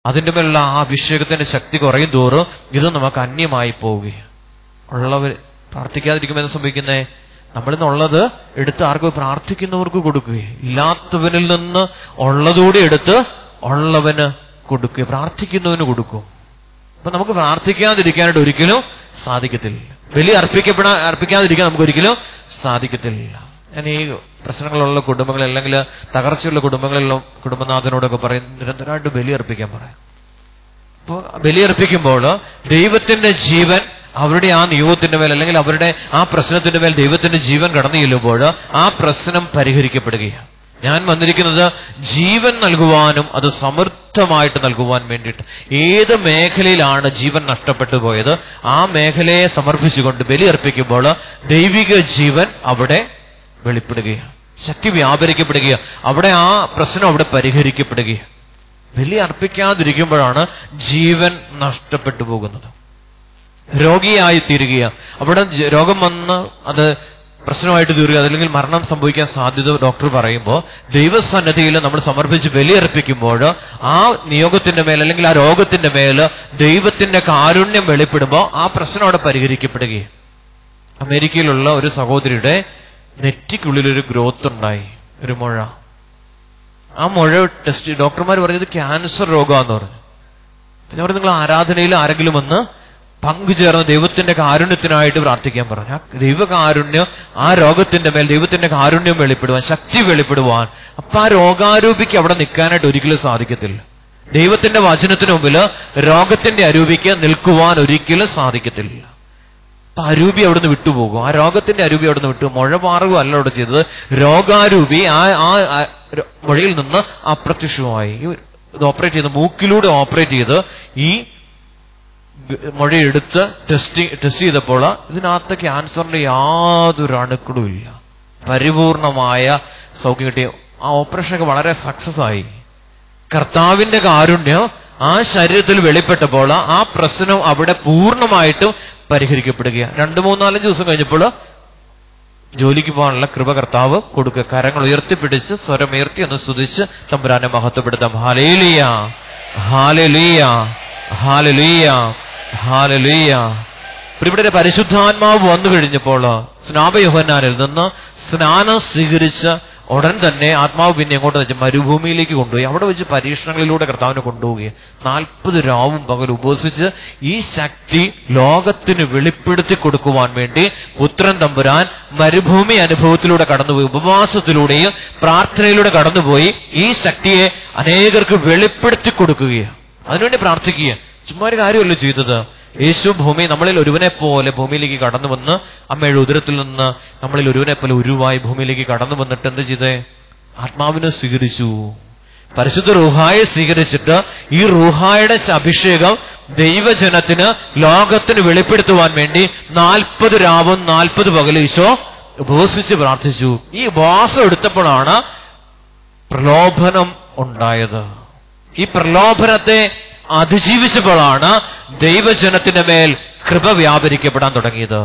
അതിന്റെ മേലുള്ള ആ അഭിഷേകത്തിന്റെ ശക്തി കുറയും തോറും ഇത് നമുക്ക് അന്യമായി പോവുകയാണ് ഉള്ളവർ പ്രാർത്ഥിക്കാതിരിക്കുമ്പോൾ എന്താ സംഭവിക്കുന്നേ നമ്മളിൽ നിന്നുള്ളത് എടുത്ത് ആർക്ക് പ്രാർത്ഥിക്കുന്നവർക്ക് കൊടുക്കുകയും ഇല്ലാത്തവനിൽ നിന്ന് ഉള്ളതുകൂടി എടുത്ത് ഉള്ളവന് കൊടുക്കുക പ്രാർത്ഥിക്കുന്നവന് കൊടുക്കും അപ്പൊ നമുക്ക് പ്രാർത്ഥിക്കാതിരിക്കാനായിട്ട് ഒരിക്കലും സാധിക്കത്തില്ല ബലി അർപ്പിക്കപ്പെടാ അർപ്പിക്കാതിരിക്കാൻ നമുക്ക് ഒരിക്കലും സാധിക്കത്തില്ല ഞാൻ ഈ പ്രശ്നങ്ങളുള്ള കുടുംബങ്ങൾ അല്ലെങ്കിൽ തകർച്ചയുള്ള കുടുംബങ്ങളിലുള്ള കുടുംബനാഥനോടൊക്കെ പറയും നിരന്തരമായിട്ട് ബലി അർപ്പിക്കാൻ പറയാം അപ്പോൾ ബലിയർപ്പിക്കുമ്പോൾ ദൈവത്തിന്റെ ജീവൻ അവരുടെ ആ നിയോഗത്തിന്റെ മേൽ അല്ലെങ്കിൽ അവരുടെ ആ പ്രശ്നത്തിന്റെ മേൽ ദൈവത്തിന്റെ ജീവൻ കടന്നു ചെല്ലുമ്പോൾ ആ പ്രശ്നം പരിഹരിക്കപ്പെടുകയാണ് ഞാൻ വന്നിരിക്കുന്നത് ജീവൻ നൽകുവാനും അത് സമൃദ്ധമായിട്ട് നൽകുവാൻ വേണ്ടിയിട്ട് ഏത് മേഖലയിലാണ് ജീവൻ നഷ്ടപ്പെട്ടു പോയത് ആ മേഖലയെ സമർപ്പിച്ചുകൊണ്ട് ബലിയർപ്പിക്കുമ്പോൾ ദൈവിക ജീവൻ അവിടെ വെളിപ്പെടുകയാണ് ശക്തി വ്യാപരിക്കപ്പെടുകയാണ് അവിടെ ആ പ്രശ്നം അവിടെ പരിഹരിക്കപ്പെടുകയാണ് ബലി അർപ്പിക്കാതിരിക്കുമ്പോഴാണ് ജീവൻ നഷ്ടപ്പെട്ടു പോകുന്നത് രോഗിയായി തീരുകയാണ് അവിടെ ജ- രോഗം വന്ന് അത് പ്രശ്നമായിട്ട് തീരുക അതല്ലെങ്കിൽ മരണം സംഭവിക്കാൻ സാധ്യത ഡോക്ടർ പറയുമ്പോൾ ദൈവസന്നദ്ധിയിൽ നമ്മൾ സമർപ്പിച്ച് ബലിയർപ്പിക്കുമ്പോൾ ആ നിയോഗത്തിന്റെ മേൽ അല്ലെങ്കിൽ ആ രോഗത്തിന്റെ മേൽ ദൈവത്തിന്റെ കാരുണ്യം വെളിപ്പെടുമ്പോൾ ആ പ്രശ്നം അവിടെ പരിഹരിക്കപ്പെടുകയാണ് അമേരിക്കയിലുള്ള ഒരു സഹോദരിയുടെ നെറ്റിക്കുള്ളിലൊരു ഗ്രോത്ത് ഉണ്ടായി ഒരു മുഴ ആ മുഴ ടെസ്റ്റ് ഡോക്ടർമാർ പറഞ്ഞത് ക്യാൻസർ രോഗമാന്ന് പറഞ്ഞു പിന്നെ അവർ നിങ്ങൾ ആരാധനയിൽ ആരെങ്കിലും വന്ന് പങ്കുചേർന്ന് ദൈവത്തിന്റെ കാരുണ്യത്തിനായിട്ട് പ്രാർത്ഥിക്കാൻ പറഞ്ഞു ആ ദൈവകാരുണ്യം ആ രോഗത്തിന്റെ മേൽ ദൈവത്തിന്റെ കാരുണ്യം വെളിപ്പെടുവാൻ ശക്തി വെളിപ്പെടുവാൻ അപ്പൊ ആ രോഗാരൂപിക്ക് അവിടെ നിൽക്കാനായിട്ട് ഒരിക്കലും സാധിക്കത്തില്ല ദൈവത്തിന്റെ വചനത്തിന് മുമ്പിൽ രോഗത്തിന്റെ അരൂപിക്ക് നിൽക്കുവാൻ ഒരിക്കലും സാധിക്കത്തില്ല അപ്പൊ അരൂപി അവിടുന്ന് വിട്ടുപോകും ആ രോഗത്തിന്റെ അരൂപി അവിടുന്ന് വിട്ടു മുഴ മാറുക അല്ല അവിടെ ചെയ്തത് രോഗാരൂപി ആ ആ ആ ര- മുഴയിൽ നിന്ന് അപ്രത്യക്ഷമായി ഈ ഇത് ഓപ്പറേറ്റ് ചെയ്ത് മൂക്കിലൂടെ ഓപ്പറേറ്റ് ചെയ്ത് ഈ ഗ- മുഴയെടുത്ത് ടെസ്റ്റ് ടെസ്റ്റ് ചെയ്തപ്പോൾ ഇതിനകത്ത് ക്യാൻസറിന്റെ യാതൊരു അണുക്കളും ഇല്ല പരിപൂർണമായ സൗഖ്യം കിട്ടി ആ ഓപ്പറേഷനൊക്കെ വളരെ സക്സസ് ആയി കർത്താവിന്റെ കാരുണ്യം ആ ശരീരത്തിൽ വെളിപ്പെട്ടപ്പോൾ ആ പ്രശ്നം അവിടെ പൂർണ്ണമായിട്ടും പരിഹരിക്കപ്പെടുകയാണ് രണ്ട് മൂന്നാലഞ്ച് ദിവസം കഴിഞ്ഞപ്പോൾ ജോലിക്ക് പോകാനുള്ള കൃപ കർത്താവ് കൊടുക്കുക കരങ്ങൾ ഉയർത്തിപ്പിടിച്ച് സ്വരമുയർത്തി ഒന്ന് സ്തുതിച്ച് തമ്പുരാനെ മഹത്വപ്പെടുത്താം ഹാലേലിയ ഹാലലിയ ഹാലലിയ ഹാലലിയ ഇവിടെ പരിശുദ്ധാത്മാവ് വന്നു കഴിഞ്ഞപ്പോൾ സ്നാപയോഹന്നാനിൽ നിന്ന് സ്നാനം സ്വീകരിച്ച് ഉടൻ തന്നെ ആത്മാവ് പിന്നെ എങ്ങോട്ട് വെച്ച് മരുഭൂമിയിലേക്ക് കൊണ്ടുപോയി അവിടെ വെച്ച് പരീക്ഷണങ്ങളിലൂടെ കർത്താവിനെ കൊണ്ടുപോവുകയും നാൽപ്പത് രാവും പകൽ ഉപവസിച്ച് ഈ ശക്തി ലോകത്തിന് വെളിപ്പെടുത്തി കൊടുക്കുവാൻ വേണ്ടി പുത്രൻ തമ്പുരാൻ മരുഭൂമി അനുഭവത്തിലൂടെ കടന്നുപോയി ഉപവാസത്തിലൂടെയും പ്രാർത്ഥനയിലൂടെ കടന്നുപോയി ഈ ശക്തിയെ അനേകർക്ക് വെളിപ്പെടുത്തി കൊടുക്കുകയാണ് അതിനുവേണ്ടി പ്രാർത്ഥിക്കുക ചുമ്മാ ഒരു കാര്യമല്ല ചെയ്തത് യേശു ഭൂമി നമ്മളിൽ ഒരുവനെ പോലെ ഭൂമിയിലേക്ക് കടന്നു വന്ന് അമ്മയുടെ ഉദരത്തിൽ നിന്ന് നമ്മളിൽ ഒരുവനെ പോലെ ഉരുവായി ഭൂമിയിലേക്ക് കടന്നു വന്നിട്ട് എന്ത് ചെയ്തേ ആത്മാവിനെ സ്വീകരിച്ചു പരിശുദ്ധ റുഹായെ സ്വീകരിച്ചിട്ട് ഈ റുഹായുടെ അഭിഷേകം ദൈവജനത്തിന് ലോകത്തിന് വെളിപ്പെടുത്തുവാൻ വേണ്ടി നാൽപ്പത് രാവും നാൽപ്പത് പകലും ഈശോ ഉപവസിച്ച് പ്രാർത്ഥിച്ചു ഈ ഉപവാസം എടുത്തപ്പോഴാണ് പ്രലോഭനം ഉണ്ടായത് ഈ പ്രലോഭനത്തെ അതിജീവിച്ചപ്പോഴാണ് ദൈവജനത്തിന്റെ മേൽ കൃപ വ്യാപരിക്കപ്പെടാൻ തുടങ്ങിയത്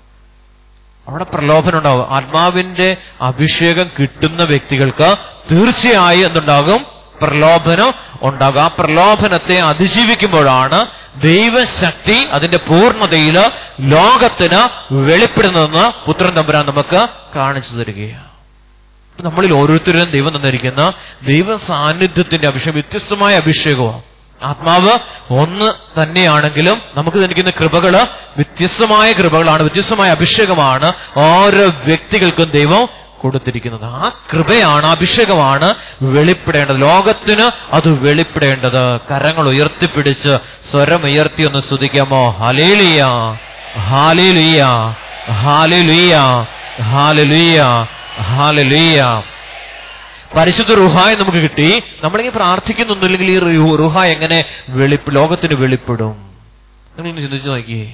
അവിടെ പ്രലോഭനം ഉണ്ടാവും ആത്മാവിന്റെ അഭിഷേകം കിട്ടുന്ന വ്യക്തികൾക്ക് തീർച്ചയായും എന്തുണ്ടാകും പ്രലോഭനം ഉണ്ടാകും ആ പ്രലോഭനത്തെ അതിജീവിക്കുമ്പോഴാണ് ദൈവശക്തി അതിന്റെ പൂർണ്ണതയിൽ ലോകത്തിന് വെളിപ്പെടുന്നതെന്ന് പുത്രൻ തമ്പുരാൻ നമുക്ക് കാണിച്ചു തരികയാണ് നമ്മളിൽ ഓരോരുത്തരും ദൈവം തന്നിരിക്കുന്ന ദൈവ സാന്നിധ്യത്തിന്റെ അഭിഷേകം വ്യത്യസ്തമായ അഭിഷേകമാണ് ആത്മാവ് ഒന്ന് തന്നെയാണെങ്കിലും നമുക്ക് തന്നിരിക്കുന്ന കൃപകള് വ്യത്യസ്തമായ കൃപകളാണ് വ്യത്യസ്തമായ അഭിഷേകമാണ് ഓരോ വ്യക്തികൾക്കും ദൈവം കൊടുത്തിരിക്കുന്നത് ആ കൃപയാണ് അഭിഷേകമാണ് വെളിപ്പെടേണ്ടത് ലോകത്തിന് അത് വെളിപ്പെടേണ്ടത് കരങ്ങൾ ഉയർത്തിപ്പിടിച്ച് സ്വരം ഉയർത്തി ഒന്ന് സ്തുതിക്കാമോ ഹലേലിയ ഹാലേലിയ ഹാലേലിയ ഹാലേലിയ ഹാലലൂയ പരിശുദ്ധ റുഹായ് നമുക്ക് കിട്ടി നമ്മളിങ്ങനെ പ്രാർത്ഥിക്കുന്നുണ്ടെങ്കിൽ ഈ റു- റുഹ എങ്ങനെ വെളിപ്പ് ലോകത്തിന് വെളിപ്പെടും നിങ്ങൾ ചിന്തിച്ചു നോക്കിയേ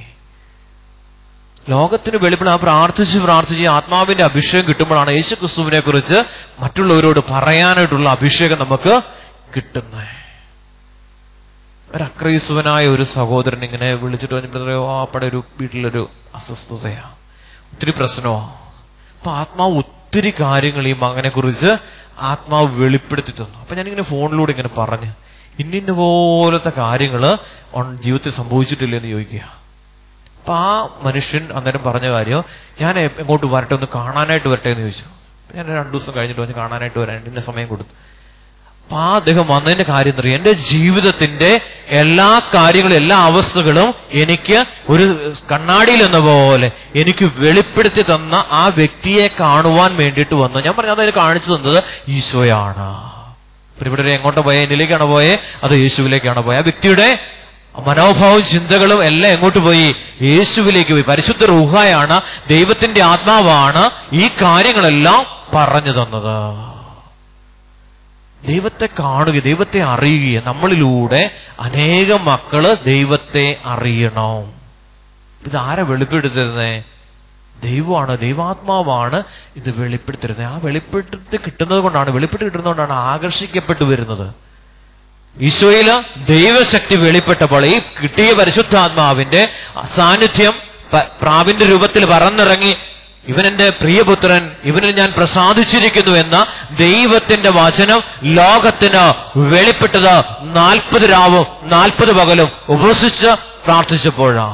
ലോകത്തിന് വെളിപ്പെടാൻ പ്രാർത്ഥിച്ച് പ്രാർത്ഥിച്ച് ഈ ആത്മാവിന്റെ അഭിഷേകം കിട്ടുമ്പോഴാണ് യേശു ക്രിസ്തുവിനെ കുറിച്ച് മറ്റുള്ളവരോട് പറയാനായിട്ടുള്ള അഭിഷേകം നമുക്ക് കിട്ടുന്നത് ഒരു അക്രൈസ്വനായ ഒരു സഹോദരൻ ഇങ്ങനെ വിളിച്ചിട്ട് പറഞ്ഞോ ആപ്പടെ ഒരു വീട്ടിലൊരു അസ്വസ്ഥതയാ ഒത്തിരി പ്രശ്നമാ അപ്പൊ ആത്മാവ് ഒത്തിരി കാര്യങ്ങൾ ഈ മകനെ കുറിച്ച് ആത്മാവ് വെളിപ്പെടുത്തി തന്നു അപ്പൊ ഞാനിങ്ങനെ ഫോണിലൂടെ ഇങ്ങനെ പറഞ്ഞു ഇന്നിന്ന പോലത്തെ കാര്യങ്ങൾ ജീവിതത്തിൽ സംഭവിച്ചിട്ടില്ല എന്ന് ചോദിക്കുക അപ്പൊ ആ മനുഷ്യൻ അന്നേരം പറഞ്ഞ കാര്യം ഞാൻ എ- എങ്ങോട്ട് വരട്ടെ ഒന്ന് കാണാനായിട്ട് വരട്ടെ എന്ന് ചോദിച്ചു അപ്പൊ ഞാൻ രണ്ടു ദിവസം കഴിഞ്ഞിട്ട് വന്ന് കാണാനായിട്ട് വരാൻ എന്നെ സമയം കൊടുത്തു അപ്പൊ ആ അദ്ദേഹം വന്നതിന്റെ കാര്യം എന്താ എന്റെ ജീവിതത്തിന്റെ എല്ലാ കാര്യങ്ങളും എല്ലാ അവസ്ഥകളും എനിക്ക് ഒരു കണ്ണാടിയിൽ എന്ന പോലെ എനിക്ക് വെളിപ്പെടുത്തി തന്ന ആ വ്യക്തിയെ കാണുവാൻ വേണ്ടിയിട്ട് വന്നു ഞാൻ പറഞ്ഞു അതിൽ കാണിച്ചു തന്നത് ഈശോയാണ് പ്രിയപ്പെട്ടവരെ എങ്ങോട്ട് പോയേ എന്നിലേക്കാണ് പോയേ അത് യേശുവിലേക്കാണ് പോയത് ആ വ്യക്തിയുടെ മനോഭാവവും ചിന്തകളും എല്ലാം എങ്ങോട്ട് പോയി യേശുവിലേക്ക് പോയി പരിശുദ്ധ റൂഹായാണ് ദൈവത്തിന്റെ ആത്മാവാണ് ഈ കാര്യങ്ങളെല്ലാം പറഞ്ഞു തന്നത് ദൈവത്തെ കാണുക ദൈവത്തെ അറിയുക നമ്മളിലൂടെ അനേകം മക്കള് ദൈവത്തെ അറിയണം ഇത് ആരെ വെളിപ്പെടുത്തരുന്നേ ദൈവമാണ് ദൈവാത്മാവാണ് ഇത് വെളിപ്പെടുത്തരുന്നത് ആ വെളിപ്പെടുത്തി കിട്ടുന്നത് കൊണ്ടാണ് വെളിപ്പെട്ട് കിട്ടുന്നതുകൊണ്ടാണ് ആകർഷിക്കപ്പെട്ടു വരുന്നത് ഈശോയില് ദൈവശക്തി വെളിപ്പെട്ടപ്പോൾ ഈ കിട്ടിയ പരിശുദ്ധാത്മാവിന്റെ സാന്നിധ്യം പ- പ്രാവിന്റെ രൂപത്തിൽ പറന്നിറങ്ങി ഇവൻ എന്റെ പ്രിയപുത്രൻ ഇവനിൽ ഞാൻ പ്രസാദിച്ചിരിക്കുന്നു എന്ന ദൈവത്തിന്റെ വചനം ലോകത്തിന് വെളിപ്പെട്ടത് നാൽപ്പത് രാവും നാൽപ്പത് പകലും ഉപസിച്ച് പ്രാർത്ഥിച്ചപ്പോഴാണ്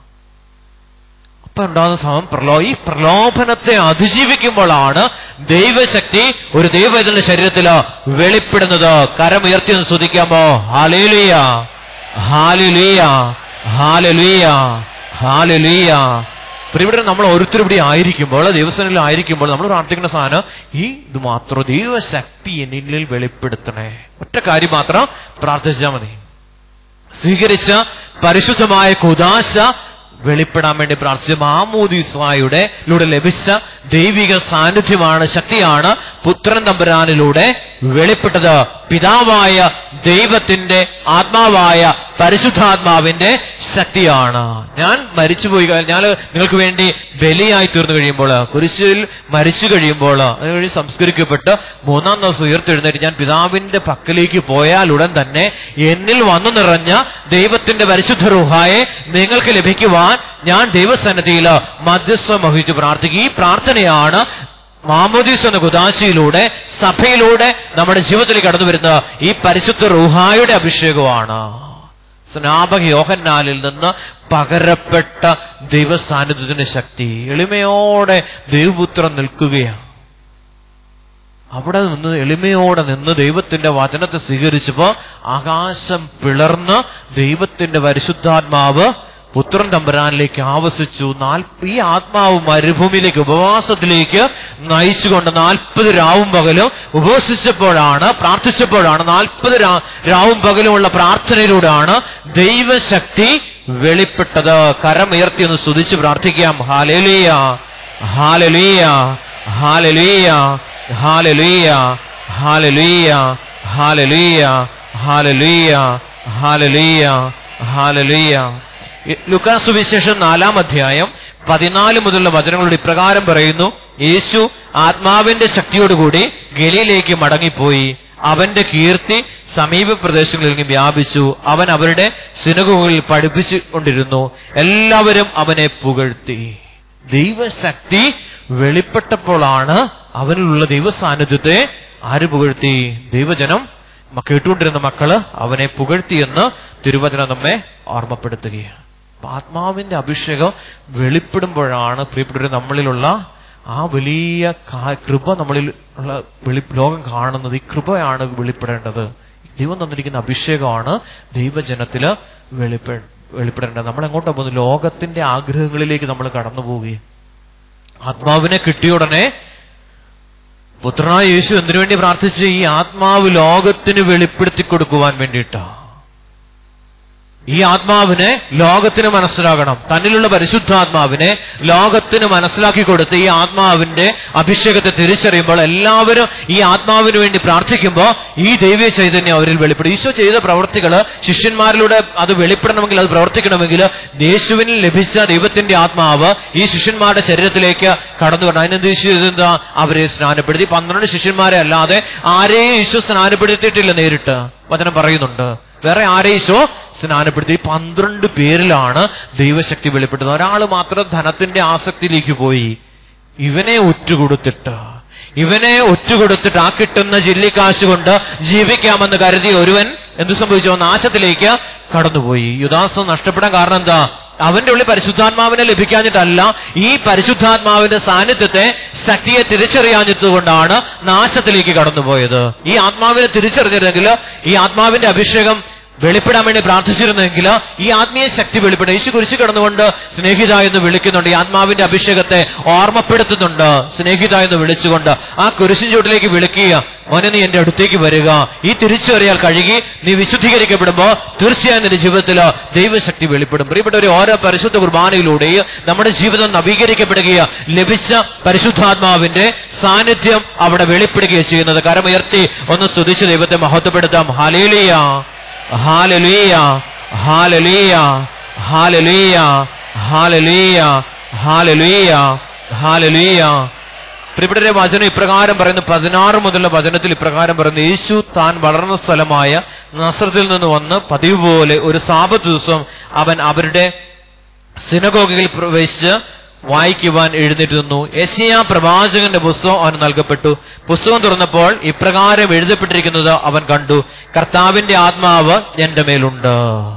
അപ്പൊ ഉണ്ടാകുന്ന സമയം പ്രലോ ഈ പ്രലോഭനത്തെ അതിജീവിക്കുമ്പോഴാണ് ദൈവശക്തി ഒരു ദൈവത്തിന്റെ ശരീരത്തിൽ വെളിപ്പെടുന്നത് കരമുയർത്തി ഒന്ന് സ്തുതിക്കാമോ ഹാലേലിയ ഹാലുലിയ ഹാലുലിയ ഹാലുലിയ ഇവിടെ നമ്മൾ ഓരോരുത്തരും ഇവിടെ ആയിരിക്കുമ്പോൾ ദൈവസനിൽ ആയിരിക്കുമ്പോൾ നമ്മൾ പ്രാർത്ഥിക്കുന്ന സാധനം ഈ ഇത് മാത്രം ദൈവശക്തി എന്നിൽ വെളിപ്പെടുത്തണേ ഒറ്റ കാര്യം മാത്രം പ്രാർത്ഥിച്ചാൽ മതി സ്വീകരിച്ച പരിശുദ്ധമായ കുദാശ വെളിപ്പെടാൻ വേണ്ടി പ്രാർത്ഥിച്ച മാമൂദിസ്വായുടെ ലൂടെ ലഭിച്ച ദൈവിക സാന്നിധ്യമാണ് ശക്തിയാണ് പുത്രൻ തമ്പുരാനിലൂടെ വെളിപ്പെട്ടത് പിതാവായ ദൈവത്തിന്റെ ആത്മാവായ പരിശുദ്ധാത്മാവിന്റെ ശക്തിയാണ് ഞാൻ മരിച്ചുപോയി കഴിഞ്ഞാൽ നിങ്ങൾക്ക് വേണ്ടി ബലിയായി തീർന്നു കഴിയുമ്പോൾ കുരിശിൽ മരിച്ചു കഴിയുമ്പോൾ അതുവഴി സംസ്കരിക്കപ്പെട്ട് മൂന്നാം ദിവസം ഉയർത്തെഴുന്നേറ്റ് ഞാൻ പിതാവിന്റെ പക്കലേക്ക് പോയാൽ ഉടൻ തന്നെ എന്നിൽ വന്നു നിറഞ്ഞ ദൈവത്തിന്റെ പരിശുദ്ധ റുഹായെ നിങ്ങൾക്ക് ലഭിക്കുവാൻ ഞാൻ ദൈവസന്നിധിയിൽ മധ്യസ്ഥം വഹിച്ച് പ്രാർത്ഥിക്കും ഈ പ്രാർത്ഥനയാണ് മാമോദീസ് എന്ന കുദാശയിലൂടെ സഭയിലൂടെ നമ്മുടെ ജീവിതത്തിൽ കടന്നു വരുന്ന ഈ പരിശുദ്ധ റുഹായുടെ അഭിഷേകമാണ് സ്നാപക യോഹന്നാലിൽ നിന്ന് പകരപ്പെട്ട ദൈവസാന്നിധ്യത്തിന്റെ ശക്തി എളിമയോടെ ദൈവപുത്രൻ നിൽക്കുകയാണ് അവിടെ നിന്ന് എളിമയോടെ നിന്ന് ദൈവത്തിന്റെ വചനത്തെ സ്വീകരിച്ചപ്പോ ആകാശം പിളർന്ന് ദൈവത്തിന്റെ പരിശുദ്ധാത്മാവ് പുത്രൻ തമ്പുരാനിലേക്ക് ആവസിച്ചു നാൽപ്പ ഈ ആത്മാവ് മരുഭൂമിയിലേക്ക് ഉപവാസത്തിലേക്ക് നയിച്ചുകൊണ്ട് നാൽപ്പത് രാവും പകലും ഉപവസിച്ചപ്പോഴാണ് പ്രാർത്ഥിച്ചപ്പോഴാണ് നാൽപ്പത് രാവും പകലുമുള്ള പ്രാർത്ഥനയിലൂടെയാണ് ദൈവശക്തി വെളിപ്പെട്ടത് കരമുയർത്തി ഒന്ന് സ്തുതിച്ച് പ്രാർത്ഥിക്കാം ഹാലലിയ ഹാലലിയ ഹാലലിയ ഹാലലിയ ഹാലലിയ ഹാലലിയ ഹാലലിയ ഹാലലിയ ഹാലലിയ ലുക്കാസ് സുവിശേഷം നാലാം അധ്യായം പതിനാല് മുതലുള്ള വചനങ്ങളോട് ഇപ്രകാരം പറയുന്നു യേശു ആത്മാവിന്റെ ശക്തിയോടുകൂടി ഗലിയിലേക്ക് മടങ്ങിപ്പോയി അവന്റെ കീർത്തി സമീപ പ്രദേശങ്ങളിൽ വ്യാപിച്ചു അവൻ അവരുടെ സിനഗോകളിൽ പഠിപ്പിച്ചുകൊണ്ടിരുന്നു എല്ലാവരും അവനെ പുകഴ്ത്തി ദൈവശക്തി വെളിപ്പെട്ടപ്പോഴാണ് അവനിലുള്ള ദൈവസാന്നിധ്യത്തെ ആര് പുകഴ്ത്തി ദൈവജനം മ- കേട്ടുകൊണ്ടിരുന്ന മക്കള് അവനെ പുകഴ്ത്തിയെന്ന് തിരുവചനം നമ്മെ ഓർമ്മപ്പെടുത്തുകയാണ് അപ്പൊ ആത്മാവിന്റെ അഭിഷേകം വെളിപ്പെടുമ്പോഴാണ് പ്രിയപ്പെട്ടവർ നമ്മളിലുള്ള ആ വലിയ കാ- കൃപ നമ്മളിൽ ഉള്ള വെളി ലോകം കാണുന്നത് ഈ കൃപയാണ് വെളിപ്പെടേണ്ടത് ദൈവം തന്നിരിക്കുന്ന അഭിഷേകമാണ് ദൈവജനത്തില് വെളിപ്പെ വെളിപ്പെടേണ്ടത് നമ്മൾ എങ്ങോട്ടാ പോകുന്നത് ലോകത്തിന്റെ ആഗ്രഹങ്ങളിലേക്ക് നമ്മൾ കടന്നു പോവുകയും ആത്മാവിനെ കിട്ടിയ ഉടനെ പുത്രനായ യേശു എന്തിനു വേണ്ടി പ്രാർത്ഥിച്ച് ഈ ആത്മാവ് ലോകത്തിന് വെളിപ്പെടുത്തി കൊടുക്കുവാൻ വേണ്ടിയിട്ടാ ഈ ആത്മാവിനെ ലോകത്തിന് മനസ്സിലാകണം തന്നിലുള്ള പരിശുദ്ധാത്മാവിനെ ലോകത്തിന് മനസ്സിലാക്കി കൊടുത്ത് ഈ ആത്മാവിന്റെ അഭിഷേകത്തെ തിരിച്ചറിയുമ്പോൾ എല്ലാവരും ഈ ആത്മാവിന് വേണ്ടി പ്രാർത്ഥിക്കുമ്പോൾ ഈ ദൈവീയ ചൈതന്യം അവരിൽ വെളിപ്പെടും ഈശോ ചെയ്ത പ്രവർത്തികൾ ശിഷ്യന്മാരിലൂടെ അത് വെളിപ്പെടണമെങ്കിൽ അത് പ്രവർത്തിക്കണമെങ്കിൽ യേശുവിന് ലഭിച്ച ദൈവത്തിന്റെ ആത്മാവ് ഈ ശിഷ്യന്മാരുടെ ശരീരത്തിലേക്ക് കടന്നു വരണം അതിനെന്ത് ഈശോ ചെയ്തെന്താ അവരെ സ്നാനപ്പെടുത്തി പന്ത്രണ്ട് ശിഷ്യന്മാരെ അല്ലാതെ ആരെയും ഈശോ സ്നാനപ്പെടുത്തിയിട്ടില്ല നേരിട്ട് വചനം പറയുന്നുണ്ട് വേറെ ആരെ ഈശോ സ്നാനപ്പെടുത്തി ഈ പന്ത്രണ്ട് പേരിലാണ് ദൈവശക്തി വെളിപ്പെട്ടത് ഒരാൾ മാത്രം ധനത്തിന്റെ ആസക്തിയിലേക്ക് പോയി ഇവനെ ഒറ്റുകൊടുത്തിട്ട് ഇവനെ ഒറ്റുകൊടുത്തിട്ട് ആ കിട്ടുന്ന ജില്ലിക്കാശ് കൊണ്ട് ജീവിക്കാമെന്ന് കരുതി ഒരുവൻ എന്ത് സംഭവിച്ചു അവൻ നാശത്തിലേക്ക് കടന്നുപോയി യുദാസ് നഷ്ടപ്പെടാൻ കാരണം എന്താ അവന്റെ ഉള്ളിൽ പരിശുദ്ധാത്മാവിനെ ലഭിക്കാഞ്ഞിട്ടല്ല ഈ പരിശുദ്ധാത്മാവിന്റെ സാന്നിധ്യത്തെ ശക്തിയെ തിരിച്ചറിയാഞ്ഞിട്ടുകൊണ്ടാണ് നാശത്തിലേക്ക് കടന്നുപോയത് ഈ ആത്മാവിനെ തിരിച്ചറിഞ്ഞിരുന്നെങ്കിൽ ഈ ആത്മാവിന്റെ അഭിഷേകം വെളിപ്പെടാൻ വേണ്ടി പ്രാർത്ഥിച്ചിരുന്നെങ്കിൽ ഈ ആത്മീയ ശക്തി വെളിപ്പെടും യേശു കുരിശി കിടന്നുകൊണ്ട് സ്നേഹിത എന്ന് വിളിക്കുന്നുണ്ട് ഈ ആത്മാവിന്റെ അഭിഷേകത്തെ ഓർമ്മപ്പെടുത്തുന്നുണ്ട് സ്നേഹിത എന്ന് വിളിച്ചുകൊണ്ട് ആ കുരിശിൻ ചുവട്ടിലേക്ക് വിളിക്കുക മോനെ നീ എന്റെ അടുത്തേക്ക് വരിക ഈ തിരിച്ചറിയാൽ കഴുകി നീ വിശുദ്ധീകരിക്കപ്പെടുമ്പോൾ തീർച്ചയായും നിന്റെ ജീവിതത്തിൽ ദൈവശക്തി വെളിപ്പെടും പ്രിയപ്പെട്ട ഒരു ഓരോ പരിശുദ്ധ കുർബാനയിലൂടെയും നമ്മുടെ ജീവിതം നവീകരിക്കപ്പെടുകയോ ലഭിച്ച പരിശുദ്ധാത്മാവിന്റെ സാന്നിധ്യം അവിടെ വെളിപ്പെടുകയോ ചെയ്യുന്നത് കരമുയർത്തി ഒന്ന് സ്തുതിച്ച് ദൈവത്തെ മഹത്വപ്പെടുത്താം ഹാലേലിയ ഹാലലീയ ഹാലലീയ ഹാലലീയ ഹാലലീയ ഹാലലീയ ഹാലലീയ പ്രിയപ്പെട്ടവരെ വചനം ഇപ്രകാരം പറയുന്നു പതിനാറ് മുതലുള്ള വചനത്തിൽ ഇപ്രകാരം പറയുന്നു യേശു താൻ വളർന്ന സ്ഥലമായ നസ്രത്തിൽ നിന്ന് വന്ന് പതിവ് പോലെ ഒരു സാപത്ത് ദിവസം അവൻ അവരുടെ സിനഗോഗിൽ പ്രവേശിച്ച് വായിക്കുവാൻ എഴുന്നേറ്റ് നിന്നു യശയ പ്രവാചകന്റെ പുസ്തകം അവന് നൽകപ്പെട്ടു പുസ്തകം തുറന്നപ്പോൾ ഇപ്രകാരം എഴുതപ്പെട്ടിരിക്കുന്നത് അവൻ കണ്ടു കർത്താവിന്റെ ആത്മാവ് എന്റെ മേലുണ്ട്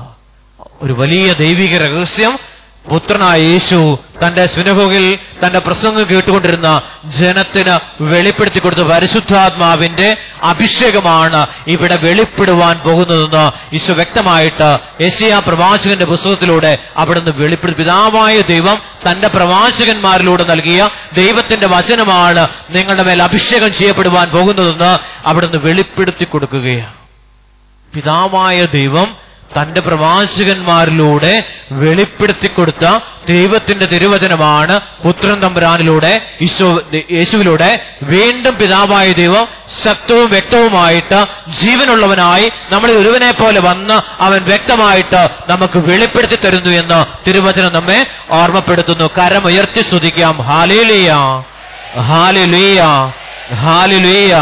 ഒരു വലിയ ദൈവിക രഹസ്യം പുത്രനായ യേശു തന്റെ സുനഹോകിൽ തന്റെ പ്രസംഗം കേട്ടുകൊണ്ടിരുന്ന ജനത്തിന് വെളിപ്പെടുത്തി കൊടുത്ത പരിശുദ്ധാത്മാവിന്റെ അഭിഷേകമാണ് ഇവിടെ വെളിപ്പെടുവാൻ പോകുന്നതെന്ന് ഈശോ വ്യക്തമായിട്ട് യശയ പ്രവാചകന്റെ പുസ്തകത്തിലൂടെ അവിടുന്ന് വെളിപ്പെടുത്തി പിതാവായ ദൈവം തന്റെ പ്രവാചകന്മാരിലൂടെ നൽകിയ ദൈവത്തിന്റെ വചനമാണ് നിങ്ങളുടെ മേൽ അഭിഷേകം ചെയ്യപ്പെടുവാൻ പോകുന്നതെന്ന് അവിടുന്ന് വെളിപ്പെടുത്തി കൊടുക്കുകയാണ് പിതാവായ ദൈവം തന്റെ പ്രവാചകന്മാരിലൂടെ വെളിപ്പെടുത്തി കൊടുത്ത ദൈവത്തിന്റെ തിരുവചനമാണ് പുത്രൻ തമ്പുരാനിലൂടെ ഈശോ യേശുവിലൂടെ വീണ്ടും പിതാവായ ദൈവം ശക്തവും വ്യക്തവുമായിട്ട് ജീവനുള്ളവനായി നമ്മളിൽ ഒരുവനെ പോലെ വന്ന് അവൻ വ്യക്തമായിട്ട് നമുക്ക് വെളിപ്പെടുത്തി തരുന്നു എന്ന് തിരുവചനം നമ്മെ ഓർമ്മപ്പെടുത്തുന്നു കരമുയർത്തി സ്തുതിക്കാം ഹാലേലിയ ഹാലലുയ ഹാലലുയ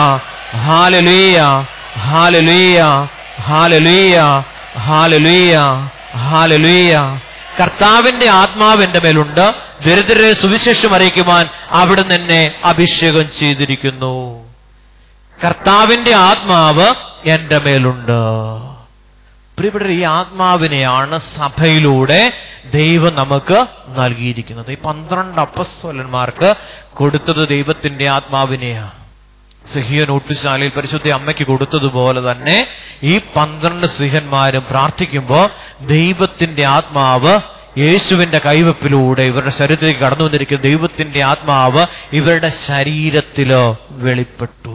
ഹാലലുയ ഹാലലുയ ഹാലലുയ ഹാലലുയ ഹാലലുയ കർത്താവിന്റെ ആത്മാവ് എന്റെ മേലുണ്ട് ദരിദ്രരെ സുവിശേഷം അറിയിക്കുവാൻ അവിടുന്ന് എന്നെ അഭിഷേകം ചെയ്തിരിക്കുന്നു കർത്താവിന്റെ ആത്മാവ് എന്റെ മേലുണ്ട് പ്രിയപ്പെട്ട ഈ ആത്മാവിനെയാണ് സഭയിലൂടെ ദൈവം നമുക്ക് നൽകിയിരിക്കുന്നത് ഈ പന്ത്രണ്ട് അപ്പസ്തോലന്മാർക്ക് കൊടുത്തത് ദൈവത്തിന്റെ ആത്മാവിനെയാണ് സിഹിയൻ ഊട്ടുശാലയിൽ പരിശുദ്ധ അമ്മയ്ക്ക് കൊടുത്തതുപോലെ തന്നെ ഈ പന്ത്രണ്ട് സിഹന്മാരും പ്രാർത്ഥിക്കുമ്പോൾ ദൈവത്തിന്റെ ആത്മാവ് യേശുവിന്റെ കൈവപ്പിലൂടെ ഇവരുടെ ശരീരത്തിലേക്ക് കടന്നു വന്നിരിക്കുന്ന ദൈവത്തിന്റെ ആത്മാവ് ഇവരുടെ ശരീരത്തില് വെളിപ്പെട്ടു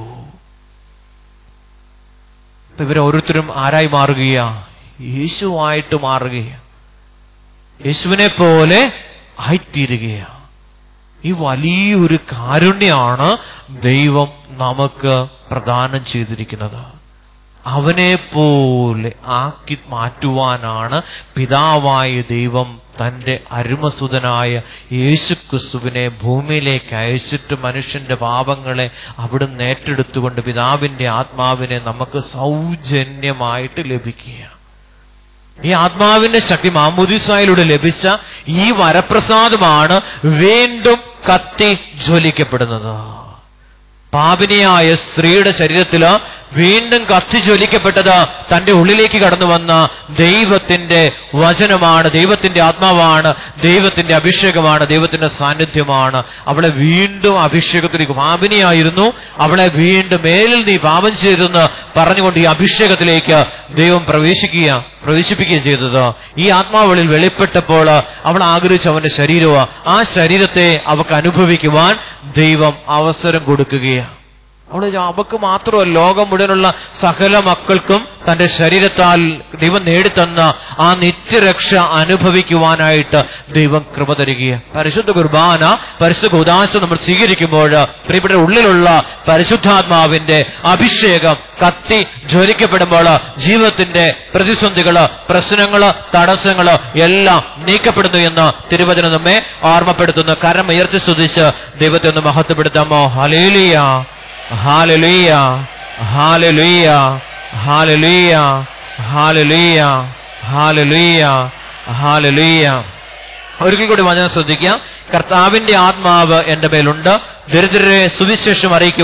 ഇപ്പൊ ഇവരോരോരുത്തരും ആരായി മാറുകയാ യേശുവായിട്ട് മാറുകയാ യേശുവിനെ പോലെ ആയിത്തീരുകയാണ് ഈ വലിയൊരു കാരുണ്യാണ് ദൈവം നമുക്ക് പ്രദാനം ചെയ്തിരിക്കുന്നത് അവനെ പോലെ ആക്കി മാറ്റുവാനാണ് പിതാവായ ദൈവം തന്റെ അരുമസുതനായ യേശുക്രിസ്തുവിനെ ഭൂമിയിലേക്ക് അയച്ചിട്ട് മനുഷ്യന്റെ പാപങ്ങളെ അവിടുന്ന് ഏറ്റെടുത്തുകൊണ്ട് പിതാവിന്റെ ആത്മാവിനെ നമുക്ക് സൗജന്യമായിട്ട് ലഭിക്കുകയാണ് ഈ ആത്മാവിന്റെ ശക്തി മാമുദിസായിലൂടെ ലഭിച്ച ഈ വരപ്രസാദമാണ് വീണ്ടും കത്തി ജ്വലിക്കപ്പെടുന്നത് പാപിനിയായ സ്ത്രീയുടെ ശരീരത്തില് വീണ്ടും കത്തി ജ്വലിക്കപ്പെട്ടത് തന്റെ ഉള്ളിലേക്ക് കടന്നു വന്ന ദൈവത്തിന്റെ വചനമാണ് ദൈവത്തിന്റെ ആത്മാവാണ് ദൈവത്തിന്റെ അഭിഷേകമാണ് ദൈവത്തിന്റെ സാന്നിധ്യമാണ് അവളെ വീണ്ടും അഭിഷേകത്തിലേക്ക് പാപിനിയായിരുന്നു അവളെ വീണ്ടും മേലിൽ നീ പാപം ചെയ്തെന്ന് പറഞ്ഞുകൊണ്ട് ഈ അഭിഷേകത്തിലേക്ക് ദൈവം പ്രവേശിക്കുക പ്രവേശിപ്പിക്കുക ചെയ്തത് ഈ ആത്മാവളിൽ വെളിപ്പെട്ടപ്പോൾ അവൾ ആഗ്രഹിച്ച അവന്റെ ശരീരവും ആ ശരീരത്തെ അവക്ക് അനുഭവിക്കുവാൻ ദൈവം അവസരം കൊടുക്കുകയാണ് അവിടെ അവക്ക് മാത്രമല്ല ലോകം മുഴുവനുള്ള സകല മക്കൾക്കും തന്റെ ശരീരത്താൽ ദൈവം നേടിത്തന്ന ആ നിത്യരക്ഷ അനുഭവിക്കുവാനായിട്ട് ദൈവം കൃപ തരികയാണ് പരിശുദ്ധ കുർബാന പരിശുദ്ധ ഉദാശ നമ്മൾ സ്വീകരിക്കുമ്പോൾ പ്രിയപ്പെട്ട ഉള്ളിലുള്ള പരിശുദ്ധാത്മാവിന്റെ അഭിഷേകം കത്തി ജ്വലിക്കപ്പെടുമ്പോൾ ജീവിതത്തിന്റെ പ്രതിസന്ധികള് പ്രശ്നങ്ങള് തടസ്സങ്ങള് എല്ലാം നീക്കപ്പെടുന്നു എന്ന് തിരുവചനം നമ്മെ ഓർമ്മപ്പെടുത്തുന്നു കരം ഉയർത്തി സ്തുതിച്ച് ദൈവത്തെ ഒന്ന് മഹത്വപ്പെടുത്താമോ ഹലേലിയ ഹാലലുയ ഹാലലുയ ഹാലലുയ ഹാലലുയ ഹാലലുയ ഹാലലുയ ഒരിക്കൽ കൂടി വചനം ശ്രദ്ധിക്കാം കർത്താവിന്റെ ആത്മാവ് എന്റെ മേലുണ്ട് ദരിദ്രരെ സുവിശേഷം അറിയിക്കുവാൻ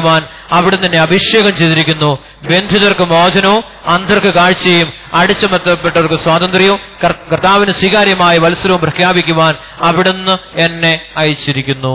അവിടുന്ന് എന്നെ അഭിഷേകം ചെയ്തിരിക്കുന്നു ബന്ധിതർക്ക് മോചനവും അന്ധർക്ക് കാഴ്ചയും അടിച്ചമർത്തപ്പെട്ടവർക്ക് സ്വാതന്ത്ര്യവും കർ- കർത്താവിന് സ്വീകാര്യമായ വത്സരവും പ്രഖ്യാപിക്കുവാൻ അവിടുന്ന് എന്നെ അയച്ചിരിക്കുന്നു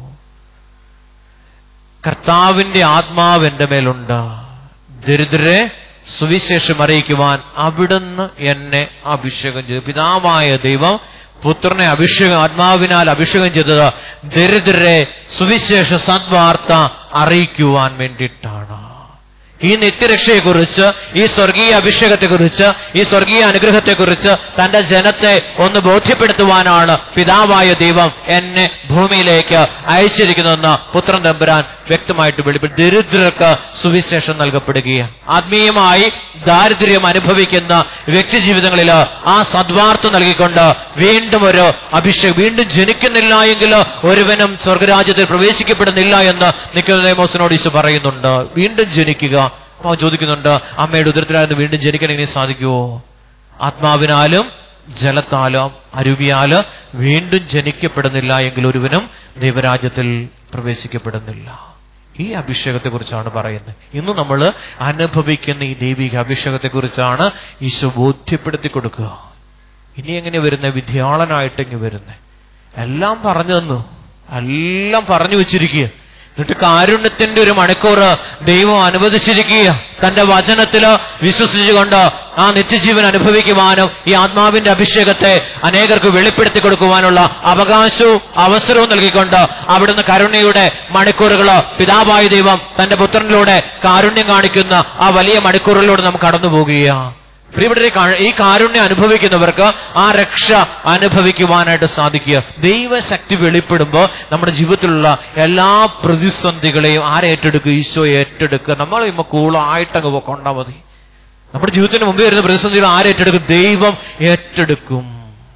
കർത്താവിന്റെ ആത്മാവ് എന്റെ മേലുണ്ട് ദരിദ്രരെ സുവിശേഷം അറിയിക്കുവാൻ അവിടുന്ന് എന്നെ അഭിഷേകം ചെയ്തു പിതാവായ ദൈവം പുത്രനെ അഭിഷേകം ആത്മാവിനാൽ അഭിഷേകം ചെയ്തത് ദരിദ്രരെ സുവിശേഷ സദ്വാർത്ത അറിയിക്കുവാൻ വേണ്ടിയിട്ടാണ് ഈ നിത്യരക്ഷയെക്കുറിച്ച് ഈ സ്വർഗീയ അഭിഷേകത്തെക്കുറിച്ച് ഈ സ്വർഗീയ അനുഗ്രഹത്തെക്കുറിച്ച് തന്റെ ജനത്തെ ഒന്ന് ബോധ്യപ്പെടുത്തുവാനാണ് പിതാവായ ദൈവം എന്നെ ഭൂമിയിലേക്ക് അയച്ചിരിക്കുന്നതെന്ന് പുത്രൻ തമ്പുരാൻ വ്യക്തമായിട്ട് വെളിപ്പെടുത്തി ദരിദ്രർക്ക് സുവിശേഷം നൽകപ്പെടുകയാണ് ആത്മീയമായി ദാരിദ്ര്യം അനുഭവിക്കുന്ന വ്യക്തി ജീവിതങ്ങളിൽ ആ സദ്വാർത്ത നൽകിക്കൊണ്ട് വീണ്ടും ഒരു അഭിഷേകം വീണ്ടും ജനിക്കുന്നില്ല എങ്കിൽ ഒരുവനും സ്വർഗരാജ്യത്തിൽ പ്രവേശിക്കപ്പെടുന്നില്ല എന്ന് നിക്കോദേമോസിനോട് ഈശോ പറയുന്നുണ്ട് വീണ്ടും ജനിക്കുക അപ്പൊ അവൻ ചോദിക്കുന്നുണ്ട് അമ്മയുടെ ഉദരത്തിലായിരുന്നു വീണ്ടും ജനിക്കാൻ എങ്ങനെ സാധിക്കുമോ ആത്മാവിനാലും ജലത്താലും അരുവിയാല് വീണ്ടും ജനിക്കപ്പെടുന്നില്ല എങ്കിൽ ഒരുവനും ദൈവരാജ്യത്തിൽ പ്രവേശിക്കപ്പെടുന്നില്ല ഈ അഭിഷേകത്തെക്കുറിച്ചാണ് പറയുന്നത് ഇന്ന് നമ്മൾ അനുഭവിക്കുന്ന ഈ ദൈവിക അഭിഷേകത്തെക്കുറിച്ചാണ് ഈശോ ബോധ്യപ്പെടുത്തി കൊടുക്കുക ഇനി എങ്ങനെ വരുന്ന വിദ്യാളനായിട്ട് ഇങ്ങ് വരുന്നേ എല്ലാം പറഞ്ഞു തന്നു എല്ലാം പറഞ്ഞു വെച്ചിരിക്കുക എന്നിട്ട് കാരുണ്യത്തിന്റെ ഒരു മണിക്കൂർ ദൈവം അനുവദിച്ചിരിക്കുക തന്റെ വചനത്തില് വിശ്വസിച്ചുകൊണ്ട് ആ നിത്യജീവൻ അനുഭവിക്കുവാനും ഈ ആത്മാവിന്റെ അഭിഷേകത്തെ അനേകർക്ക് വെളിപ്പെടുത്തി കൊടുക്കുവാനുള്ള അവകാശവും അവസരവും നൽകിക്കൊണ്ട് അവിടുന്ന് കരുണയുടെ മണിക്കൂറുകള് പിതാവായ ദൈവം തന്റെ പുത്രനിലൂടെ കാരുണ്യം കാണിക്കുന്ന ആ വലിയ മണിക്കൂറിലൂടെ നമുക്ക് കടന്നു പോകുകയാണ് പ്രിയപ്പെട്ടവരെ കാ- ഈ കാരുണ്യം അനുഭവിക്കുന്നവർക്ക് ആ രക്ഷ അനുഭവിക്കുവാനായിട്ട് സാധിക്കുക ദൈവശക്തി വെളിപ്പെടുമ്പോൾ നമ്മുടെ ജീവിതത്തിലുള്ള എല്ലാ പ്രതിസന്ധികളെയും ആരേറ്റെടുക്കുക ഈശോ ഏറ്റെടുക്കുക നമ്മൾ ഇമ്മ കൂളായിട്ടങ്ങ് കൊണ്ടാ മതി നമ്മുടെ ജീവിതത്തിന് മുമ്പ് വരുന്ന പ്രതിസന്ധികൾ ആരേറ്റെടുക്കും ദൈവം ഏറ്റെടുക്കും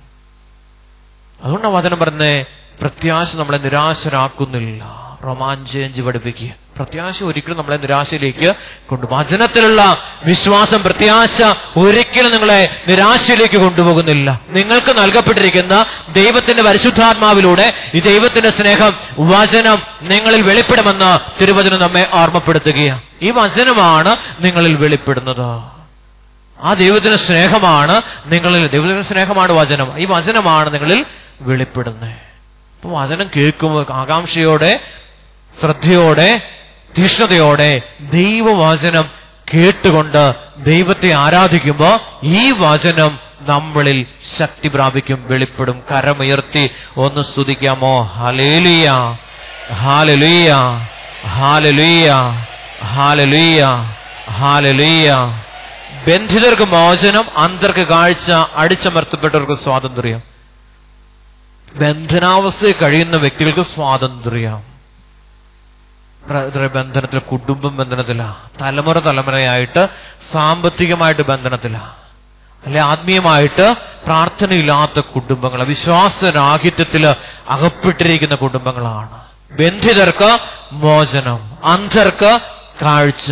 അതുകൊണ്ടാണ് വചനം പറഞ്ഞേ പ്രത്യാശ നമ്മളെ നിരാശരാക്കുന്നില്ല റൊമാഞ്ചേഞ്ച് പഠിപ്പിക്കുക പ്രത്യാശ ഒരിക്കലും നമ്മളെ നിരാശയിലേക്ക് കൊണ്ടു വചനത്തിലുള്ള വിശ്വാസം പ്രത്യാശ ഒരിക്കലും നിങ്ങളെ നിരാശയിലേക്ക് കൊണ്ടുപോകുന്നില്ല നിങ്ങൾക്ക് നൽകപ്പെട്ടിരിക്കുന്ന ദൈവത്തിന്റെ പരിശുദ്ധാത്മാവിലൂടെ ഈ ദൈവത്തിന്റെ സ്നേഹം വചനം നിങ്ങളിൽ വെളിപ്പെടുമെന്ന് തിരുവചനം നമ്മെ ഓർമ്മപ്പെടുത്തുകയാണ് ഈ വചനമാണ് നിങ്ങളിൽ വെളിപ്പെടുന്നത് ആ ദൈവത്തിന്റെ സ്നേഹമാണ് നിങ്ങളിൽ ദൈവത്തിന്റെ സ്നേഹമാണ് വചനം ഈ വചനമാണ് നിങ്ങളിൽ വെളിപ്പെടുന്നത് അപ്പൊ വചനം കേൾക്കുമ്പോൾ ആകാംക്ഷയോടെ ശ്രദ്ധയോടെ തീഷ്ണതയോടെ ദൈവവചനം കേട്ടുകൊണ്ട് ദൈവത്തെ ആരാധിക്കുമ്പോൾ ഈ വചനം നമ്മളിൽ ശക്തി പ്രാപിക്കും വെളിപ്പെടും കരമുയർത്തി ഒന്ന് സ്തുതിക്കാമോ ഹലേലിയ ഹാലലുയ ഹാലലുയ ഹാലലുയ ഹാലലുയ ബന്ധിതർക്ക് മോചനം അന്തർക്ക് കാഴ്ച അടിച്ചമർത്തപ്പെട്ടവർക്ക് സ്വാതന്ത്ര്യം ബന്ധനാവസ്ഥയിൽ കഴിയുന്ന വ്യക്തികൾക്ക് സ്വാതന്ത്ര്യം ബ്രദറെ ബന്ധനത്തിൽ കുടുംബം ബന്ധനത്തിലാ തലമുറ തലമുറയായിട്ട് സാമ്പത്തികമായിട്ട് ബന്ധനത്തിലാ അല്ലെ ആത്മീയമായിട്ട് പ്രാർത്ഥനയില്ലാത്ത കുടുംബങ്ങൾ വിശ്വാസരാഹിത്യത്തില് അകപ്പെട്ടിരിക്കുന്ന കുടുംബങ്ങളാണ് ബന്ധിതർക്ക് മോചനം അന്ധർക്ക് കാഴ്ച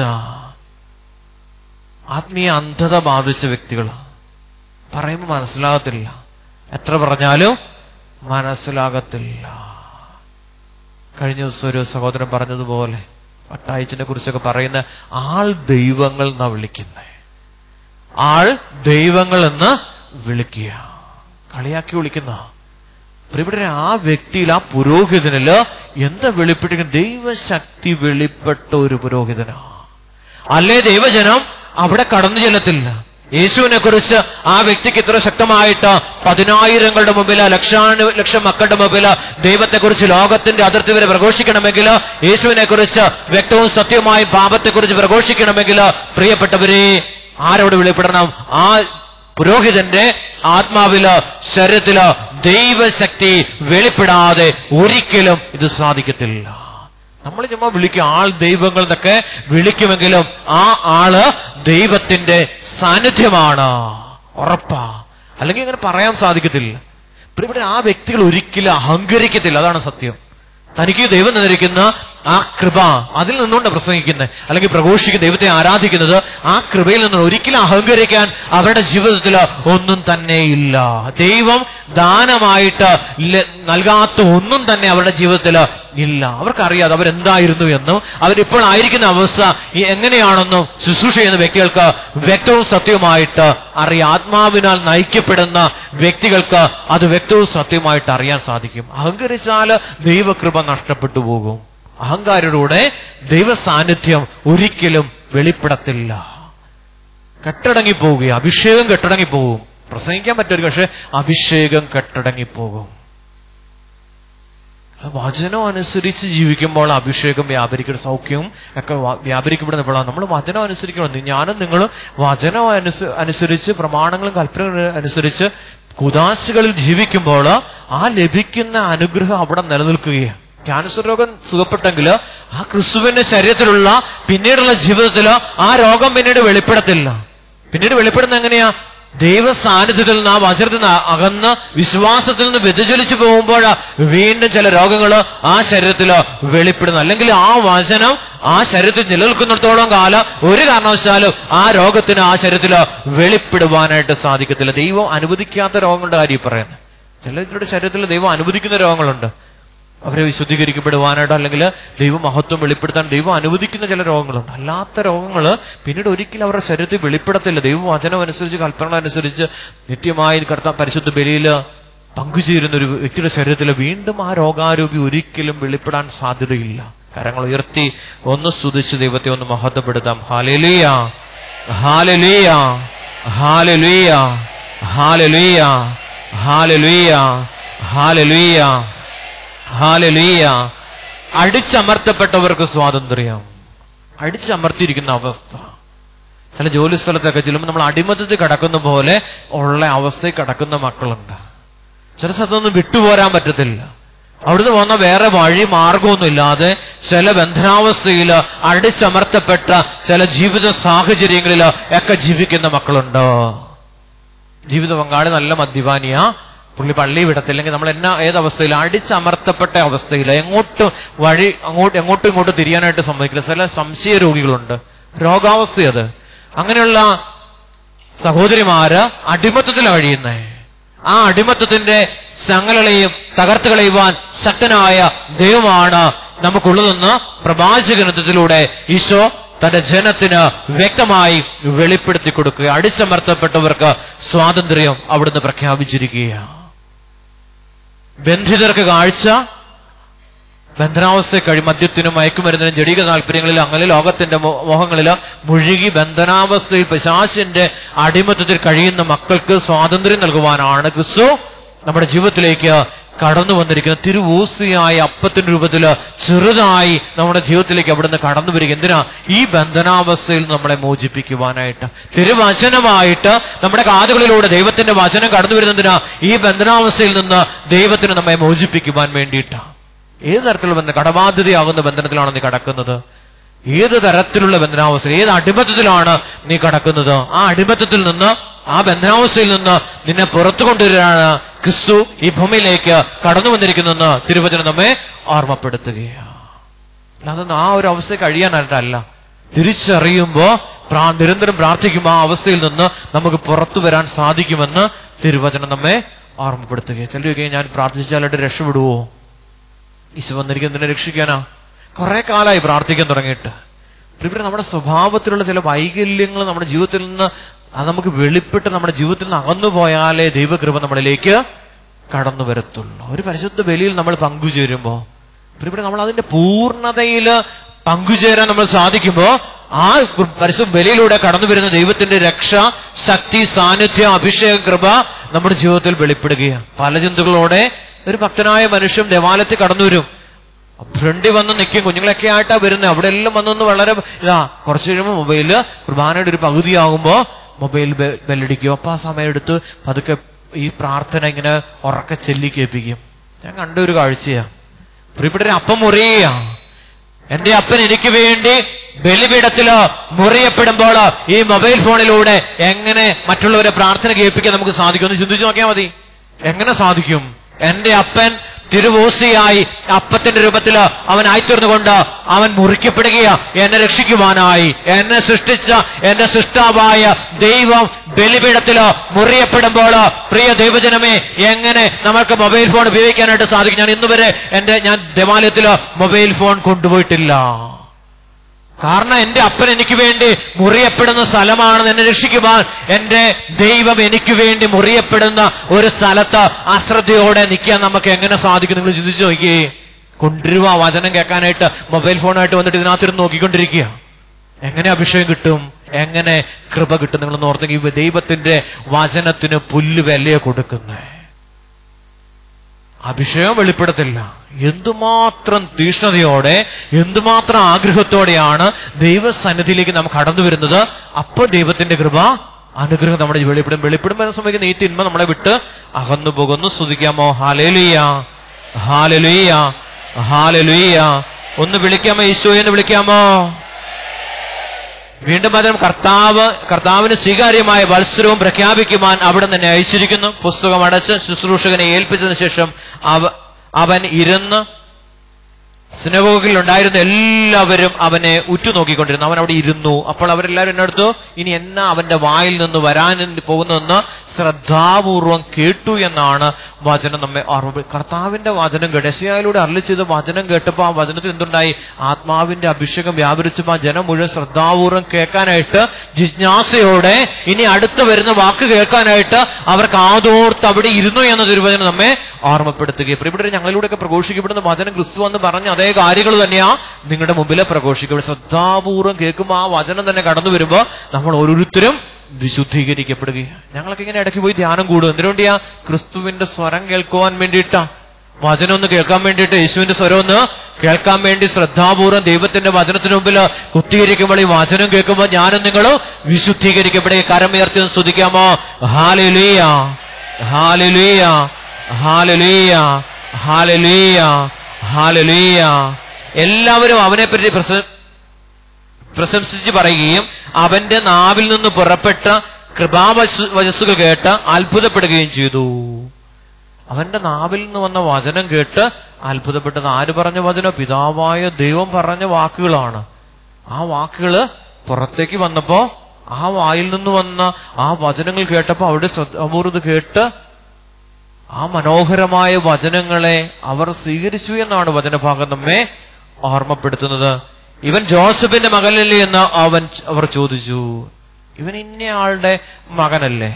ആത്മീയ അന്ധത ബാധിച്ച വ്യക്തികൾ പറയുമ്പോൾ മനസ്സിലാകത്തില്ല എത്ര പറഞ്ഞാലും മനസ്സിലാകത്തില്ല കഴിഞ്ഞ ദിവസം ഒരു സഹോദരൻ പറഞ്ഞതുപോലെ പട്ടായച്ചിനെ കുറിച്ചൊക്കെ പറയുന്ന ആൾ ദൈവങ്ങൾ എന്നാ വിളിക്കുന്നത് ആൾ ദൈവങ്ങൾ എന്ന് വിളിക്കുക കളിയാക്കി വിളിക്കുന്ന ഇവിടെ ആ വ്യക്തിയിൽ ആ പുരോഹിതനില് എന്താ വെളിപ്പെട്ടിരിക്കുന്നത് ദൈവശക്തി വെളിപ്പെട്ട ഒരു പുരോഹിതനാ അല്ലേ ദൈവജനം അവിടെ കടന്നു ചെല്ലത്തില്ല യേശുവിനെ കുറിച്ച് ആ വ്യക്തിക്ക് ഇത്ര ശക്തമായിട്ട് പതിനായിരങ്ങളുടെ മുമ്പിൽ ലക്ഷാണു ലക്ഷം മക്കളുടെ മുമ്പിൽ ദൈവത്തെക്കുറിച്ച് ലോകത്തിന്റെ അതിർത്തി വരെ പ്രഘോഷിക്കണമെങ്കിൽ യേശുവിനെ കുറിച്ച് വ്യക്തവും സത്യവുമായി പാപത്തെക്കുറിച്ച് പ്രഘോഷിക്കണമെങ്കിൽ പ്രിയപ്പെട്ടവരെ ആരോട് വെളിപ്പെടണം ആ പുരോഹിതന്റെ ആത്മാവില് ശരീരത്തില് ദൈവശക്തി വെളിപ്പെടാതെ ഒരിക്കലും ഇത് സാധിക്കത്തില്ല നമ്മൾ ചുമ്മാ വിളിക്കും ആൾ ദൈവങ്ങൾ എന്നൊക്കെ വിളിക്കുമെങ്കിലും ആ ആള് ദൈവത്തിന്റെ സാന്നിധ്യമാണ് ഉറപ്പാ അല്ലെങ്കിൽ അങ്ങനെ പറയാൻ സാധിക്കത്തില്ല ഇവിടെ ആ വ്യക്തികൾ ഒരിക്കലും അഹങ്കരിക്കത്തില്ല അതാണ് സത്യം തനിക്ക് ദൈവം തന്നിരിക്കുന്ന ആ കൃപ അതിൽ നിന്നുകൊണ്ട് പ്രസംഗിക്കുന്നത് അല്ലെങ്കിൽ പ്രഘോഷിക്കുന്ന ദൈവത്തെ ആരാധിക്കുന്നത് ആ കൃപയിൽ നിന്ന് ഒരിക്കലും അഹങ്കരിക്കാൻ അവരുടെ ജീവിതത്തിൽ ഒന്നും തന്നെ ഇല്ല ദൈവം ദാനമായിട്ട് ല- നൽകാത്ത ഒന്നും തന്നെ അവരുടെ ജീവിതത്തിൽ ഇല്ല അവർക്കറിയാതെ അവരെന്തായിരുന്നു എന്നും അവരിപ്പോൾ ആയിരിക്കുന്ന അവസ്ഥ ഈ എങ്ങനെയാണെന്നും ശുശ്രൂഷ ചെയ്യുന്ന വ്യക്തികൾക്ക് വ്യക്തവും സത്യവുമായിട്ട് അറിയാം ആത്മാവിനാൽ നയിക്കപ്പെടുന്ന വ്യക്തികൾക്ക് അത് വ്യക്തവും സത്യവുമായിട്ട് അറിയാൻ സാധിക്കും അഹങ്കരിച്ചാൽ ദൈവകൃപ നഷ്ടപ്പെട്ടു പോകും അഹങ്കാരിയുടെ ദൈവ സാന്നിധ്യം ഒരിക്കലും വെളിപ്പെടത്തില്ല കെട്ടടങ്ങിപ്പോവുക അഭിഷേകം കെട്ടടങ്ങിപ്പോകും പ്രസംഗിക്കാൻ പറ്റും പക്ഷെ അഭിഷേകം കെട്ടടങ്ങിപ്പോകും വചനം അനുസരിച്ച് ജീവിക്കുമ്പോൾ അഭിഷേകം വ്യാപരിക്കുന്ന സൗഖ്യവും ഒക്കെ വ- വ്യാപരിക്കപ്പെടുന്നപ്പോഴാണ് നമ്മൾ വചനം അനുസരിക്കണം ഞാനും നിങ്ങളും വചനം അനുസ അനുസരിച്ച് പ്രമാണങ്ങളും കൽപ്പനകളും അനുസരിച്ച് കുദാശകളിൽ ജീവിക്കുമ്പോൾ ആ ലഭിക്കുന്ന അനുഗ്രഹം അവിടെ നിലനിൽക്കുകയാണ് ക്യാൻസർ രോഗം സുഖപ്പെട്ടെങ്കിൽ ആ ക്രിസ്തുവിന്റെ ശരീരത്തിലുള്ള പിന്നീടുള്ള ജീവിതത്തിൽ ആ രോഗം പിന്നീട് വെളിപ്പെടത്തില്ല പിന്നീട് വെളിപ്പെടുന്ന എങ്ങനെയാ ദൈവ സാന്നിധ്യത്തിൽ നിന്ന് ആ വചനത്തിൽ നിന്ന് അകന്ന് വിശ്വാസത്തിൽ നിന്ന് വ്യതിചലിച്ചു പോകുമ്പോൾ വീണ്ടും ചില രോഗങ്ങൾ ആ ശരീരത്തിൽ വെളിപ്പെടുന്നു അല്ലെങ്കിൽ ആ വചനം ആ ശരീരത്തിൽ നിലനിൽക്കുന്നിടത്തോളം കാലം ഒരു കാരണവശാലും ആ രോഗത്തിന് ആ ശരീരത്തിൽ വെളിപ്പെടുവാനായിട്ട് സാധിക്കത്തില്ല ദൈവം അനുവദിക്കാത്ത രോഗങ്ങളുടെ കാര്യം ഈ പറയുന്നത് ചിലരുടെ ശരീരത്തിൽ ദൈവം അനുവദിക്കുന്ന രോഗങ്ങളുണ്ട് അവരെ വിശുദ്ധീകരിക്കപ്പെടുവാനായിട്ട് അല്ലെങ്കിൽ ദൈവമഹത്വം വെളിപ്പെടുത്താൻ ദൈവം അനുവദിക്കുന്ന ചില രോഗങ്ങളുണ്ട് അല്ലാത്ത രോഗങ്ങൾ പിന്നീട് ഒരിക്കലും അവരുടെ ശരീരത്തിൽ വെളിപ്പെടത്തില്ല ദൈവം വചനം അനുസരിച്ച് കൽപ്പന അനുസരിച്ച് നിത്യമായി കർത്താൻ പരിശുദ്ധ ബലിയിൽ പങ്കുചേരുന്ന ഒരു വ്യക്തിയുടെ ശരീരത്തിൽ വീണ്ടും ആ രോഗാരോഗ്യം ഒരിക്കലും വെളിപ്പെടാൻ സാധ്യതയില്ല കരങ്ങൾ ഉയർത്തി ഒന്ന് സ്തുതിച്ച് ദൈവത്തെ ഒന്ന് മഹത്വപ്പെടുത്താം ഹാലലിയ ഹാലലിയ ഹാലലിയ ഹാലലിയ ഹാലലിയ ഹാലലിയ ഹാലലിയ അടിച്ചമർത്തപ്പെട്ടവർക്ക് സ്വാതന്ത്ര്യം അടിച്ചമർത്തിയിരിക്കുന്ന അവസ്ഥ ചില ജോലി സ്ഥലത്തൊക്കെ ചെല്ലുമ്പോൾ നമ്മൾ അടിമത്തത്തിൽ കിടക്കുന്ന പോലെ ഉള്ള അവസ്ഥയിൽ കിടക്കുന്ന മക്കളുണ്ട് ചില സ്ഥലത്തൊന്നും വിട്ടുപോരാൻ പറ്റത്തില്ല അവിടുന്ന് പോകുന്ന വേറെ വഴി മാർഗമൊന്നും ഇല്ലാതെ ചില ബന്ധനാവസ്ഥയിൽ അടിച്ചമർത്തപ്പെട്ട ചില ജീവിത സാഹചര്യങ്ങളിൽ ഒക്കെ ജീവിക്കുന്ന മക്കളുണ്ട് ജീവിത പങ്കാളി നല്ല മദ്യപാനിയാ പുള്ളി പള്ളി വിടത്തില്ലെങ്കിൽ നമ്മൾ എന്നാ ഏതവസ്ഥയിൽ അടിച്ചമർത്തപ്പെട്ട അവസ്ഥയിൽ എങ്ങോട്ടും വഴി അങ്ങോട്ട് എങ്ങോട്ടും ഇങ്ങോട്ടും തിരിയാനായിട്ട് സമ്മതിക്കില്ല ചില സംശയ രോഗികളുണ്ട് രോഗാവസ്ഥ അത് അങ്ങനെയുള്ള സഹോദരിമാര് അടിമത്തത്തിൽ കഴിയുന്നേ ആ അടിമത്തത്തിന്റെ ചങ്ങലകളെയും തകർത്ത് കളയുവാൻ ശക്തനായ ദൈവമാണ് നമുക്കുള്ളതെന്ന് പ്രവാചകനത്തിലൂടെ ഈശോ തന്റെ ജനത്തിന് വ്യക്തമായി വെളിപ്പെടുത്തി കൊടുക്കുക അടിച്ചമർത്തപ്പെട്ടവർക്ക് സ്വാതന്ത്ര്യം അവിടുന്ന് പ്രഖ്യാപിച്ചിരിക്കുകയാണ് ബന്ധിതർക്ക് കാഴ്ച ബന്ധനാവസ്ഥ കഴി മദ്യത്തിനും മയക്കുമരുന്നിനും ജടിക താല്പര്യങ്ങളിൽ അങ്ങനെ ലോകത്തിന്റെ മോ- മോഹങ്ങളിൽ മുഴുകി ബന്ധനാവസ്ഥയിൽ പിശാചിന്റെ അടിമത്തത്തിൽ കഴിയുന്ന മക്കൾക്ക് സ്വാതന്ത്ര്യം നൽകുവാനാണ് ക്രിസ്തു നമ്മുടെ ജീവിതത്തിലേക്ക് കടന്നു വന്നിരിക്കുന്ന തിരുവൂസിയായ അപ്പത്തിന്റെ രൂപത്തിൽ ചെറുതായി നമ്മുടെ ജീവിതത്തിലേക്ക് അവിടുന്ന് കടന്നു വരിക എന്തിനാ ഈ ബന്ധനാവസ്ഥയിൽ നിന്ന് നമ്മളെ മോചിപ്പിക്കുവാനായിട്ട് തിരുവചനമായിട്ട് നമ്മുടെ കാതുകളിലൂടെ ദൈവത്തിന്റെ വചനം കടന്നു വരുന്നതിനാ ഈ ബന്ധനാവസ്ഥയിൽ നിന്ന് ദൈവത്തിന് നമ്മെ മോചിപ്പിക്കുവാൻ വേണ്ടിയിട്ടാണ് ഏത് തരത്തിലുള്ള ബന്ധം കടബാധ്യതയാകുന്ന ബന്ധനത്തിലാണ് നീ കടക്കുന്നത് ഏത് തരത്തിലുള്ള ബന്ധനാവസ്ഥ ഏത് അടിമത്തത്തിലാണ് നീ കടക്കുന്നത് ആ അടിമത്തത്തിൽ നിന്ന് ആ ബന്ധനാവസ്ഥയിൽ നിന്ന് നിന്നെ പുറത്തു കൊണ്ടുവരാണ് ക്രിസ്തു ഈ ഭൂമിയിലേക്ക് കടന്നു വന്നിരിക്കുന്നെന്ന് തിരുവചനം നമ്മെ ഓർമ്മപ്പെടുത്തുകയാണ് അല്ലാതെ ആ ഒരു അവസ്ഥ കഴിയാനായിട്ടല്ല തിരിച്ചറിയുമ്പോ പ്രാ നിരന്തരം പ്രാർത്ഥിക്കുമ്പോൾ ആ അവസ്ഥയിൽ നിന്ന് നമുക്ക് പുറത്തു വരാൻ സാധിക്കുമെന്ന് തിരുവചനം നമ്മെ ഓർമ്മപ്പെടുത്തുകയാണ് ചിലരൊക്കെ ഞാൻ പ്രാർത്ഥിച്ചാലായിട്ട് രക്ഷപ്പെടുവോ ഈശോ വന്നിരിക്കുന്നതിനെ രക്ഷിക്കാനാ കുറെ കാലമായി പ്രാർത്ഥിക്കാൻ തുടങ്ങിയിട്ട് പ്രിയപ്പെട്ട നമ്മുടെ സ്വഭാവത്തിലുള്ള ചില വൈകല്യങ്ങൾ നമ്മുടെ ജീവിതത്തിൽ നിന്ന് അത് നമുക്ക് വെളിപ്പെട്ട് നമ്മുടെ ജീവിതത്തിൽ നിന്ന് അകന്നു പോയാലേ ദൈവകൃപ നമ്മളിലേക്ക് കടന്നു വരത്തുള്ളൂ ഒരു പരിശുദ്ധ ബലിയിൽ നമ്മൾ പങ്കുചേരുമ്പോ പ്രിയപ്പെട്ട നമ്മൾ അതിന്റെ പൂർണ്ണതയിൽ പങ്കുചേരാൻ നമ്മൾ സാധിക്കുമ്പോ ആ പരിശുദ്ധ ബലിയിലൂടെ കടന്നു വരുന്ന ദൈവത്തിന്റെ രക്ഷ ശക്തി സാന്നിധ്യം അഭിഷേക കൃപ നമ്മുടെ ജീവിതത്തിൽ വെളിപ്പെടുകയാണ് പല ചിന്തകളോടെ ഒരു ഭക്തനായ മനുഷ്യൻ ദേവാലയത്തിൽ കടന്നു വരും ഫ്രണ്ടിൽ വന്ന് നിൽക്കും കുഞ്ഞുങ്ങളൊക്കെ ആയിട്ടാ വരുന്നത് അവിടെ എല്ലാം വന്നൊന്ന് വളരെ ഇതാ കുറച്ച് കഴിയുമ്പോൾ മൊബൈല് കുർബാനയുടെ ഒരു പകുതിയാകുമ്പോ മൊബൈൽ ബെ- ബെല്ലടിക്കും അപ്പൊ ആ സമയം എടുത്ത് പതുക്കെ ഈ പ്രാർത്ഥന ഇങ്ങനെ ഉറക്കെ ചെല്ലി കേൾപ്പിക്കും ഞാൻ കണ്ട ഒരു കാഴ്ചയാ പ്രിയപ്പെട്ട അപ്പം മുറിയ എന്റെ അപ്പൻ എനിക്ക് വേണ്ടി ബലിപീഠത്തില് മുറിയപ്പെടുമ്പോൾ ഈ മൊബൈൽ ഫോണിലൂടെ എങ്ങനെ മറ്റുള്ളവരെ പ്രാർത്ഥന കേൾപ്പിക്കാൻ നമുക്ക് സാധിക്കും ഒന്ന് ചിന്തിച്ചു നോക്കിയാൽ മതി എങ്ങനെ സാധിക്കും എന്റെ അപ്പൻ തിരുവോസിയായി അപ്പത്തിന്റെ രൂപത്തിൽ അവൻ ആയിത്തീർന്നുകൊണ്ട് അവൻ മുറിക്കപ്പെടുകയാ എന്നെ രക്ഷിക്കുവാനായി എന്നെ സൃഷ്ടിച്ച എന്റെ സൃഷ്ടാവായ ദൈവം ബലിപീഠത്തില് മുറിയപ്പെടുമ്പോൾ പ്രിയ ദൈവജനമേ എങ്ങനെ നമുക്ക് മൊബൈൽ ഫോൺ ഉപയോഗിക്കാനായിട്ട് സാധിക്കും ഞാൻ ഇന്നുവരെ എന്റെ ഞാൻ ദേവാലയത്തിൽ മൊബൈൽ ഫോൺ കൊണ്ടുപോയിട്ടില്ല കാരണം എന്റെ അപ്പൻ എനിക്ക് വേണ്ടി മുറിയപ്പെടുന്ന സ്ഥലമാണെന്ന് എന്നെ രക്ഷിക്കുവാൻ എന്റെ ദൈവം എനിക്ക് വേണ്ടി മുറിയപ്പെടുന്ന ഒരു സ്ഥലത്ത് അശ്രദ്ധയോടെ നിൽക്കാൻ നമുക്ക് എങ്ങനെ സാധിക്കും നിങ്ങൾ ചിന്തിച്ചു നോക്കിയേ കൊണ്ടുവരുക വചനം കേൾക്കാനായിട്ട് മൊബൈൽ ഫോണായിട്ട് വന്നിട്ട് ഇതിനകത്തിരുന്ന് നോക്കിക്കൊണ്ടിരിക്കുക എങ്ങനെ അഭിഷേകം കിട്ടും എങ്ങനെ കൃപ കിട്ടും നിങ്ങൾ ഓർത്തെങ്കിൽ ദൈവത്തിന്റെ വചനത്തിന് പുല്ല് വിലയെ കൊടുക്കുന്നേ അഭിഷേകം വെളിപ്പെടുത്തില്ല എന്തുമാത്രം തീഷ്ണതയോടെ എന്തുമാത്രം ആഗ്രഹത്തോടെയാണ് ദൈവസന്നിധിയിലേക്ക് നാം കടന്നു വരുന്നത് അപ്പോൾ ദൈവത്തിന്റെ കൃപ അനുഗ്രഹം നമ്മുടെ വെളിപ്പെടും വെളിപ്പെടും എന്ന സംഭവിക്കുന്ന ഈ തിന്മ നമ്മളെ വിട്ട് അകന്നു പോകുന്നു സ്തുതിക്കാമോ ഹാലലുയ്യ ഹാലലുയ്യ ഹാലലുയ്യ ഒന്ന് വിളിക്കാമോ ഈശോയെ എന്ന് വിളിക്കാമോ വീണ്ടും അതിനും കർത്താവ് കർത്താവിന് സ്വീകാര്യമായ വത്സരവും പ്രഖ്യാപിക്കുവാൻ അവിടെ തന്നെ അയച്ചിരിക്കുന്നു പുസ്തകം അടച്ച് ശുശ്രൂഷകനെ ഏൽപ്പിച്ചതിന് ശേഷം അവ അവൻ ഇരുന്ന് സിനഗോഗിൽ ഉണ്ടായിരുന്ന എല്ലാവരും അവനെ ഉറ്റുനോക്കിക്കൊണ്ടിരുന്നു അവൻ അവിടെ ഇരുന്നു അപ്പോൾ അവരെല്ലാവരും എന്നടുത്തു ഇനി എന്നാ അവന്റെ വായിൽ നിന്ന് വരാൻ പോകുന്നതെന്ന് ശ്രദ്ധാപൂർവം കേട്ടു എന്നാണ് വചനം നമ്മെ ഓർമ്മ കർത്താവിന്റെ വചനം കേട്ട് എസിയായിലൂടെ അരളി ചെയ്ത വചനം കേട്ടപ്പോൾ ആ വചനത്തിൽ എന്തുണ്ടായി ആത്മാവിന്റെ അഭിഷേകം വ്യാപരിച്ചപ്പോൾ ആ ജനം മുഴുവൻ ശ്രദ്ധാപൂർവം കേൾക്കാനായിട്ട് ജിജ്ഞാസയോടെ ഇനി അടുത്ത് വരുന്ന വാക്ക് കേൾക്കാനായിട്ട് അവർക്ക് ആദോർത്ത് അവിടെ ഇരുന്നു എന്ന തിരുവചനം നമ്മെ ഓർമ്മപ്പെടുത്തുകയും പ്രിയപ്പെട്ടവരെ ഞങ്ങളിലൂടെയൊക്കെ പ്രഘോഷിക്കപ്പെടുന്ന വചനം ക്രിസ്തു എന്ന് പറഞ്ഞ അതേ കാര്യങ്ങൾ തന്നെയാ നിങ്ങളുടെ മുമ്പിലെ പ്രഘോഷിക്കപ്പെടും ശ്രദ്ധാപൂർവം കേൾക്കുമ്പോൾ ആ വചനം തന്നെ കടന്നു വരുമ്പോൾ നമ്മൾ ഓരോരുത്തരും വിശുദ്ധീകരിക്കപ്പെടുകയാണ് ഞങ്ങളൊക്കെ ഇങ്ങനെ ഇടയ്ക്ക് പോയി ധ്യാനം കൂടും എന്തിനുവേണ്ടിയാ ക്രിസ്തുവിന്റെ സ്വരം കേൾക്കുവാൻ വേണ്ടിയിട്ടാ വചനം ഒന്ന് കേൾക്കാൻ വേണ്ടിയിട്ട് യേശുവിന്റെ സ്വരം ഒന്ന് കേൾക്കാൻ വേണ്ടി ശ്രദ്ധാപൂർവ്വം ദൈവത്തിന്റെ വചനത്തിന് മുമ്പിൽ കുത്തിയിരിക്കുമ്പോൾ ഈ വചനം കേൾക്കുമ്പോൾ ഞാനും നിങ്ങളും വിശുദ്ധീകരിക്കപ്പെടുക കരമുയർത്തി ഒന്ന് സ്തുതിക്കാമോ ഹാലിലിയ ഹാലിലിയ ഹാലിലിയ ഹാലിലിയ ഹാലിലിയ എല്ലാവരും അവനെപ്പറ്റി പ്രസ പ്രശംസിച്ച് പറയുകയും അവന്റെ നാവിൽ നിന്ന് പുറപ്പെട്ട കൃപാവശ വചസ്സുകൾ കേട്ട് അത്ഭുതപ്പെടുകയും ചെയ്തു അവന്റെ നാവിൽ നിന്ന് വന്ന വചനം കേട്ട് അത്ഭുതപ്പെട്ടത് ആര് പറഞ്ഞ വചനം പിതാവായ ദൈവം പറഞ്ഞ വാക്കുകളാണ് ആ വാക്കുകള് പുറത്തേക്ക് വന്നപ്പോ ആ വായിൽ നിന്ന് വന്ന ആ വചനങ്ങൾ കേട്ടപ്പോ അവിടെ ശ്രദ്ധാപൂർവ്വം കേട്ട് ആ മനോഹരമായ വചനങ്ങളെ അവർ സ്വീകരിച്ചു എന്നാണ് വചനഭാഗം നമ്മെ ഓർമ്മപ്പെടുത്തുന്നത് ഇവൻ ജോസഫിന്റെ മകനല്ലേ എന്ന് അവൻ അവർ ചോദിച്ചു ഇവൻ ഇന്നയാളുടെ മകനല്ലേ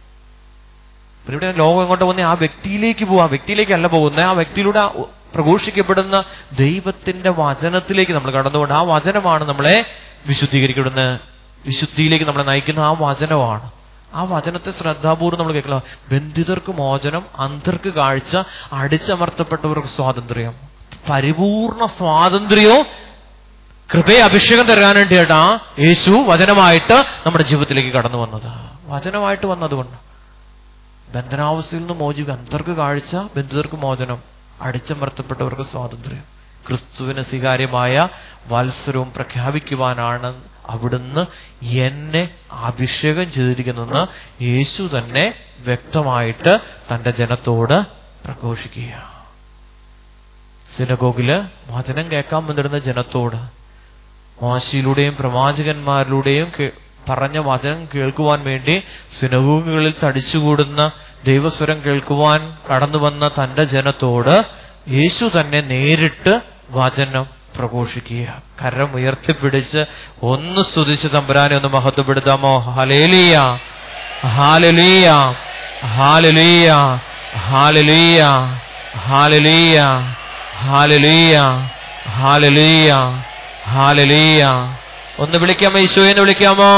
പിന്നെ ഇവിടെ ലോകം എങ്ങോട്ട് പോകുന്ന ആ വ്യക്തിയിലേക്ക് പോവാ ആ വ്യക്തിയിലേക്കല്ല പോകുന്നത് ആ വ്യക്തിയിലൂടെ ആ പ്രഘോഷിക്കപ്പെടുന്ന ദൈവത്തിന്റെ വചനത്തിലേക്ക് നമ്മൾ കടന്നുകൊണ്ട് ആ വചനമാണ് നമ്മളെ വിശുദ്ധീകരിക്കപ്പെടുന്ന വിശുദ്ധിയിലേക്ക് നമ്മളെ നയിക്കുന്ന ആ വചനമാണ് ആ വചനത്തെ ശ്രദ്ധാപൂർവ്വം നമ്മൾ കേൾക്കുക ബന്ധിതർക്ക് മോചനം അന്ധർക്ക് കാഴ്ച അടിച്ചമർത്തപ്പെട്ടവർക്ക് സ്വാതന്ത്ര്യം പരിപൂർണ സ്വാതന്ത്ര്യവും കൃപയെ അഭിഷേകം തരാൻ വേണ്ടിയിട്ടാ യേശു വചനമായിട്ട് നമ്മുടെ ജീവിതത്തിലേക്ക് കടന്നു വന്നത് വചനമായിട്ട് വന്നതുകൊണ്ട് ബന്ധനാവസ്ഥയിൽ നിന്ന് മോചിക്കുക അന്തർക്ക് കാഴ്ച ബന്ധിതർക്ക് മോചനം അടിച്ചമർത്തപ്പെട്ടവർക്ക് സ്വാതന്ത്ര്യം ക്രിസ്തുവിന് സ്വീകാര്യമായ വാത്സരവും പ്രഖ്യാപിക്കുവാനാണ് അവിടുന്ന് എന്നെ അഭിഷേകം ചെയ്തിരിക്കുന്നതെന്ന് യേശു തന്നെ വ്യക്തമായിട്ട് തന്റെ ജനത്തോട് പ്രഘോഷിക്കുക സിനഗോഗില് വചനം കേൾക്കാൻ വന്നിരുന്ന ജനത്തോട് മോശയിലൂടെയും പ്രവാചകന്മാരിലൂടെയും കേ- പറഞ്ഞ വചനം കേൾക്കുവാൻ വേണ്ടി സിനഗോഗുകളിൽ തടിച്ചുകൂടുന്ന ദൈവസ്വരം കേൾക്കുവാൻ കടന്നു വന്ന തന്റെ ജനത്തോട് യേശു തന്നെ നേരിട്ട് വചനം പ്രഘോഷിക്കുക കരം ഉയർത്തിപ്പിടിച്ച് ഒന്ന് സ്തുതിച്ച് തമ്പുരാനെ ഒന്ന് മഹത്വപ്പെടുത്താമോ ഹാലേലിയ ഹാലലിയ ഹാലലിയ ഹാലലിയ ഹാലലിയ ഹാലലിയ ഹാലലിയ ഹാലലിയ ഒന്ന് വിളിക്കാമോ ഈശോയെന്ന് വിളിക്കാമോ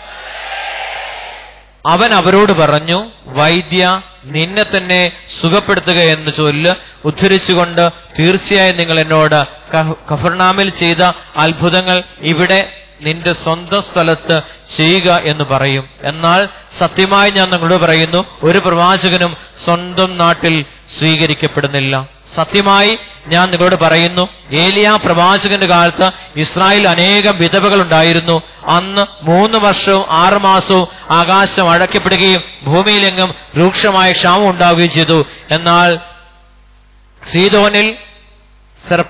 അവൻ അവരോട് പറഞ്ഞു വൈദ്യ നിന്നെ തന്നെ സുഖപ്പെടുത്തുക എന്ന് ചൊല്ല് ഉദ്ധരിച്ചുകൊണ്ട് തീർച്ചയായും നിങ്ങൾ എന്നോട് കഹ- കഫർനാമിൽ ചെയ്ത അത്ഭുതങ്ങൾ ഇവിടെ നിന്റെ സ്വന്തം സ്ഥലത്ത് ചെയ്യുക എന്ന് പറയും എന്നാൽ സത്യമായി ഞാൻ നിങ്ങളോട് പറയുന്നു ഒരു പ്രവാചകനും സ്വന്തം നാട്ടിൽ സ്വീകരിക്കപ്പെടുന്നില്ല സത്യമായി ഞാൻ നിങ്ങളോട് പറയുന്നു ഏലിയ പ്രവാചകന്റെ കാലത്ത് ഇസ്രായേൽ അനേകം വിധവകൾ ഉണ്ടായിരുന്നു അന്ന് മൂന്ന് വർഷവും ആറ് മാസവും ആകാശം അടയ്ക്കപ്പെടുകയും ഭൂമിയിലെങ്ങും രൂക്ഷമായ ക്ഷാമം ഉണ്ടാവുകയും ചെയ്തു എന്നാൽ സീതോനിൽ സെർ-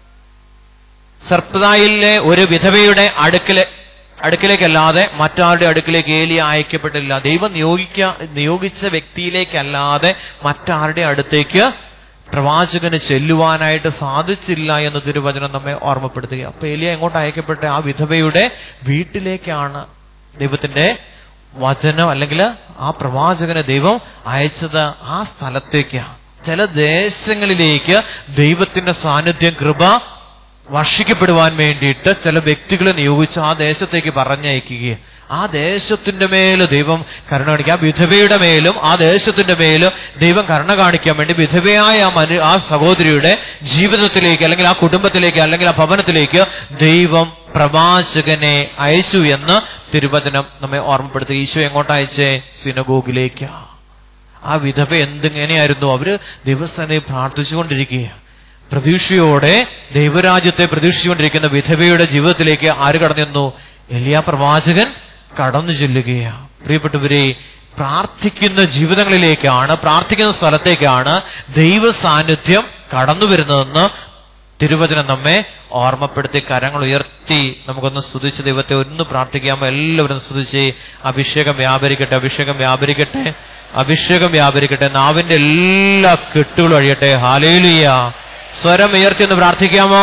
സർപ്പതായിലെ ഒരു വിധവയുടെ അടുക്കലെ അടുക്കിലേക്കല്ലാതെ മറ്റാരുടെ അടുക്കിലേക്ക് ഏലിയ അയക്കപ്പെട്ടില്ല ദൈവം നിയോഗിക്ക നിയോഗിച്ച വ്യക്തിയിലേക്കല്ലാതെ മറ്റാരുടെ അടുത്തേക്ക് പ്രവാചകന് ചെല്ലുവാനായിട്ട് സാധിച്ചില്ല എന്ന് തിരുവചനം നമ്മെ ഓർമ്മപ്പെടുത്തുക അപ്പൊ ഏലിയ എങ്ങോട്ട് അയക്കപ്പെട്ട ആ വിധവയുടെ വീട്ടിലേക്കാണ് ദൈവത്തിന്റെ വചനം അല്ലെങ്കിൽ ആ പ്രവാചകനെ ദൈവം അയച്ചത് ആ സ്ഥലത്തേക്കാണ് ചില ദേശങ്ങളിലേക്ക് ദൈവത്തിന്റെ സാന്നിധ്യം കൃപ വർഷിക്കപ്പെടുവാൻ വേണ്ടിയിട്ട് ചില വ്യക്തികളെ നിയോഗിച്ച് ആ ദേശത്തേക്ക് പറഞ്ഞയക്കുകയും ആ ദേശത്തിന്റെ മേല് ദൈവം കരുണ കാണിക്കുക ആ വിധവയുടെ മേലും ആ ദേശത്തിന്റെ മേലും ദൈവം കരുണ കാണിക്കാൻ വേണ്ടി വിധവയായ ആ മനു ആ സഹോദരിയുടെ ജീവിതത്തിലേക്ക് അല്ലെങ്കിൽ ആ കുടുംബത്തിലേക്ക് അല്ലെങ്കിൽ ആ ഭവനത്തിലേക്ക് ദൈവം പ്രവാചകനെ അയച്ചു എന്ന് തിരുവചനം നമ്മെ ഓർമ്മപ്പെടുത്തി ഈശോ എങ്ങോട്ട് അയച്ചേ സിനഗോഗിലേക്ക് ആ വിധവ എന്തിങ്ങനെയായിരുന്നു അവര് ദിവസനെ പ്രാർത്ഥിച്ചുകൊണ്ടിരിക്കുക പ്രതീക്ഷയോടെ ദൈവരാജ്യത്തെ പ്രതീക്ഷിച്ചുകൊണ്ടിരിക്കുന്ന വിധവയുടെ ജീവിതത്തിലേക്ക് ആര് കടന്നു എലിയ പ്രവാചകൻ കടന്നു ചെല്ലുകയാണ് പ്രിയപ്പെട്ടവരെ പ്രാർത്ഥിക്കുന്ന ജീവിതങ്ങളിലേക്കാണ് പ്രാർത്ഥിക്കുന്ന സ്ഥലത്തേക്കാണ് ദൈവ സാന്നിധ്യം കടന്നു വരുന്നതെന്ന് തിരുവചനം നമ്മെ ഓർമ്മപ്പെടുത്തി കരങ്ങൾ ഉയർത്തി നമുക്കൊന്ന് സ്തുതിച്ച് ദൈവത്തെ ഒന്ന് പ്രാർത്ഥിക്കാമോ എല്ലാവരും സ്തുതിച്ച് അഭിഷേകം വ്യാപരിക്കട്ടെ അഭിഷേകം വ്യാപരിക്കട്ടെ അഭിഷേകം വ്യാപരിക്കട്ടെ നാവിന്റെ എല്ലാ കെട്ടുകളും അഴിയട്ടെ ഹാലേലിയ സ്വരം ഉയർത്തി ഒന്ന് പ്രാർത്ഥിക്കാമോ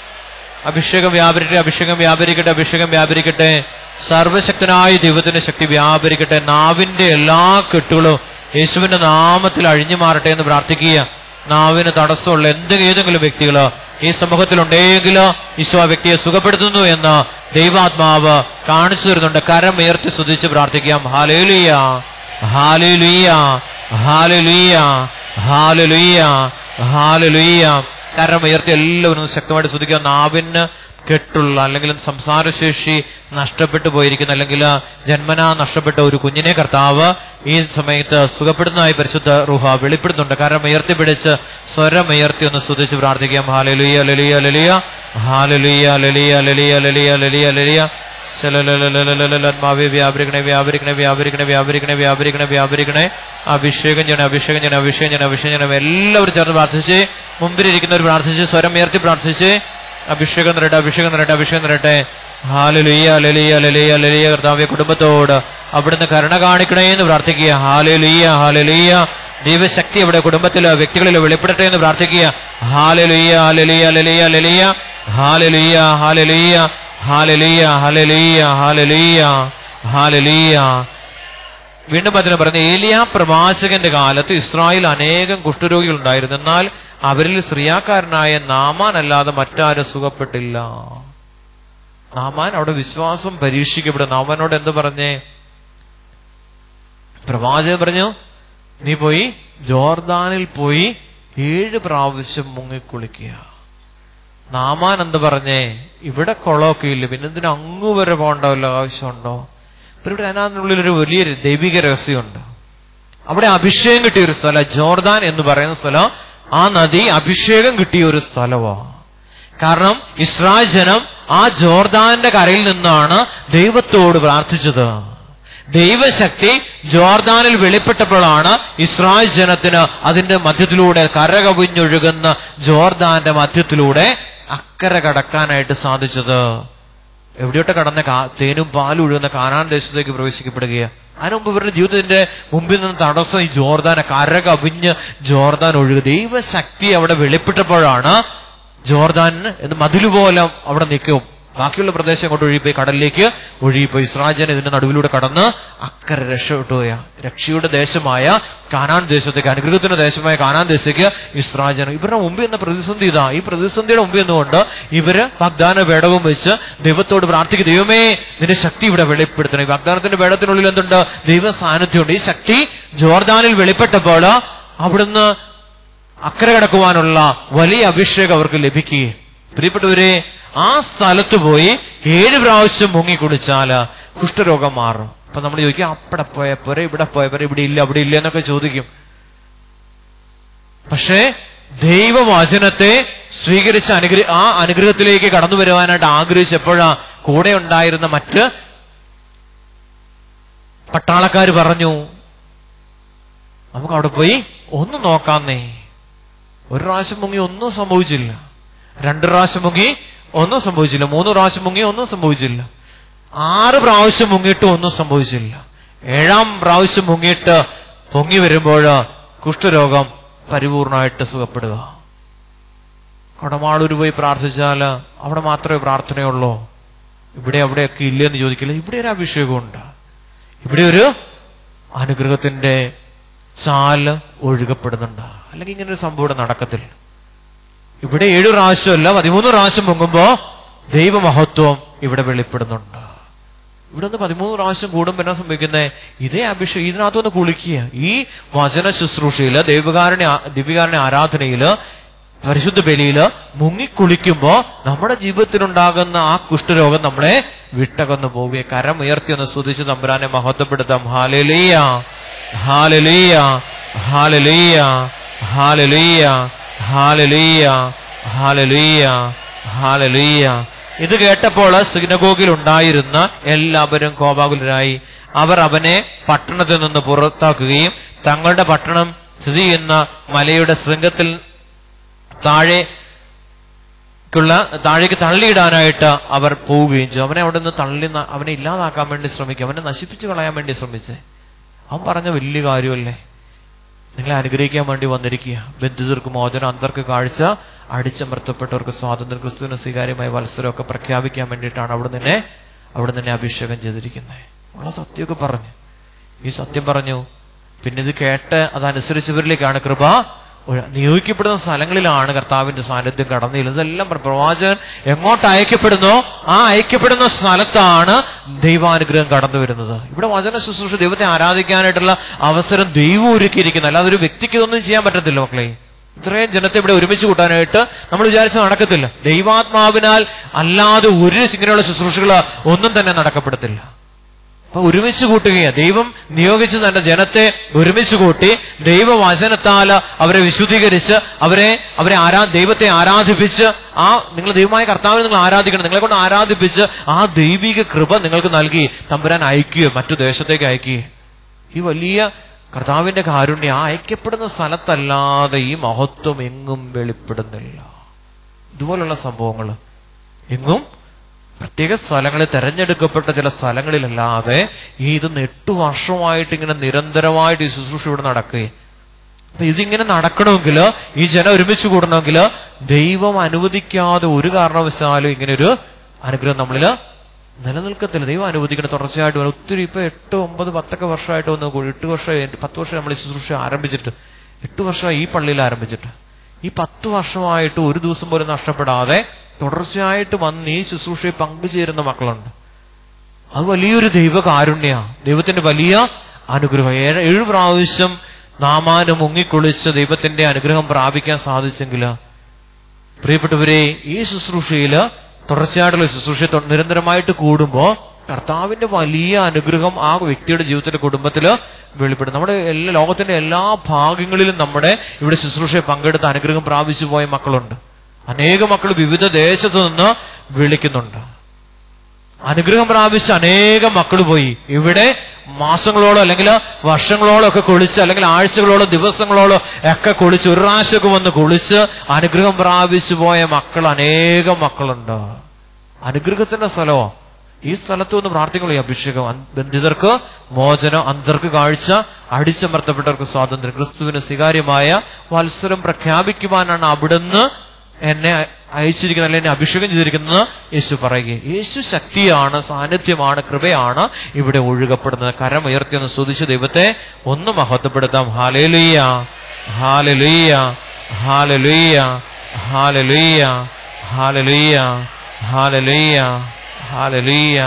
അഭിഷേകം വ്യാപരിക്കട്ടെ അഭിഷേകം വ്യാപരിക്കട്ടെ അഭിഷേകം വ്യാപരിക്കട്ടെ സർവശക്തനായ ദൈവത്തിന്റെ ശക്തി വ്യാപരിക്കട്ടെ നാവിന്റെ എല്ലാ കെട്ടുകളും യേശുവിന്റെ നാമത്തിൽ അഴിഞ്ഞു മാറട്ടെ എന്ന് പ്രാർത്ഥിക്കുക നാവിന് തടസ്സമുള്ള എന്തെങ്കിലും ഏതെങ്കിലും വ്യക്തികള് ഈ സമൂഹത്തിലുണ്ടെങ്കിൽ ഈശോ ആ വ്യക്തിയെ സുഖപ്പെടുത്തുന്നു എന്ന് ദൈവാത്മാവ് കാണിച്ചു തരുന്നുണ്ട് കരം ഉയർത്തി സ്തുതിച്ച് പ്രാർത്ഥിക്കാം ഹാലേലുയ ഹാലേലുയ ഹാലേലുയ ഹാലേലുയ ഹാലേലുയ കരം ഉയർത്തി എല്ലാവരും ഒന്ന് ശക്തമായിട്ട് സ്തുതിക്കുക നാവിന് കെട്ടുള്ള അല്ലെങ്കിൽ സംസാരശേഷി നഷ്ടപ്പെട്ടു പോയിരിക്കുന്ന അല്ലെങ്കിൽ ജന്മനാ നഷ്ടപ്പെട്ട ഒരു കുഞ്ഞിനെ കർത്താവ് ഈ സമയത്ത് സുഖപ്പെടുന്നതായി പരിശുദ്ധ റുഹ വെളിപ്പെടുന്നുണ്ട് കാരണം ഉയർത്തി പിടിച്ച് സ്വരം ഉയർത്തി ഒന്ന് സ്തുതിച്ച് പ്രാർത്ഥിക്കാം ഹാലലുയ ലലിയ ലലിയ ഹാലലുയ ലലിയ ലലിയ ലലിയ ലലിയ ലലിയ ആത്മാവെ വ്യാപരിക്കണേ വ്യാപരിക്കണേ വ്യാപരിക്കണേ വ്യാപരിക്കണേ വ്യാപരിക്കണേ വ്യാപരിക്കണേ അഭിഷേകം ചെയ്യണം അഭിഷേകം ചെയ്യണം അഭിഷേകം ചെയ്യണം അഭിഷേകം ചെയ്യണം എല്ലാവരും ചേർന്ന് പ്രാർത്ഥിച്ച് മുമ്പിലിരിക്കുന്നവർ പ്രാർത്ഥിച്ച് സ്വരം ഉയർത്തി പ്രാർത്ഥിച്ച് അഭിഷേകം നിറയട്ടെ അഭിഷേകം നിറയട്ടെ അഭിഷേകം നിറയട്ടെ ഹാലലുയ്യ ലലിയ ലലിയ ലലിയ കർത്താവെ കുടുംബത്തോട് അവിടുന്ന് കരുണ കാണിക്കണേ എന്ന് പ്രാർത്ഥിക്കുക ഹാലലുയ്യ ഹാലലുയ്യ ദൈവശക്തി അവിടെ കുടുംബത്തിലോ വ്യക്തികളിലോ വെളിപ്പെടട്ടെ എന്ന് പ്രാർത്ഥിക്കുക ഹാലലുയ്യ ലലിയ ലലിയ ലലിയ ഹാലലുയ്യ ഹാലലുയ്യ ഹാലലിയ ഹലലിയ ഹാലലിയ ഹാലലിയ വീണ്ടും അതിന് പറഞ്ഞ ഏലിയ പ്രവാചകന്റെ കാലത്ത് ഇസ്രായേൽ അനേകം കുഷ്ഠരോഗികൾ ഉണ്ടായിരുന്നു എന്നാൽ അവരിൽ സ്ത്രീയാക്കാരനായ നാമാൻ അല്ലാതെ മറ്റാരും സുഖപ്പെട്ടില്ല നാമാൻ അവിടെ വിശ്വാസം പരീക്ഷിക്കപ്പെടും നാമാനോട് എന്ത് പറഞ്ഞേ പ്രവാചകൻ പറഞ്ഞു നീ പോയി ജോർദാനിൽ പോയി ഏഴ് പ്രാവശ്യം മുങ്ങിക്കുളിക്കുക നാമാൻ എന്ത് പറഞ്ഞേ ഇവിടെ കുളമൊക്കെ ഇല്ല പിന്നെ എന്തിനു അങ്ങ് വരെ പോകേണ്ട വല്ല ആവശ്യമുണ്ടോ ഇപ്പൊ ഇവിടെ അതിനകത്തുള്ളിൽ ഒരു വലിയ ദൈവിക രഹസ്യമുണ്ട് അവിടെ അഭിഷേകം കിട്ടിയ ഒരു സ്ഥലം ജോർദാൻ എന്ന് പറയുന്ന സ്ഥലം ആ നദി അഭിഷേകം കിട്ടിയ ഒരു സ്ഥലമാണ് കാരണം ഇസ്രായേൽ ജനം ആ ജോർദാന്റെ കരയിൽ നിന്നാണ് ദൈവത്തോട് പ്രാർത്ഥിച്ചത് ദൈവശക്തി ജോർദാനിൽ വെളിപ്പെട്ടപ്പോഴാണ് ഇസ്രായേൽ ജനത്തിന് അതിന്റെ മധ്യത്തിലൂടെ കരകവിഞ്ഞൊഴുകുന്ന ജോർദാന്റെ മധ്യത്തിലൂടെ അക്കരെ കടക്കാനായിട്ട് സാധിച്ചത് എവിടെയോട്ട് കടന്ന കാ തേനും പാലും ഒഴുകുന്ന കാനാൻ ദേശത്തേക്ക് പ്രവേശിക്കപ്പെടുകയാണ് അതിനു മുമ്പ് ഇവരുടെ ജീവിതത്തിന്റെ മുമ്പിൽ നിന്ന് തടസ്സം ഈ ജോർദാനെ കര കവിഞ്ഞ് ജോർദാൻ ഒഴുകുക ദൈവശക്തി അവിടെ വെളിപ്പെട്ടപ്പോഴാണ് ജോർദാനിന് എന്ന് മതിലുപോലെ അവിടെ നിൽക്കും ബാക്കിയുള്ള പ്രദേശം കൊണ്ട് ഒഴുകിപ്പോയി കടലിലേക്ക് ഒഴുകിപ്പോയി ഇസ്രാജൻ ഇതിന്റെ നടുവിലൂടെ കടന്ന് അക്കരെ രക്ഷപ്പെട്ടുപോയ രക്ഷയുടെ ദേശമായ കാനാൻ ദേശത്തേക്ക് അനുഗ്രഹത്തിന്റെ ദേശമായ കാനാൻ ദേശത്തേക്ക് ഇസ്രാജൻ ഇവരുടെ മുമ്പിൽ എന്ന പ്രതിസന്ധി ഇതാ ഈ പ്രതിസന്ധിയുടെ മുമ്പിൽ നിന്നുകൊണ്ട് ഇവര് വാഗ്ദാന വേടവും വെച്ച് ദൈവത്തോട് പ്രാർത്ഥിക്കും ദൈവമേ നിന്റെ ശക്തി ഇവിടെ വെളിപ്പെടുത്തണം ഈ വാഗ്ദാനത്തിന്റെ വേടത്തിനുള്ളിൽ എന്തുണ്ട് ദൈവ സാന്നിധ്യമുണ്ട് ഈ ശക്തി ജോർദാനിൽ വെളിപ്പെട്ടപ്പോൾ അവിടുന്ന് അക്കരെ കടക്കുവാനുള്ള വലിയ അഭിഷേകം അവർക്ക് ലഭിക്കുകയും പ്രിയപ്പെട്ടവരെ ആ സ്ഥലത്ത് പോയി ഏഴ് പ്രാവശ്യം മുങ്ങി കുടിച്ചാൽ കുഷ്ഠരോഗം മാറും അപ്പൊ നമ്മൾ ചോദിക്കും അവിടെ പോയ പോരെ ഇവിടെ പോയ പോരെ ഇവിടെ ഇല്ല അവിടെ ഇല്ല എന്നൊക്കെ ചോദിക്കും പക്ഷേ ദൈവവചനത്തെ സ്വീകരിച്ച അനുഗ്രഹ ആ അനുഗ്രഹത്തിലേക്ക് കടന്നു വരുവാനായിട്ട് ആഗ്രഹിച്ചപ്പോഴാ കൂടെ ഉണ്ടായിരുന്ന മറ്റ് പട്ടാളക്കാർ പറഞ്ഞു നമുക്ക് അവിടെ പോയി ഒന്ന് നോക്കാന്നേ ഒരു പ്രാവശ്യം മുങ്ങി ഒന്നും സംഭവിച്ചില്ല രണ്ട് പ്രാവശ്യം മുങ്ങി ഒന്നും സംഭവിച്ചില്ല മൂന്ന് പ്രാവശ്യം മുങ്ങി ഒന്നും സംഭവിച്ചില്ല ആറ് പ്രാവശ്യം മുങ്ങിയിട്ട് ഒന്നും സംഭവിച്ചില്ല ഏഴാം പ്രാവശ്യം മുങ്ങിയിട്ട് പൊങ്ങി വരുമ്പോൾ കുഷ്ഠരോഗം പരിപൂർണമായിട്ട് സുഖപ്പെടുക കടമാളൂർ പോയി പ്രാർത്ഥിച്ചാൽ അവിടെ മാത്രമേ പ്രാർത്ഥനയുള്ളൂ ഇവിടെ അവിടെയൊക്കെ ഇല്ലെന്ന് ചോദിക്കില്ല ഇവിടെ ഒരു അഭിഷേകമുണ്ട് ഇവിടെ ഒരു അനുഗ്രഹത്തിന്റെ ചാല് ഒഴുകപ്പെടുന്നുണ്ട് അല്ലെങ്കിൽ ഇങ്ങനെ ഒരു സംഭവം ഇവിടെ നടക്കത്തില്ല ഇവിടെ ഏഴു പ്രാവശ്യമല്ല പതിമൂന്ന് പ്രാവശ്യം പൊങ്ങുമ്പോ ദൈവമഹത്വം ഇവിടെ വെളിപ്പെടുന്നുണ്ട് ഇവിടെ നിന്ന് പതിമൂന്ന് പ്രാവശ്യം കൂടുമ്പോൾ എന്നാ സംഭവിക്കുന്നത് ഇതേ അഭിഷേകം ഇതിനകത്തുനിന്ന് കുളിക്കുക ഈ വചന ശുശ്രൂഷയില് ദൈവകാരണ ദിവ്യകാരണ ആരാധനയില് പരിശുദ്ധ ബലിയില് മുങ്ങിക്കുളിക്കുമ്പോ നമ്മുടെ ജീവിതത്തിലുണ്ടാകുന്ന ആ കുഷ്ഠരോഗം നമ്മളെ വിട്ടകന്നു പോവുകയെ കരം ഉയർത്തി ഒന്ന് സ്തുതിച്ച് തമ്പുരാനെ മഹത്വപ്പെടുത്താം ഹാലലിയ ഹാലലിയ ഹാലലിയ ഹാലലിയ ഹാലലിയ ഹാലലിയ ഹാലലിയ ഇത് കേട്ടപ്പോൾ സിഗ്നഗോഗിൽ ഉണ്ടായിരുന്ന എല്ലാവരും കോപാകുലരായി അവർ അവനെ പട്ടണത്തിൽ നിന്ന് പുറത്താക്കുകയും തങ്ങളുടെ പട്ടണം സ്ഥിതി ചെയ്യുന്ന മലയുടെ ശൃംഗത്തിൽ താഴെ ക്കുള്ള താഴേക്ക് തള്ളിയിടാനായിട്ട് അവർ പോവുകയും ചെയ്തു അവനെ അവിടെ നിന്ന് തള്ളി ന- അവനെ ഇല്ലാതാക്കാൻ വേണ്ടി ശ്രമിക്കും അവനെ നശിപ്പിച്ചു കളയാൻ വേണ്ടി ശ്രമിച്ചേ അവൻ പറഞ്ഞ വലിയ കാര്യമല്ലേ നിങ്ങളെ അനുഗ്രഹിക്കാൻ വേണ്ടി വന്നിരിക്കുക ബന്ധുതർക്ക് മോചനം അന്തർക്ക് കാഴ്ച അടിച്ചമർത്തപ്പെട്ടവർക്ക് സ്വാതന്ത്ര്യം ക്രിസ്തുവിന് സ്വീകാര്യമായ മത്സരമൊക്കെ പ്രഖ്യാപിക്കാൻ വേണ്ടിയിട്ടാണ് അവിടെ നിന്നെ അവിടെ നിന്നെ അഭിഷേകം ചെയ്തിരിക്കുന്നത് ഉള്ള സത്യമൊക്കെ പറഞ്ഞു ഈ സത്യം പറഞ്ഞു പിന്നെ ഇത് കേട്ട് അതനുസരിച്ചവരിലേക്കാണ് കൃപ ഒഴ- നിയോഗിക്കപ്പെടുന്ന സ്ഥലങ്ങളിലാണ് കർത്താവിന്റെ സാന്നിധ്യം കടന്നു ചെല്ലുന്നത് ഇതെല്ലാം പ്ര- പ്രവാചകൻ എങ്ങോട്ട് അയക്കപ്പെടുന്നോ ആ അയക്കപ്പെടുന്ന സ്ഥലത്താണ് ദൈവാനുഗ്രഹം കടന്നു വരുന്നത് ഇവിടെ വചന ശുശ്രൂഷ ദൈവത്തെ ആരാധിക്കാനായിട്ടുള്ള അവസരം ദൈവം ഒരുക്കിയിരിക്കുന്നു അല്ലാതെ ഒരു വ്യക്തിക്ക് ഇതൊന്നും ചെയ്യാൻ പറ്റത്തില്ല മക്കളെ ഇത്രയും ജനത്തെ ഇവിടെ ഒരുമിച്ച് കൂട്ടാനായിട്ട് നമ്മൾ വിചാരിച്ച നടക്കത്തില്ല ദൈവാത്മാവിനാൽ അല്ലാതെ ഒരു ഇങ്ങനെയുള്ള ശുശ്രൂഷകൾ ഒന്നും തന്നെ നടക്കപ്പെടത്തില്ല അപ്പൊ ഒരുമിച്ച് കൂട്ടുകയാണ് ദൈവം നിയോഗിച്ച് തന്റെ ജനത്തെ ഒരുമിച്ച് കൂട്ടി ദൈവവചനത്താൽ അവരെ വിശുദ്ധീകരിച്ച് അവരെ അവരെ ആരാ ദൈവത്തെ ആരാധിപ്പിച്ച് ആ നിങ്ങൾ ദൈവമായ കർത്താവിനെ നിങ്ങൾ ആരാധിക്കണം നിങ്ങളെ കൊണ്ട് ആരാധിപ്പിച്ച് ആ ദൈവിക കൃപ നിങ്ങൾക്ക് നൽകി തമ്പുരാൻ അയക്കുകയോ മറ്റു ദേശത്തേക്ക് അയക്കുകയോ ഈ വലിയ കർത്താവിന്റെ കാരുണ്യം ആ അയക്കപ്പെടുന്ന സ്ഥലത്തല്ലാതെ ഈ മഹത്വം എങ്ങും വെളിപ്പെടുന്നില്ല ഇതുപോലുള്ള സംഭവങ്ങൾ എങ്ങും പ്രത്യേക സ്ഥലങ്ങളിൽ തെരഞ്ഞെടുക്കപ്പെട്ട ചില സ്ഥലങ്ങളിലല്ലാതെ ഈ ഇത് എട്ടു വർഷമായിട്ട് ഇങ്ങനെ നിരന്തരമായിട്ട് ഈ ശുശ്രൂഷ ഇവിടെ നടക്കുകയും അപ്പൊ ഇതിങ്ങനെ നടക്കണമെങ്കിൽ ഈ ജനം ഒരുമിച്ച് കൂടണമെങ്കിൽ ദൈവം അനുവദിക്കാതെ ഒരു കാരണവശാലും ഇങ്ങനെ ഒരു അനുഗ്രഹം നമ്മളിൽ നിലനിൽക്കത്തില്ല ദൈവം അനുവദിക്കണം തുടർച്ചയായിട്ട് വരും. ഒത്തിരി ഇപ്പൊ എട്ട് ഒമ്പത് പത്തൊക്കെ വർഷമായിട്ട് വന്ന് നോക്കൂ എട്ട് വർഷം പത്ത് വർഷം നമ്മൾ ഈ ശുശ്രൂഷ ആരംഭിച്ചിട്ട് എട്ട് വർഷമായി ഈ പള്ളിയിൽ ആരംഭിച്ചിട്ട് ഈ പത്ത് വർഷമായിട്ട് ഒരു ദിവസം പോലും നഷ്ടപ്പെടാതെ തുടർച്ചയായിട്ട് വന്ന് ഈ ശുശ്രൂഷയിൽ പങ്കുചേരുന്ന മക്കളുണ്ട് അത് വലിയൊരു ദൈവകാരുണ്യ ദൈവത്തിന്റെ വലിയ അനുഗ്രഹം ഏഴ് ഏഴ് പ്രാവശ്യം നാമാന് മുങ്ങിക്കുളിച്ച് ദൈവത്തിന്റെ അനുഗ്രഹം പ്രാപിക്കാൻ സാധിച്ചെങ്കിൽ പ്രിയപ്പെട്ടവരെ ഈ ശുശ്രൂഷയില് തുടർച്ചയായിട്ടുള്ള ശുശ്രൂഷ തൊ- നിരന്തരമായിട്ട് കൂടുമ്പോ കർത്താവിന്റെ വലിയ അനുഗ്രഹം ആ വ്യക്തിയുടെ ജീവിതത്തിലെ കുടുംബത്തില് വെളിപ്പെടും നമ്മുടെ എല്ലാ ലോകത്തിന്റെ എല്ലാ ഭാഗങ്ങളിലും നമ്മുടെ ഇവിടെ ശുശ്രൂഷയെ പങ്കെടുത്ത് അനുഗ്രഹം പ്രാപിച്ചു പോയ മക്കളുണ്ട് അനേക മക്കൾ വിവിധ ദേശത്തു നിന്ന് വിളിക്കുന്നുണ്ട് അനുഗ്രഹം പ്രാപിച്ച അനേകം മക്കൾ പോയി ഇവിടെ മാസങ്ങളോളം അല്ലെങ്കിൽ വർഷങ്ങളോളം ഒക്കെ കുളിച്ച് അല്ലെങ്കിൽ ആഴ്ചകളോളം ദിവസങ്ങളോളം ഒക്കെ കുളിച്ച് ഒരു പ്രാവശ്യമൊക്കെ വന്ന് കുളിച്ച് അനുഗ്രഹം പ്രാപിച്ചു പോയ മക്കൾ അനേകം മക്കളുണ്ട് അനുഗ്രഹത്തിന്റെ സ്ഥലമോ ഈ സ്ഥലത്ത് ഒന്ന് പ്രാർത്ഥിക്കുള്ളൂ ഈ അഭിഷേകം അൻ- ബന്ധിതർക്ക് മോചനം അന്തർക്ക് കാഴ്ച അടിച്ചമർത്തപ്പെട്ടവർക്ക് സ്വാതന്ത്ര്യം ക്രിസ്തുവിന് സ്വീകാര്യമായ വത്സരം പ്രഖ്യാപിക്കുവാനാണ് അവിടുന്ന് എന്നെ അയച്ചിരിക്കുന്നത് അല്ലെങ്കിൽ എന്നെ അഭിഷേകം ചെയ്തിരിക്കുന്നത് യേശു പറയുക യേശു ശക്തിയാണ് സാന്നിധ്യമാണ് കൃപയാണ് ഇവിടെ ഒഴുകപ്പെടുന്നത് കരം ഉയർത്തി ഒന്ന് സ്തുതിച്ച് ദൈവത്തെ ഒന്ന് മഹത്വപ്പെടുത്താം ഹാലലുയ്യ ഹാലലുയ്യ ഹാലലുയ്യ ഹാലലുയ്യ ഹാലലുയ്യ ഹാലലുയ്യ ഹാലലുയ്യ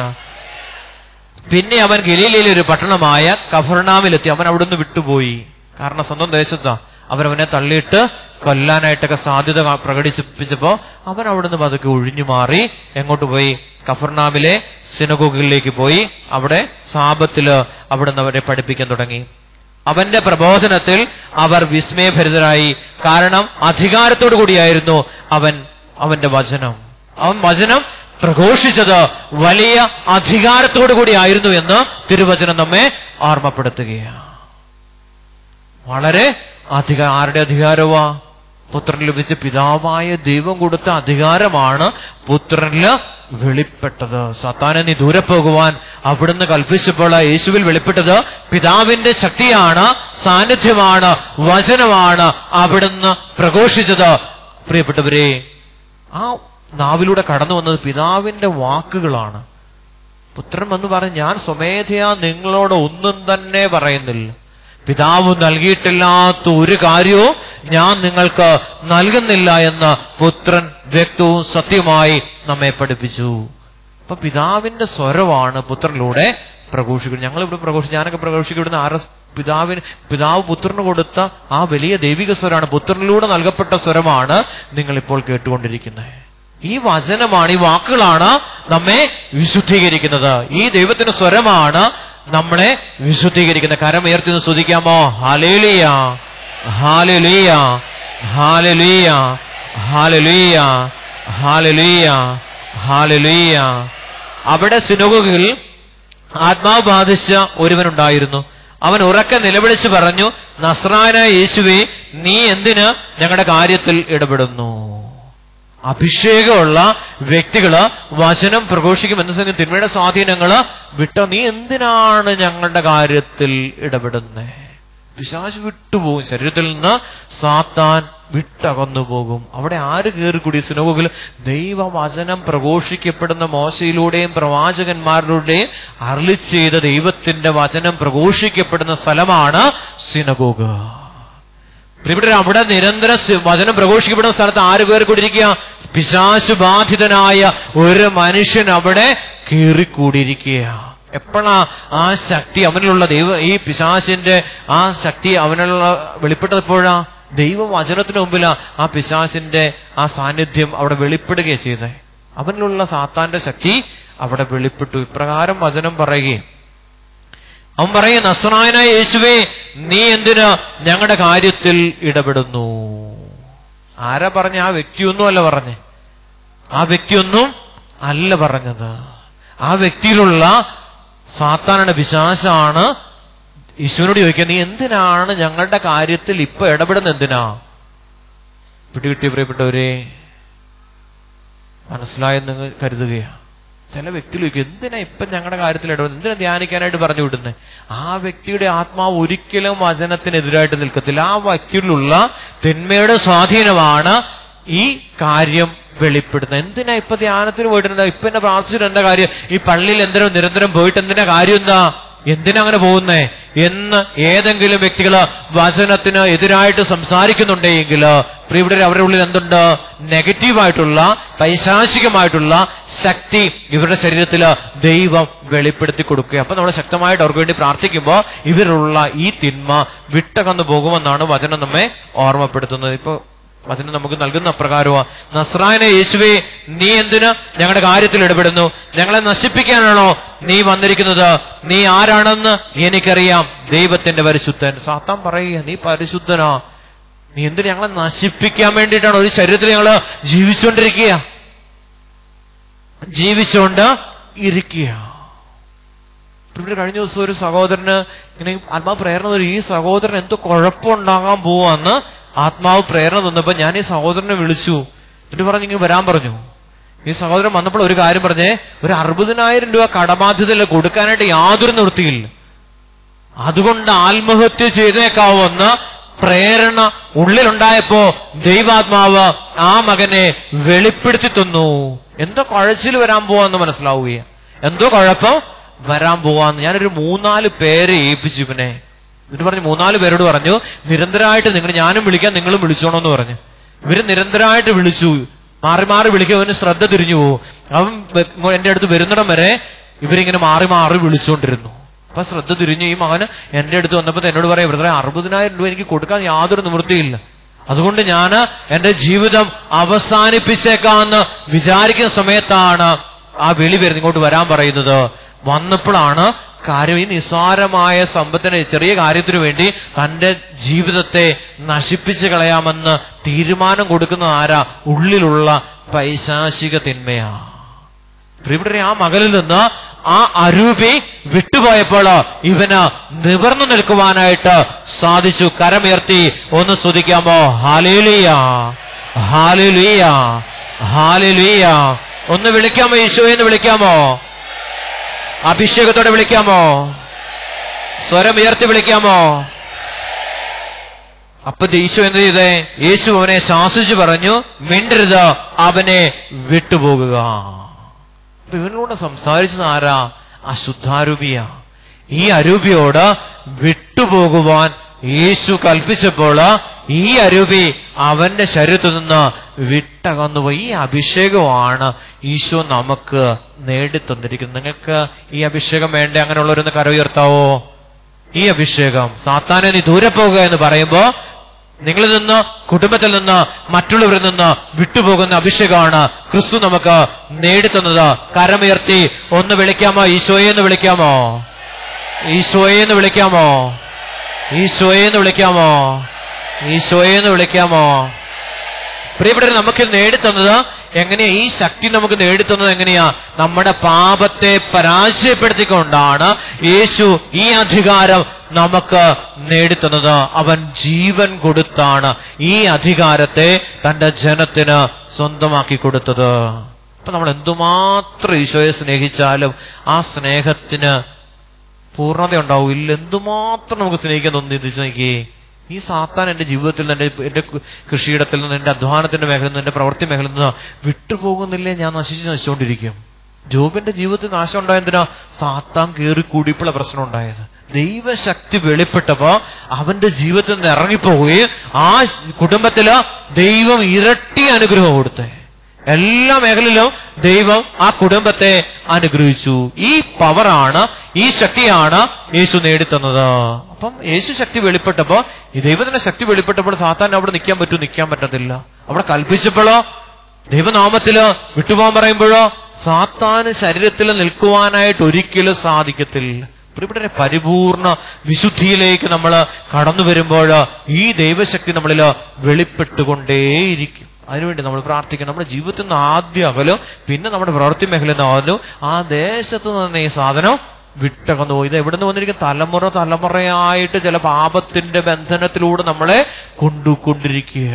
പിന്നെ അവൻ ഗലീലയിലെ ഒരു പട്ടണമായ കഫർണാമിലെത്തി അവൻ അവിടുന്ന് വിട്ടുപോയി കാരണം സ്വന്തം ദേശത്താ അവരവനെ തള്ളിയിട്ട് കൊല്ലാനായിട്ടൊക്കെ സാധ്യത കാ- പ്രകടിപ്പിച്ചപ്പോ അവൻ അവിടുന്ന് പതുക്കെ ഒഴിഞ്ഞു മാറി എങ്ങോട്ട് പോയി കഫർനാമിലെ സിനഗോഗിലേക്ക് പോയി അവിടെ സാപത്തില് അവിടുന്ന് അവരെ പഠിപ്പിക്കാൻ തുടങ്ങി അവന്റെ പ്രബോധനത്തിൽ അവർ വിസ്മയഭരിതരായി കാരണം അധികാരത്തോടു കൂടിയായിരുന്നു അവൻ അവന്റെ വചനം അവൻ വചനം പ്രഘോഷിച്ചത് വലിയ അധികാരത്തോടു കൂടിയായിരുന്നു എന്ന് തിരുവചനം നമ്മെ ഓർമ്മപ്പെടുത്തുകയാണ് വളരെ അധിക ആരുടെ അധികാരമാ പുത്രന് ലഭിച്ച പിതാവായ ദൈവം കൊടുത്ത അധികാരമാണ് പുത്രനില് വെളിപ്പെട്ടത് സത്താനെ നീ ദൂരെ പോകുവാൻ അവിടുന്ന് കൽപ്പിച്ചപ്പോൾ യേശുവിൽ വെളിപ്പെട്ടത് പിതാവിന്റെ ശക്തിയാണ് സാന്നിധ്യമാണ് വചനമാണ് അവിടുന്ന് പ്രഘോഷിച്ചത് പ്രിയപ്പെട്ടവരെ ആ നാവിലൂടെ കടന്നു വന്നത് പിതാവിന്റെ വാക്കുകളാണ് പുത്രൻ വന്ന് പറഞ്ഞു ഞാൻ സ്വമേധയാ നിങ്ങളോട് ഒന്നും തന്നെ പറയുന്നില്ല പിതാവ് നൽകിയിട്ടില്ലാത്ത ഒരു കാര്യവും ഞാൻ നിങ്ങൾക്ക് നൽകുന്നില്ല എന്ന് പുത്രൻ വ്യക്തവും സത്യമായി നമ്മെ പഠിപ്പിച്ചു അപ്പൊ പിതാവിന്റെ സ്വരമാണ് പുത്രനിലൂടെ പ്രഘോഷിക്കുന്നത് ഞങ്ങൾ ഇവിടെ പ്രഘോഷിക്കും ഞാനൊക്കെ പ്രഘോഷിക്കപ്പെടുന്ന ആർ എസ് പിതാവിന് പിതാവ് പുത്രന് കൊടുത്ത ആ വലിയ ദൈവിക സ്വരമാണ് പുത്രനിലൂടെ നൽകപ്പെട്ട സ്വരമാണ് നിങ്ങൾ ഇപ്പോൾ കേട്ടുകൊണ്ടിരിക്കുന്നത് ഈ വചനമാണ് ഈ വാക്കുകളാണ് നമ്മെ വിശുദ്ധീകരിക്കുന്നത് ഈ ദൈവത്തിന്റെ സ്വരമാണ് നമ്മളെ വിശുദ്ധീകരിക്കുന്നത് കരം ഉയർത്തി നിന്ന് സ്തുതിക്കാമോ ഹാലേലിയ ഹാലലിയ ഹാലലിയ ഹാലലിയ ഹാലലിയ ഹാലലിയ അവിടെ സിനുകുകിൽ ആത്മാവ് ബാധിച്ച ഒരുവനുണ്ടായിരുന്നു അവൻ ഉറക്കെ നിലവിളിച്ച് പറഞ്ഞു നസ്രാനായ യേശുവെ നീ എന്തിന് ഞങ്ങളുടെ കാര്യത്തിൽ ഇടപെടുന്നു അഭിഷേകമുള്ള വ്യക്തികള് വചനം പ്രഘോഷിക്കും എന്ന സമയം തിന്മയുടെ സ്വാധീനങ്ങള് വിട്ട നീ എന്തിനാണ് ഞങ്ങളുടെ കാര്യത്തിൽ ഇടപെടുന്നത് പിശാച് വിട്ടുപോകും ശരീരത്തിൽ നിന്ന് സാത്താൻ വിട്ടകന്നു പോകും അവിടെ ആര് കയറിക്കൂടി സിനോഗിൽ ദൈവവചനം പ്രഘോഷിക്കപ്പെടുന്ന മോശയിലൂടെയും പ്രവാചകന്മാരിലൂടെയും അരളി ചെയ്ത ദൈവത്തിന്റെ വചനം പ്രഘോഷിക്കപ്പെടുന്ന സ്ഥലമാണ് സിനഗോഗ് പ്രിയപ്പെട്ടവരെ അവിടെ നിരന്തരം സി- വചനം പ്രഘോഷിക്കപ്പെടുന്ന സ്ഥലത്ത് ആര് കയറിക്കൂടിയിരിക്കുക പിശാശു ബാധിതനായ ഒരു മനുഷ്യൻ അവിടെ കീറിക്കൂടിയിരിക്കുക എപ്പോഴാ ആ ശക്തി അവനിലുള്ള ദൈവ ഈ പിശാശിന്റെ ആ ശക്തി അവനുള്ള വെളിപ്പെട്ടത് എപ്പോഴാ ദൈവവചനത്തിന് മുമ്പിലാ ആ പിശാശിന്റെ ആ സാന്നിധ്യം അവിടെ വെളിപ്പെടുകയാണ് ചെയ്തത് അവനിലുള്ള സാത്താന്റെ ശക്തി അവിടെ വെളിപ്പെട്ടു ഇപ്രകാരം വചനം പറയുകയും അവൻ പറയും നസ്രായനായ യേശുവേ നീ എന്തിന് ഞങ്ങളുടെ കാര്യത്തിൽ ഇടപെടുന്നു ആരാ പറഞ്ഞ ആ വ്യക്തിയൊന്നും അല്ല പറഞ്ഞേ ആ വ്യക്തിയൊന്നും അല്ല പറഞ്ഞത് ആ വ്യക്തിയിലുള്ള സാത്താനാണ് വിശാസാണ് ഈശോനോട് ചോദിക്കുക നീ എന്തിനാണ് ഞങ്ങളുടെ കാര്യത്തിൽ ഇപ്പൊ ഇടപെടുന്നത് എന്തിനാ പിടികിട്ടിയ പ്രിയപ്പെട്ടവരെ മനസ്സിലായെന്ന് കരുതുകയാ ചില വ്യക്തികൾ ചോദിക്കും എന്തിനാ ഇപ്പം ഞങ്ങളുടെ കാര്യത്തിൽ ഇടപെടുന്നത് എന്തിനാ ധ്യാനിക്കാനായിട്ട് പറഞ്ഞു വിടുന്നത് ആ വ്യക്തിയുടെ ആത്മാവ് ഒരിക്കലും വചനത്തിനെതിരായിട്ട് നിൽക്കത്തില്ല ആ വ്യക്തിയിലുള്ള തിന്മയുടെ സ്വാധീനമാണ് ഈ കാര്യം വെളിപ്പെടുന്നത് എന്തിനാ ഇപ്പൊ ധ്യാനത്തിന് പോയിട്ടുണ്ട് ഇപ്പൊ എന്നെ പ്രാർത്ഥിച്ചിട്ട് എന്താ കാര്യം ഈ പള്ളിയിൽ എന്തിനും നിരന്തരം പോയിട്ട് എന്തിനാ കാര്യം എന്താ എന്തിനാ അങ്ങനെ പോകുന്നേ എന്ന് ഏതെങ്കിലും വ്യക്തികൾ വചനത്തിന് എതിരായിട്ട് സംസാരിക്കുന്നുണ്ടെങ്കിൽ പ്രിയപ്പെട്ടവർ അവരുടെ ഉള്ളിൽ എന്തുണ്ട് നെഗറ്റീവായിട്ടുള്ള പൈശാചികമായിട്ടുള്ള ശക്തി ഇവരുടെ ശരീരത്തിൽ ദൈവം വെളിപ്പെടുത്തി കൊടുക്കുക അപ്പൊ നമ്മൾ ശക്തമായിട്ട് അവർക്ക് വേണ്ടി പ്രാർത്ഥിക്കുമ്പോൾ ഇവരുള്ള ഈ തിന്മ വിട്ടകന്നു പോകുമെന്നാണ് വചനം നമ്മെ ഓർമ്മപ്പെടുത്തുന്നത് ഇപ്പൊ വചനം നമുക്ക് നൽകുന്ന അപ്രകാരമാ നസ്രായനെ യേശുവേ നീ എന്തിന് ഞങ്ങളുടെ കാര്യത്തിൽ ഇടപെടുന്നു ഞങ്ങളെ നശിപ്പിക്കാനാണോ നീ വന്നിരിക്കുന്നത് നീ ആരാണെന്ന് എനിക്കറിയാം ദൈവത്തിന്റെ പരിശുദ്ധൻ സാത്താൻ പറയുക നീ പരിശുദ്ധനാ നീ എന്തിന് ഞങ്ങളെ നശിപ്പിക്കാൻ വേണ്ടിയിട്ടാണ് ഒരു ശരീരത്തിൽ ഞങ്ങള് ജീവിച്ചുകൊണ്ടിരിക്കുക ജീവിച്ചുകൊണ്ട് ഇരിക്കുക ഇവിടെ കഴിഞ്ഞ ദിവസം ഒരു സഹോദരന് ഇങ്ങനെ ആത്മാവ് പ്രേരണ തരും ഈ സഹോദരൻ എന്തോ കുഴപ്പമുണ്ടാകാൻ പോവാന്ന് ആത്മാവ് പ്രേരണ തന്നപ്പോ ഞാൻ ഈ സഹോദരനെ വിളിച്ചു എന്നിട്ട് പറഞ്ഞു ഇങ്ങനെ വരാൻ പറഞ്ഞു ഈ സഹോദരൻ വന്നപ്പോൾ ഒരു കാര്യം പറഞ്ഞേ ഒരു അറുപതിനായിരം രൂപ കടബാധ്യതയിൽ കൊടുക്കാനായിട്ട് യാതൊരു നിർത്തിയില്ല അതുകൊണ്ട് ആത്മഹത്യ ചെയ്തേക്കാവുന്ന പ്രേരണ ഉള്ളിലുണ്ടായപ്പോ ദൈവാത്മാവ് ആ മകനെ വെളിപ്പെടുത്തി തന്നു എന്തോ കുഴച്ചിൽ വരാൻ പോവാന്ന് മനസ്സിലാവുകയാണ് എന്തോ കുഴപ്പം വരാൻ പോവാന്ന് ഞാനൊരു മൂന്നാല് പേരെ ഏൽപ്പിച്ചു ഇവനെ എന്നിട്ട് പറഞ്ഞു മൂന്നാല് പേരോട് പറഞ്ഞു നിരന്തരമായിട്ട് നിങ്ങൾ ഞാനും വിളിക്കാൻ നിങ്ങളും വിളിച്ചോണമെന്ന് പറഞ്ഞു ഇവര് നിരന്തരമായിട്ട് വിളിച്ചു മാറി മാറി വിളിക്കുക അവന് ശ്രദ്ധ തിരിഞ്ഞു പോകും അവൻ വ- എന്റെ അടുത്ത് വരുന്നിടം വരെ ഇവരിങ്ങനെ മാറി മാറി വിളിച്ചുകൊണ്ടിരുന്നു അപ്പൊ ശ്രദ്ധ തിരിഞ്ഞു ഈ മകന് എന്റെ അടുത്ത് വന്നപ്പോ എന്നോട് പറയാം വെറുതെ അറുപതിനായിരം രൂപ എനിക്ക് കൊടുക്കാൻ യാതൊരു നിവൃത്തിയില്ല അതുകൊണ്ട് ഞാൻ എന്റെ ജീവിതം അവസാനിപ്പിച്ചേക്കാമെന്ന് വിചാരിക്കുന്ന സമയത്താണ് ആ വിളി വരുന്നത് ഇങ്ങോട്ട് വരാൻ പറയുന്നത് വന്നപ്പോഴാണ് കാര്യം ഈ നിസ്സാരമായ സമ്പത്തിന് ചെറിയ കാര്യത്തിനു വേണ്ടി തന്റെ ജീവിതത്തെ നശിപ്പിച്ചു കളയാമെന്ന് തീരുമാനം കൊടുക്കുന്ന ആരാ ഉള്ളിലുള്ള പൈശാചിക തിന്മയാ പ്രിയപ്പെട്ടവരെ ആ മകളിൽ നിന്ന് ആ അരൂപി വിട്ടുപോയപ്പോൾ ഇവന് നിവർന്നു നിൽക്കുവാനായിട്ട് സാധിച്ചു കരമുയർത്തി ഒന്ന് സ്തുതിക്കാമോ ഹാലേലിയ ഹാലേലിയ ഹാലേലിയ ഒന്ന് വിളിക്കാമോ ഈശോ എന്ന് വിളിക്കാമോ അഭിഷേകത്തോടെ വിളിക്കാമോ സ്വരം ഉയർത്തി വിളിക്കാമോ അപ്പൊ ഈശോ എന്ത് ചെയ്തേ യേശു അവനെ ശാസിച്ചു പറഞ്ഞു മിണ്ടരുത് അവനെ വിട്ടുപോകുക അപ്പൊ ഇവനോട് സംസാരിച്ചത് ആരാ അശുദ്ധാരൂപിയ ഈ അരൂപിയോട് വിട്ടുപോകുവാൻ യേശു കൽപ്പിച്ചപ്പോൾ ഈ അരൂപി അവന്റെ ശരീരത്തിൽ നിന്ന് വിട്ടകന്നുപോയി ഈ അഭിഷേകമാണ് ഈശോ നമുക്ക് നേടിത്തന്നിരിക്കുന്നത് നിങ്ങൾക്ക് ഈ അഭിഷേകം വേണ്ടേ അങ്ങനെയുള്ളവരൊന്ന് കര ഉയർത്താവോ ഈ അഭിഷേകം സാത്താനെ നീ ദൂരെ പോകുക എന്ന് പറയുമ്പോ നിങ്ങളിൽ നിന്ന് കുടുംബത്തിൽ നിന്ന് മറ്റുള്ളവരിൽ നിന്ന് വിട്ടുപോകുന്ന അഭിഷേകമാണ് ക്രിസ്തു നമുക്ക് നേടിത്തന്നത് കരമുയർത്തി ഒന്ന് വിളിക്കാമോ ഈശോയെ എന്ന് വിളിക്കാമോ ഈശോയെ എന്ന് വിളിക്കാമോ ഈശോയെ എന്ന് വിളിക്കാമോ ഈശോയെ എന്ന് വിളിക്കാമോ പ്രിയപ്പെട്ടവർ നമുക്ക് നേടിത്തന്നത് എങ്ങനെയാ ഈ ശക്തി നമുക്ക് നേടിത്തന്നത് എങ്ങനെയാ നമ്മുടെ പാപത്തെ പരാജയപ്പെടുത്തിക്കൊണ്ടാണ് യേശു ഈ അധികാരം നമുക്ക് നേടിത്തന്നത് അവൻ ജീവൻ കൊടുത്താണ് ഈ അധികാരത്തെ തന്റെ ജനത്തിന് സ്വന്തമാക്കി കൊടുത്തത് അപ്പൊ നമ്മൾ എന്തുമാത്രം ഈശോയെ സ്നേഹിച്ചാലും ആ സ്നേഹത്തിന് പൂർണ്ണത ഉണ്ടാവും ഇല്ല എന്തുമാത്രം നമുക്ക് സ്നേഹിക്കാൻ തോന്നി ചിന്തിച്ച് നോക്കിയേ ഈ സാത്താൻ എന്റെ ജീവിതത്തിൽ നിന്ന് എന്റെ എന്റെ കൃഷിയിടത്തിൽ നിന്ന് എന്റെ അധ്വാനത്തിന്റെ മേഖലയിൽ നിന്ന് എന്റെ പ്രവൃത്തി മേഖലയിൽ നിന്ന് വിട്ടുപോകുന്നില്ലേ ഞാൻ നശിച്ച് നശിച്ചുകൊണ്ടിരിക്കും ജോബിന്റെ ജീവിതത്തിൽ നാശം ഉണ്ടായതിനാ സാത്താൻ കയറി കൂടിയപ്പോഴാണ് പ്രശ്നം ഉണ്ടായത് ദൈവശക്തി വെളിപ്പെട്ടപ്പോ അവന്റെ ജീവിതത്തിൽ നിന്ന് ഇറങ്ങിപ്പോവുകയും ആ കുടുംബത്തില് ദൈവം ഇരട്ടി അനുഗ്രഹം കൊടുത്തേ എല്ലാ മേഖലയിലും ദൈവം ആ കുടുംബത്തെ അനുഗ്രഹിച്ചു ഈ പവറാണ് ഈ ശക്തിയാണ് യേശു നേടിത്തന്നത് അപ്പം യേശു ശക്തി വെളിപ്പെട്ടപ്പോ ഈ ദൈവത്തിന്റെ ശക്തി വെളിപ്പെട്ടപ്പോൾ സാത്താൻ അവിടെ നിൽക്കാൻ പറ്റൂ നിൽക്കാൻ പറ്റത്തില്ല അവിടെ കൽപ്പിച്ചപ്പോഴോ ദൈവനാമത്തില് വിട്ടുപോകാൻ പറയുമ്പോഴോ സാത്താന് ശരീരത്തിൽ നിൽക്കുവാനായിട്ട് ഒരിക്കലും സാധിക്കത്തില്ല പ്രിയപ്പെട്ടവരെ പരിപൂർണ വിശുദ്ധിയിലേക്ക് നമ്മൾ കടന്നു വരുമ്പോൾ ഈ ദൈവശക്തി നമ്മളിൽ വെളിപ്പെട്ടുകൊണ്ടേയിരിക്കും അതിനുവേണ്ടി നമ്മൾ പ്രാർത്ഥിക്കണം നമ്മുടെ ജീവിതത്തിൽ നിന്ന് ആദ്യം അകലും പിന്നെ നമ്മുടെ പ്രവൃത്തി മേഖലയിൽ നിന്ന് അകലും ആ ദേശത്ത് നിന്ന് ഈ സാധനം വിട്ടകന്നു പോയി ഇത് എവിടെ നിന്ന് വന്നിരിക്കും തലമുറ തലമുറയായിട്ട് ചില പാപത്തിന്റെ ബന്ധനത്തിലൂടെ നമ്മളെ കൊണ്ടുകൊണ്ടിരിക്കുക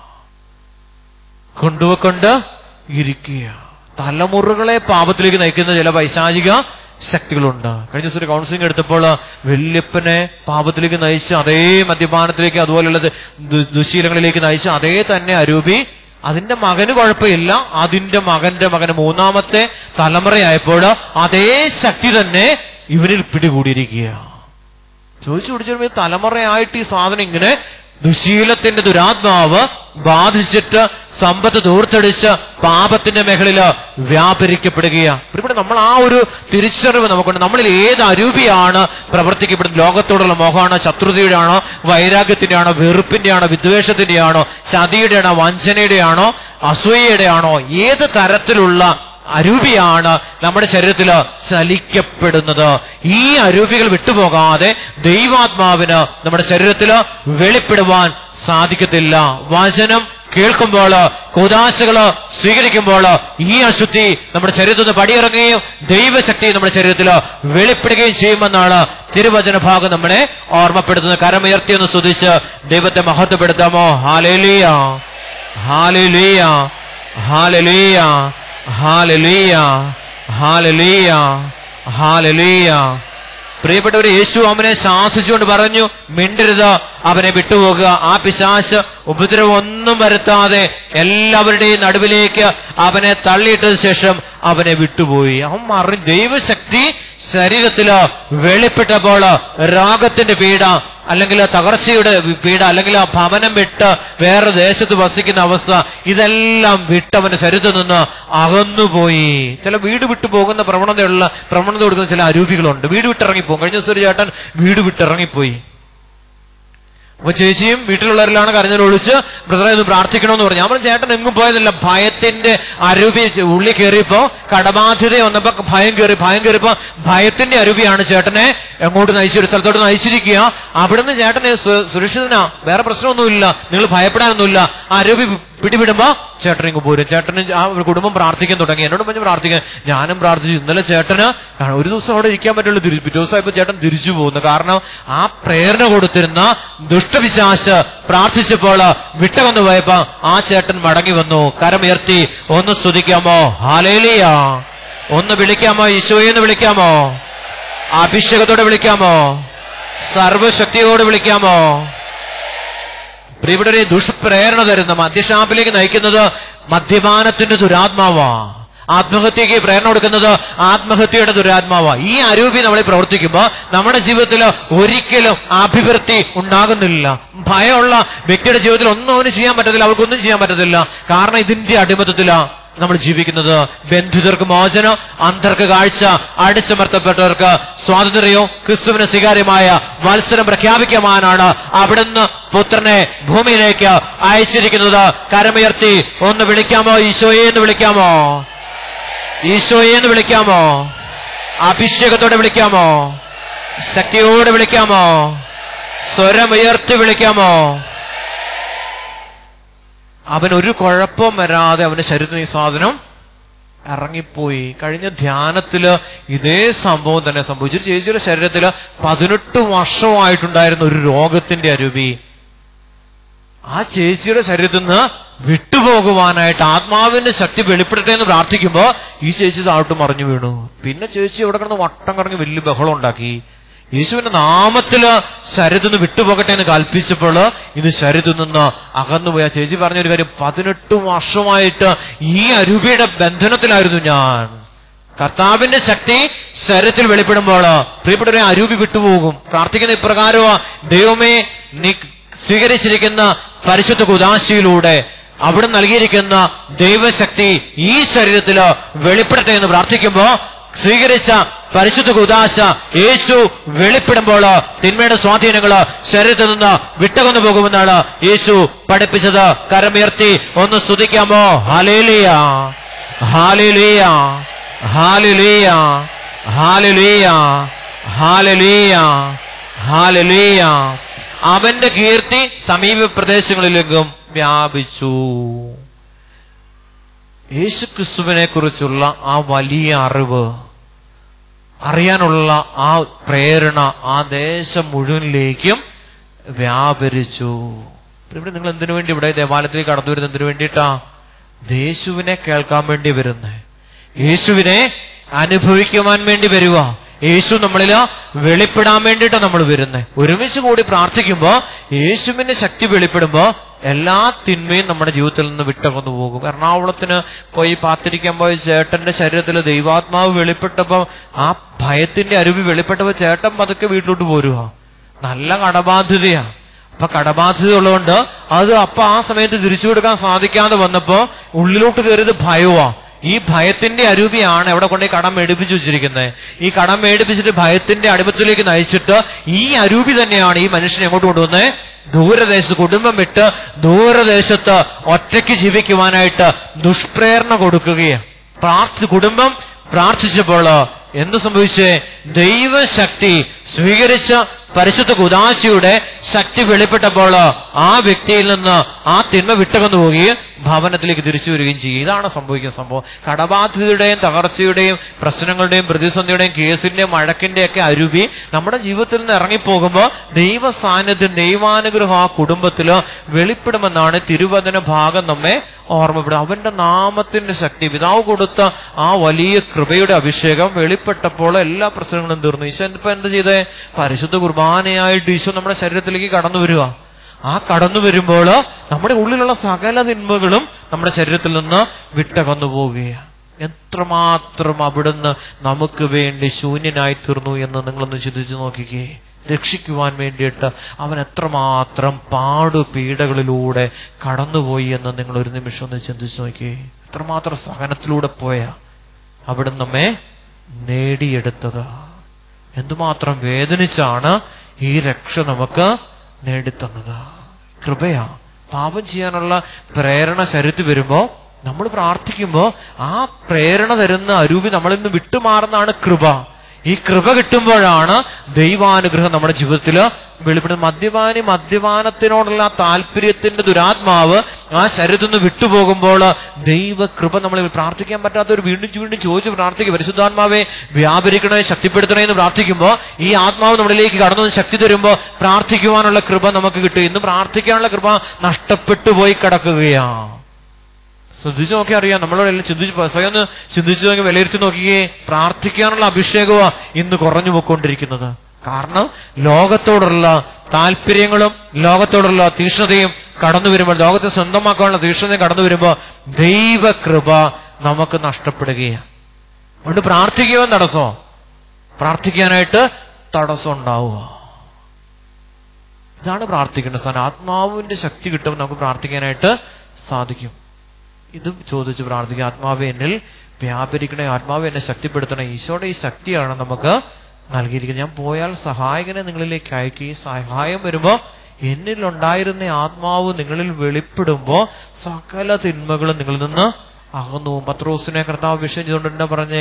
കൊണ്ടുപോയിക്കൊണ്ട് ഇരിക്കുക തലമുറകളെ പാപത്തിലേക്ക് നയിക്കുന്ന ചില പൈശാചിക ശക്തികളുണ്ട് കഴിഞ്ഞ ദിവസം ഒരു കൗൺസിലിംഗ് എടുത്തപ്പോൾ വല്യപ്പനെ പാപത്തിലേക്ക് നയിച്ച് അതേ മദ്യപാനത്തിലേക്ക് അതുപോലെയുള്ള ദു- ദുശീലങ്ങളിലേക്ക് നയിച്ച് അതേ തന്നെ അരൂപി അതിന്റെ മകന് കുഴപ്പമില്ല അതിന്റെ മകന്റെ മകന് മൂന്നാമത്തെ തലമുറയായപ്പോൾ അതേ ശക്തി തന്നെ ഇവനിൽ പിടികൂടിയിരിക്കുക ചോദിച്ചു പിടിച്ചു തലമുറയായിട്ട് ഈ സാധനം ഇങ്ങനെ ദുശീലത്തിന്റെ ദുരാത്മാവ് ബാധിച്ചിട്ട് സമ്പത്ത് ദൂർത്തടിച്ച് പാപത്തിന്റെ മേഖലയില് വ്യാപരിക്കപ്പെടുകയാണ് ഇവിടെ നമ്മൾ ആ ഒരു തിരിച്ചറിവ് നമുക്കുണ്ട് നമ്മളിൽ ഏത് അരൂപിയാണ് പ്രവർത്തിക്കപ്പെടുന്നത് ലോകത്തോടുള്ള മോഹമാണോ ശത്രുതയുടെ ആണോ വൈരാഗ്യത്തിന്റെ ആണോ വെറുപ്പിന്റെ ആണോ വിദ്വേഷത്തിന്റെ ആണോ ചതിയുടെ ആണോ വഞ്ചനയുടെ ആണോ അസൂയയുടെ ആണോ ഏത് തരത്തിലുള്ള അരൂപിയാണ് നമ്മുടെ ശരീരത്തിൽ ചലിക്കപ്പെടുന്നത് ഈ അരൂപികൾ വിട്ടുപോകാതെ ദൈവാത്മാവിന് നമ്മുടെ ശരീരത്തിൽ വെളിപ്പെടുവാൻ സാധിക്കത്തില്ല വചനം കേൾക്കുമ്പോൾ കൂതാശകള് സ്വീകരിക്കുമ്പോൾ ഈ അശുദ്ധി നമ്മുടെ ശരീരത്തിൽ നിന്ന് പടിയിറങ്ങുകയും ദൈവശക്തി നമ്മുടെ ശരീരത്തിൽ വെളിപ്പെടുകയും ചെയ്യുമെന്നാണ് തിരുവചന ഭാഗം നമ്മളെ ഓർമ്മപ്പെടുത്തുന്നത് കരമുയർത്തിയെന്ന് സ്തുതിച്ച് ദൈവത്തെ മഹത്വപ്പെടുത്താമോ ഹാലേലിയ ഹാലേലിയ ഹാലലീയ ഹാലലീയ ഹാലലീയ ഹാലലീയ പ്രിയപ്പെട്ടവർ യേശു അവനെ ശാസിച്ചുകൊണ്ട് പറഞ്ഞു മിണ്ടരുത് അവനെ വിട്ടുപോകുക ആ പിശാശ് ഉപദ്രവം ഒന്നും വരുത്താതെ എല്ലാവരുടെയും നടുവിലേക്ക് അവനെ തള്ളിയിട്ടതിന് ശേഷം അവനെ വിട്ടുപോയി അവൻ മറി ദൈവശക്തി ശരീരത്തില് വെളിപ്പെട്ടപ്പോൾ രോഗത്തിന്റെ പീഡ അല്ലെങ്കിൽ തകർച്ചയുടെ പീഡ അല്ലെങ്കിൽ ആ ഭവനം വിട്ട് വേറെ ദേശത്ത് വസിക്കുന്ന അവസ്ഥ ഇതെല്ലാം വിട്ടവന്റെ ശരീരത്തിൽ നിന്ന് അകന്നുപോയി ചില വീട് വിട്ടു പോകുന്ന പ്രവണതയുള്ള പ്രവണത കൊടുക്കുന്ന ചില അരൂപികളുണ്ട് വീട് വിട്ടിറങ്ങിപ്പോകും കഴിഞ്ഞ ദിവസം ഒരു ചേട്ടൻ വീട് വിട്ടിറങ്ങിപ്പോയി അപ്പൊ ചേച്ചിയും വീട്ടിലുള്ളവരിലാണ് കരഞ്ഞൽ ഒളിച്ച് ബ്രദറെ ഒന്ന് പ്രാർത്ഥിക്കണമെന്ന് പറഞ്ഞു ഞാൻ പറഞ്ഞു ചേട്ടൻ എങ്ങും പോയതില്ല ഭയത്തിന്റെ അരുവി ഉള്ളി കയറിയപ്പോ കടബാധ്യത വന്നപ്പോ ഭയം കയറി ഭയം കയറിയപ്പോ ഭയത്തിന്റെ അരുവിയാണ് ചേട്ടനെ എങ്ങോട്ട് നയിച്ചു ഒരു സ്ഥലത്തോട്ട് നയിച്ചിരിക്കുക അവിടുന്ന് ചേട്ടന് സു- സുരക്ഷിതനാ വേറെ പ്രശ്നമൊന്നുമില്ല നിങ്ങൾ ഭയപ്പെടാനൊന്നുമില്ല ആ അരുവി പിടിവിടുമ്പോ ചേട്ടൻ ഇങ്ങ് പോരും ചേട്ടന് ആ ഒരു കുടുംബം പ്രാർത്ഥിക്കാൻ തുടങ്ങി എന്നോട് പറഞ്ഞു പ്രാർത്ഥിക്കാൻ ഞാനും പ്രാർത്ഥിച്ചു ഇന്നലെ ചേട്ടന് ആ, ഒരു ദിവസം അവിടെ ഇരിക്കാൻ പറ്റുള്ളൂ തിരിച്ചു പിറ്റേ ദിവസമായപ്പോ ചേട്ടൻ തിരിച്ചു പോകുന്നു കാരണം ആ പ്രേരണ കൊടുത്തിരുന്ന ദുഷ്ടവിശ്വാസ് പ്രാർത്ഥിച്ചപ്പോൾ വിട്ടകൊന്നു പോയപ്പോ ആ ചേട്ടൻ മടങ്ങി വന്നു കരമുയർത്തി ഒന്ന് സ്തുതിക്കാമോ ഹാലേലിയ ഒന്ന് വിളിക്കാമോ ഈശോയെന്ന് വിളിക്കാമോ അഭിഷേകത്തോടെ വിളിക്കാമോ സർവശക്തിയോട് വിളിക്കാമോ പ്രിയപ്പെട്ടവരെ ദുഷ്പ്രേരണ തരുന്ന മദ്യഷാപ്പിലേക്ക് നയിക്കുന്നത് മദ്യപാനത്തിന്റെ ദുരാത്മാവാ ആത്മഹത്യക്ക് പ്രേരണ കൊടുക്കുന്നത് ആത്മഹത്യയുടെ ദുരാത്മാവാ ഈ അരൂപി നമ്മളെ പ്രവർത്തിക്കുമ്പോൾ നമ്മുടെ ജീവിതത്തിൽ ഒരിക്കലും അഭിവൃദ്ധി ഉണ്ടാകുന്നില്ല ഭയമുള്ള വ്യക്തിയുടെ ജീവിതത്തിൽ ഒന്നും അവന് ചെയ്യാൻ പറ്റത്തില്ല അവർക്കൊന്നും ചെയ്യാൻ പറ്റത്തില്ല കാരണം ഇതിന്റെ അടിമത്തത്തിലാ നമ്മൾ ജീവിക്കുന്നത് ബന്ധിതർക്ക് മോചനം അന്തർക്ക് കാഴ്ച അടിച്ചമർത്തപ്പെട്ടവർക്ക് സ്വാതന്ത്ര്യവും ക്രിസ്തുവിന് സ്വീകാര്യമായ മത്സരം പ്രഖ്യാപിക്കുവാനാണ് അവിടുന്ന് പുത്രനെ ഭൂമിയിലേക്ക് അയച്ചിരിക്കുന്നത് കരമുയർത്തി ഒന്ന് വിളിക്കാമോ ഈശോയെ എന്ന് വിളിക്കാമോ ഈശോയെ എന്ന് വിളിക്കാമോ അഭിഷേകത്തോടെ വിളിക്കാമോ ശക്തിയോടെ വിളിക്കാമോ സ്വരമുയർത്തി വിളിക്കാമോ അവൻ ഒരു കുഴപ്പം വരാതെ അവന്റെ ശരീരത്തിൽ ഈ സാധനം ഇറങ്ങിപ്പോയി കഴിഞ്ഞ ധ്യാനത്തില് ഇതേ സംഭവം തന്നെ സംഭവിച്ചു ഒരു ചേച്ചിയുടെ ശരീരത്തില് പതിനെട്ട് വർഷമായിട്ടുണ്ടായിരുന്ന ഒരു രോഗത്തിന്റെ അരുവി ആ ചേച്ചിയുടെ ശരീരത്തിൽ നിന്ന് വിട്ടുപോകുവാനായിട്ട് ആത്മാവിന്റെ ശക്തി വെളിപ്പെടട്ടെ എന്ന് പ്രാർത്ഥിക്കുമ്പോ ഈ ചേച്ചി താഴോട്ട് മറിഞ്ഞു വീണു പിന്നെ ചേച്ചി അവിടെ കിടന്ന് വട്ടം കറങ്ങി വലിയ ബഹളം ഉണ്ടാക്കി യേശുവിന്റെ നാമത്തില് ശരീരത്തിൽ നിന്ന് വിട്ടുപോകട്ടെ എന്ന് കൽപ്പിച്ചപ്പോൾ ഇത് ശരീരത്തിൽ നിന്ന് അകന്നുപോയി ആ ചേച്ചി പറഞ്ഞ ഒരു കാര്യം പതിനെട്ട് വർഷമായിട്ട് ഈ അരൂപിയുടെ ബന്ധനത്തിലായിരുന്നു ഞാൻ കർത്താവിന്റെ ശക്തി ശരീരത്തിൽ വെളിപ്പെടുമ്പോൾ പ്രിയപ്പെട്ടവരെ അരൂപി വിട്ടുപോകും പ്രാർത്ഥിക്കുന്ന ഇപ്രകാരമോ ദൈവമേ നീ സ്വീകരിച്ചിരിക്കുന്ന പരിശുദ്ധ കുദാശയിലൂടെ അവിടെ നൽകിയിരിക്കുന്ന ദൈവശക്തി ഈ ശരീരത്തിൽ വെളിപ്പെടട്ടെ എന്ന് പ്രാർത്ഥിക്കുമ്പോ സ്വീകരിച്ച പരിശുദ്ധ കുദാശ യേശു വെളിപ്പെടുമ്പോൾ തിന്മയുടെ സ്വാധീനങ്ങള് ശരീരത്തിൽ നിന്ന് വിട്ടകൊന്നു പോകുമെന്നാണ് യേശു പഠിപ്പിച്ചത് കരമുയർത്തി ഒന്ന് സ്തുതിക്കാമോ ഹാലേലിയ ഹാലേലിയ ഹാലേലിയ ഹാലേലിയ ഹാലേലിയ ഹാലേലിയ അവന്റെ കീർത്തി സമീപ പ്രദേശങ്ങളിലേക്കും വ്യാപിച്ചു യേശുക്രിസ്തുവിനെ കുറിച്ചുള്ള ആ വലിയ അറിവ് അറിയാനുള്ള ആ പ്രേരണ ആ ദേശം മുഴുവനിലേക്കും വ്യാപരിച്ചു ഇവിടെ നിങ്ങൾ എന്തിനു വേണ്ടി ഇവിടെ ദേവാലയത്തിലേക്ക് കടന്നു വരുന്നത് എന്തിനു വേണ്ടിയിട്ടാ യേശുവിനെ കേൾക്കാൻ വേണ്ടി വരുന്നേ യേശുവിനെ അനുഭവിക്കുവാൻ വേണ്ടി വരുക യേശു നമ്മളിൽ വെളിപ്പെടാൻ വേണ്ടിയിട്ടാണ് നമ്മൾ വരുന്നത് ഒരുമിച്ച് കൂടി പ്രാർത്ഥിക്കുമ്പോൾ യേശുവിന്റെ ശക്തി വെളിപ്പെടുമ്പോ എല്ലാ തിന്മയും നമ്മുടെ ജീവിതത്തിൽ നിന്ന് വിട്ടകന്നു പോകും എറണാകുളത്തിന് പോയി പാത്തിരിക്കാൻ പോയ ചേട്ടന്റെ ശരീരത്തിൽ ദൈവാത്മാവ് വെളിപ്പെട്ടപ്പോ ആ ഭയത്തിന്റെ അരുവി വെളിപ്പെട്ടപ്പോ ചേട്ടൻ പതുക്കെ വീട്ടിലോട്ട് പോരുക നല്ല കടബാധ്യതയാ അപ്പൊ കടബാധ്യത ഉള്ളതുകൊണ്ട് അത് അപ്പൊ ആ സമയത്ത് തിരിച്ചു കൊടുക്കാൻ സാധിക്കാതെ വന്നപ്പോ ഉള്ളിലോട്ട് കയറിയത് ഭയവാ ഈ ഭയത്തിന്റെ അരൂപിയാണ് എവിടെ കൊണ്ട് ഈ കടം മേടിപ്പിച്ചു വെച്ചിരിക്കുന്നത് ഈ കടം മേടിപ്പിച്ചിട്ട് ഭയത്തിന്റെ അടിമത്തിലേക്ക് നയിച്ചിട്ട് ഈ അരൂപി തന്നെയാണ് ഈ മനുഷ്യനെ എങ്ങോട്ട് കൊണ്ടുവന്നത് ദൂരദേശത്ത് കുടുംബം വിട്ട് ദൂരദേശത്ത് ഒറ്റയ്ക്ക് ജീവിക്കുവാനായിട്ട് ദുഷ്പ്രേരണ കൊടുക്കുകയാണ് പ്രാർത്ഥി കുടുംബം പ്രാർത്ഥിച്ചപ്പോൾ എന്ത് സംഭവിച്ചേ ദൈവശക്തി സ്വീകരിച്ച പരിശുദ്ധ കുദാശിയുടെ ശക്തി വെളിപ്പെട്ടപ്പോൾ ആ വ്യക്തിയിൽ നിന്ന് ആ തിന്മ വിട്ടകന്നു പോവുകയും ഭവനത്തിലേക്ക് തിരിച്ചു വരികയും ചെയ്യും ഇതാണ് സംഭവിക്കുന്ന സംഭവം കടബാധ്യതയുടെയും തകർച്ചയുടെയും പ്രശ്നങ്ങളുടെയും പ്രതിസന്ധിയുടെയും കേസിന്റെയും മഴക്കിന്റെയും ഒക്കെ അരുവി നമ്മുടെ ജീവിതത്തിൽ നിന്ന് ഇറങ്ങിപ്പോകുമ്പോൾ ദൈവ സാന്നിധ്യം ദൈവാനുഗ്രഹം ആ കുടുംബത്തിൽ വെളിപ്പെടുമെന്നാണ് തിരുവചന ഭാഗം നമ്മെ ഓർമ്മപ്പെടും അവന്റെ നാമത്തിന്റെ ശക്തി പിതാവ് കൊടുത്ത ആ വലിയ കൃപയുടെ അഭിഷേകം വെളിപ്പെട്ടപ്പോൾ എല്ലാ പ്രശ്നങ്ങളും തീർന്നു ഈശോ ഇപ്പൊ എന്ത് ചെയ്തേ പരിശുദ്ധ കുർബാനയായിട്ട് ഈശോ നമ്മുടെ ശരീരത്തിലേക്ക് കടന്നു വരിക ആ കടന്നു വരുമ്പോൾ നമ്മുടെ ഉള്ളിലുള്ള സകല തിന്മകളും നമ്മുടെ ശരീരത്തിൽ നിന്ന് വിട്ടകന്നു പോവുകയാണ് എത്രമാത്രം അവിടുന്ന് നമുക്ക് വേണ്ടി ശൂന്യനായി തീർന്നു എന്ന് നിങ്ങളൊന്ന് ചിന്തിച്ചു നോക്കിക്കേ രക്ഷിക്കുവാൻ വേണ്ടിയിട്ട് അവൻ എത്രമാത്രം പാടുപീഡകളിലൂടെ കടന്നുപോയി എന്ന് നിങ്ങൾ ഒരു നിമിഷം ഒന്ന് ചിന്തിച്ചു നോക്കിയേ എത്രമാത്രം സഹനത്തിലൂടെ പോയ അവിടെ നമ്മെ നേടിയെടുത്തത് എന്തുമാത്രം വേദനിച്ചാണ് ഈ രക്ഷ നമുക്ക് നേടിത്തന്നത് കൃപയാ പാപം ചെയ്യാനുള്ള പ്രേരണ ശരീരത്തിൽ വരുമ്പോ നമ്മൾ പ്രാർത്ഥിക്കുമ്പോ ആ പ്രേരണ തരുന്ന അരൂപി നമ്മളിൽ നിന്ന് വിട്ടുമാറുന്നതാണ് കൃപ ഈ കൃപ കിട്ടുമ്പോഴാണ് ദൈവാനുഗ്രഹം നമ്മുടെ ജീവിതത്തിൽ വെളിപ്പെടുന്നത് മദ്യപാനി മദ്യപാനത്തിനോടുള്ള ആ താല്പര്യത്തിന്റെ ദുരാത്മാവ് ആ ശരീരത്തിൽ നിന്ന് വിട്ടുപോകുമ്പോൾ ദൈവകൃപ നമ്മളെ പ്രാർത്ഥിക്കാൻ പറ്റാത്തവർ വീണ്ടും വീണ്ടും ചോദിച്ച് പ്രാർത്ഥിക്കും പരിശുദ്ധാത്മാവെ വ്യാപരിക്കണേ ശക്തിപ്പെടുത്തണേ എന്ന് പ്രാർത്ഥിക്കുമ്പോൾ ഈ ആത്മാവ് നമ്മളിലേക്ക് കടന്നു വന്ന് ശക്തി തരുമ്പോൾ പ്രാർത്ഥിക്കുവാനുള്ള കൃപ നമുക്ക് കിട്ടും ഇന്ന് പ്രാർത്ഥിക്കാനുള്ള കൃപ നഷ്ടപ്പെട്ടു പോയി കിടക്കുകയാണ് ശ്രദ്ധിച്ചു നോക്കി അറിയാം നമ്മളോടെല്ലാം ചിന്തിച്ച് പോ- സ്വയം ഒന്ന് ചിന്തിച്ചു നോക്കി വിലയിരുത്തി നോക്കിയേ പ്രാർത്ഥിക്കാനുള്ള അഭിഷേകമാണ് ഇന്ന് കുറഞ്ഞു പോയിക്കൊണ്ടിരിക്കുന്നത് കാരണം ലോകത്തോടുള്ള താല്പര്യങ്ങളും ലോകത്തോടുള്ള തീക്ഷ്ണതയും കടന്നു വരുമ്പോൾ ലോകത്തെ സ്വന്തമാക്കാനുള്ള തീക്ഷ്ണതയും കടന്നു വരുമ്പോൾ ദൈവകൃപ നമുക്ക് നഷ്ടപ്പെടുകയാണ് അതുകൊണ്ട് പ്രാർത്ഥിക്കുവാൻ തടസ്സമോ പ്രാർത്ഥിക്കാനായിട്ട് തടസ്സം ഉണ്ടാവുക ഇതാണ് പ്രാർത്ഥിക്കേണ്ട സ്ഥാനം ആത്മാവിന്റെ ശക്തി കിട്ടുമ്പോൾ നമുക്ക് പ്രാർത്ഥിക്കാനായിട്ട് സാധിക്കും ഇത് ചോദിച്ച് പ്രാർത്ഥിക്കുക ആത്മാവ് എന്നിൽ വ്യാപരിക്കണേ ആത്മാവ് എന്നെ ശക്തിപ്പെടുത്തണേ ഈശോയുടെ ഈ ശക്തിയാണ് നമുക്ക് നൽകിയിരിക്കുന്നത് ഞാൻ പോയാൽ സഹായകനെ നിങ്ങളിലേക്ക് അയക്കുകയും സഹായം വരുമ്പോൾ എന്നിലുണ്ടായിരുന്ന ആത്മാവ് നിങ്ങളിൽ വെളിപ്പെടുമ്പോൾ സകല തിന്മകളും നിങ്ങളിൽ നിന്ന് അകന്നു പോകും. പത്രോസിനെ കർത്താവ് വിഷയം ചെയ്തുകൊണ്ട് എന്താ പറഞ്ഞേ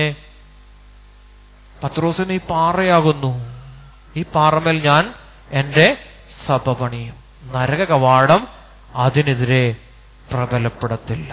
പത്രോസിന് ഈ പാറയാകുന്നു ഈ പാറമേൽ ഞാൻ എന്റെ സഭ പണിയും നരക കവാടം അതിനെതിരെ പ്രബലപ്പെടത്തില്ല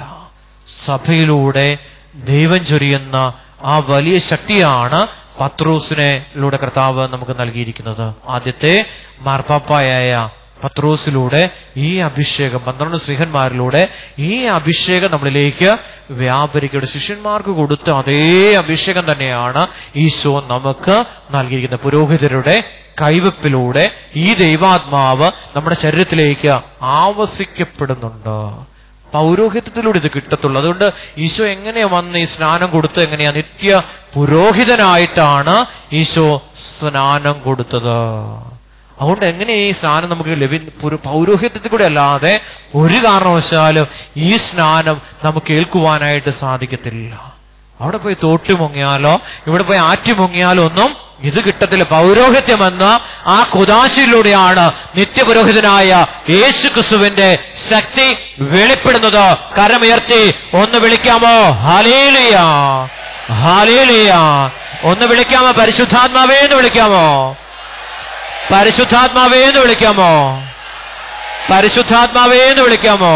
സഭയിലൂടെ ദൈവം ചൊരിയുന്ന ആ വലിയ ശക്തിയാണ് പത്രൂസിനെലൂടെ കർത്താവ് നമുക്ക് നൽകിയിരിക്കുന്നത് ആദ്യത്തെ മാർപ്പാപ്പായായ പത്രോസിലൂടെ ഈ അഭിഷേകം പന്ത്രണ്ട് സ്ത്രീഹന്മാരിലൂടെ ഈ അഭിഷേകം നമ്മളിലേക്ക് വ്യാപരിക്കയുടെ ശിഷ്യന്മാർക്ക് കൊടുത്ത അതേ അഭിഷേകം തന്നെയാണ് ഈശോ നമുക്ക് നൽകിയിരിക്കുന്നത് പുരോഹിതരുടെ കൈവപ്പിലൂടെ ഈ ദൈവാത്മാവ് നമ്മുടെ ശരീരത്തിലേക്ക് ആവസിക്കപ്പെടുന്നുണ്ട് പൗരോഹിത്യത്തിലൂടെ ഇത് കിട്ടത്തുള്ളൂ അതുകൊണ്ട് ഈശോ എങ്ങനെയാ വന്ന് ഈ സ്നാനം കൊടുത്ത് എങ്ങനെയാ നിത്യ പുരോഹിതനായിട്ടാണ് ഈശോ സ്നാനം കൊടുത്തത് അതുകൊണ്ട് എങ്ങനെ ഈ സ്നാനം നമുക്ക് ലഭി പുര- പൗരോഹിത്യത്തിൽ കൂടെ അല്ലാതെ ഒരു കാരണവശാലും ഈ സ്നാനം നമുക്ക് ഏൽക്കുവാനായിട്ട് സാധിക്കത്തില്ല അവിടെ പോയി തോട്ടി മുങ്ങിയാലോ ഇവിടെ പോയി ആറ്റി മുങ്ങിയാലോ ഒന്നും ഇത് കിട്ടത്തില്ല പൗരോഹിത്യം എന്ന ആ കുതാശയിലൂടെയാണ് നിത്യപുരോഹിതനായ യേശു ക്രിസ്തുവിന്റെ ശക്തി വെളിപ്പെടുന്നത് കരമുയർത്തി ഒന്ന് വിളിക്കാമോ ഹാലേലിയ ഹാലേലിയ ഒന്ന് വിളിക്കാമോ പരിശുദ്ധാത്മാവേ എന്ന് വിളിക്കാമോ പരിശുദ്ധാത്മാവേ എന്ന് വിളിക്കാമോ പരിശുദ്ധാത്മാവേ എന്ന് വിളിക്കാമോ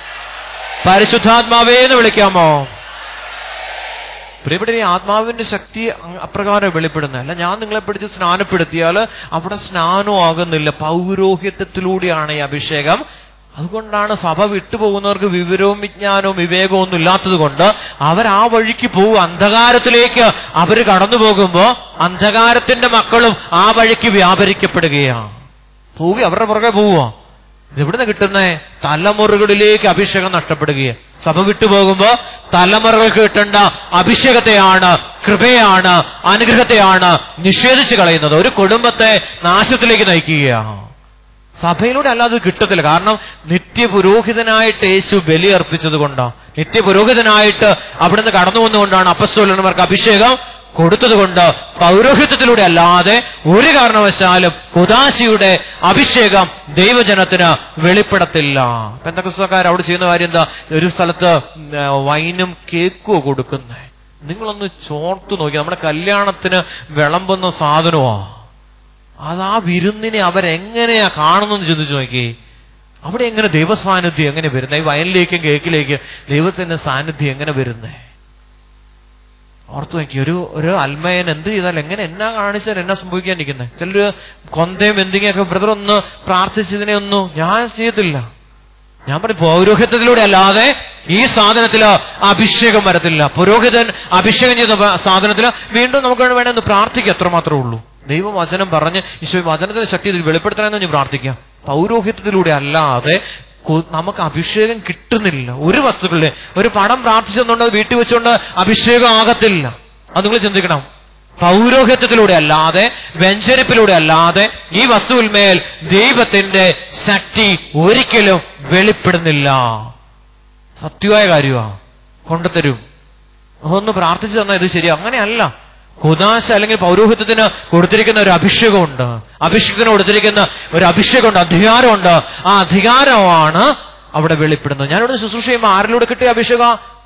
പരിശുദ്ധാത്മാവേ എന്ന് വിളിക്കാമോ പ്രിയപ്പെട്ട ഈ ആത്മാവിന്റെ ശക്തി അ- അപ്രകാരം വെളിപ്പെടുന്നത് അല്ല ഞാൻ നിങ്ങളെ പിടിച്ച് സ്നാനപ്പെടുത്തിയാൽ അവിടെ സ്നാനം ആകുന്നില്ല പൗരോഹിത്യത്തിലൂടെയാണ് ഈ അഭിഷേകം അതുകൊണ്ടാണ് സഭ വിട്ടുപോകുന്നവർക്ക് വിവരവും വിജ്ഞാനവും വിവേകവും ഒന്നും ഇല്ലാത്തത് കൊണ്ട് അവർ ആ വഴിക്ക് പോകും അന്ധകാരത്തിലേക്ക് അവർ കടന്നു പോകുമ്പോ അന്ധകാരത്തിന്റെ മക്കളും ആ വഴിക്ക് വ്യാപരിക്കപ്പെടുകയാണ് പോവുക അവരുടെ പുറകെ പോവുക ഇതെവിടുന്ന് കിട്ടുന്നേ തലമുറകളിലേക്ക് അഭിഷേകം നഷ്ടപ്പെടുകയാണ് സഭ വിട്ടുപോകുമ്പോ തലമുറകൾക്ക് കിട്ടേണ്ട അഭിഷേകത്തെയാണ് കൃപയാണ് അനുഗ്രഹത്തെയാണ് നിഷേധിച്ചു കളയുന്നത് ഒരു കുടുംബത്തെ നാശത്തിലേക്ക് നയിക്കുകയാണ് സഭയിലൂടെ അല്ലാതെ ഇത് കിട്ടത്തില്ല കാരണം നിത്യപുരോഹിതനായിട്ട് യേശു ബലി അർപ്പിച്ചത് കൊണ്ടാണ് നിത്യപുരോഹിതനായിട്ട് അവിടുന്ന് കടന്നു വന്നുകൊണ്ടാണ് അപ്പസ്തോലന്മാർക്ക് അഭിഷേകം കൊടുത്തതുകൊണ്ട് പൗരോഹിത്യത്തിലൂടെ അല്ലാതെ ഒരു കാരണവശാലും കുദാശിയുടെ അഭിഷേകം ദൈവജനത്തിന് വെളിപ്പെടത്തില്ല പെന്തക്കസ്തക്കാർ അവിടെ ചെയ്യുന്ന കാര്യം എന്താ ഒരു സ്ഥലത്ത് ഉം, ആ, വൈനും കേക്കോ കൊടുക്കുന്നേ നിങ്ങളൊന്ന് ചോർത്തു നോക്കി നമ്മുടെ കല്യാണത്തിന് വിളമ്പുന്ന സാധനമാ അത് ആ വിരുന്നിനെ അവരെങ്ങനെയാ കാണുന്നെന്ന് ചിന്തിച്ചു നോക്കി അവിടെ എങ്ങനെ ദൈവസാന്നിധ്യം എങ്ങനെ വരുന്നത് ഈ വയലിലേക്കും കേക്കിലേക്കും ദൈവത്തിന്റെ സാന്നിധ്യം എങ്ങനെ വരുന്നേ ഓർത്തു നോക്കി ഒരു ഒരു അൽമയൻ എന്ത് ചെയ്താൽ എങ്ങനെ എന്നാ കാണിച്ചാൽ എന്നാ സംഭവിക്കാനിരിക്കുന്നത് ചിലര് കൊന്തയും എന്തെങ്കിലുമൊക്കെ ബ്രദർ ഒന്ന് പ്രാർത്ഥിച്ചതിനെ ഒന്നും ഞാൻ ചെയ്യത്തില്ല ഞാൻ പറയും പൗരോഹിത്യത്തിലൂടെ അല്ലാതെ ഈ സാധനത്തില് അഭിഷേകം വരത്തില്ല പുരോഹിതൻ അഭിഷേകം ചെയ്ത പ- സാധനത്തില് വീണ്ടും നമുക്ക് വേണമെന്ന് പ്രാർത്ഥിക്കുക എത്രമാത്രമേ ഉള്ളൂ ദൈവവചനം പറഞ്ഞ് ഈശോ ഈ വചനത്തിന്റെ ശക്തി ഇതിൽ വെളിപ്പെടുത്തണമെന്ന് ഞാൻ പ്രാർത്ഥിക്കാം പൗരോഹിത്യത്തിലൂടെ അല്ലാതെ കു- നമുക്ക് അഭിഷേകം കിട്ടുന്നില്ല ഒരു വസ്തുക്കളിലെ ഒരു പടം പ്രാർത്ഥിച്ചെന്നുണ്ട് അത് വീട്ടിൽ വെച്ചുകൊണ്ട് അഭിഷേകം ആകത്തില്ല അത് നിങ്ങൾ ചിന്തിക്കണം പൗരോഹിത്യത്തിലൂടെ അല്ലാതെ വ്യഞ്ചരിപ്പിലൂടെ അല്ലാതെ ഈ വസ്തുവിന്മേൽ ദൈവത്തിന്റെ ശക്തി ഒരിക്കലും വെളിപ്പെടുന്നില്ല സത്യമായ കാര്യമാണ് കൊണ്ടുതരും ഒന്ന് പ്രാർത്ഥിച്ചു തന്നാൽ ഇത് ശരി അങ്ങനെയല്ല കുദാശ അല്ലെങ്കിൽ പൗരോഹിത്യത്തിന് കൊടുത്തിരിക്കുന്ന ഒരു അഭിഷേകമുണ്ട് അഭിഷേകത്തിന് കൊടുത്തിരിക്കുന്ന ഒരു അഭിഷേകമുണ്ട് അധികാരമുണ്ട് ആ അധികാരമാണ് അവിടെ വെളിപ്പെടുന്നത് ഞാനിവിടെ ശുശ്രൂഷ ചെയ്യുമ്പോൾ ആരിലൂടെ കിട്ടിയ അഭിഷേകം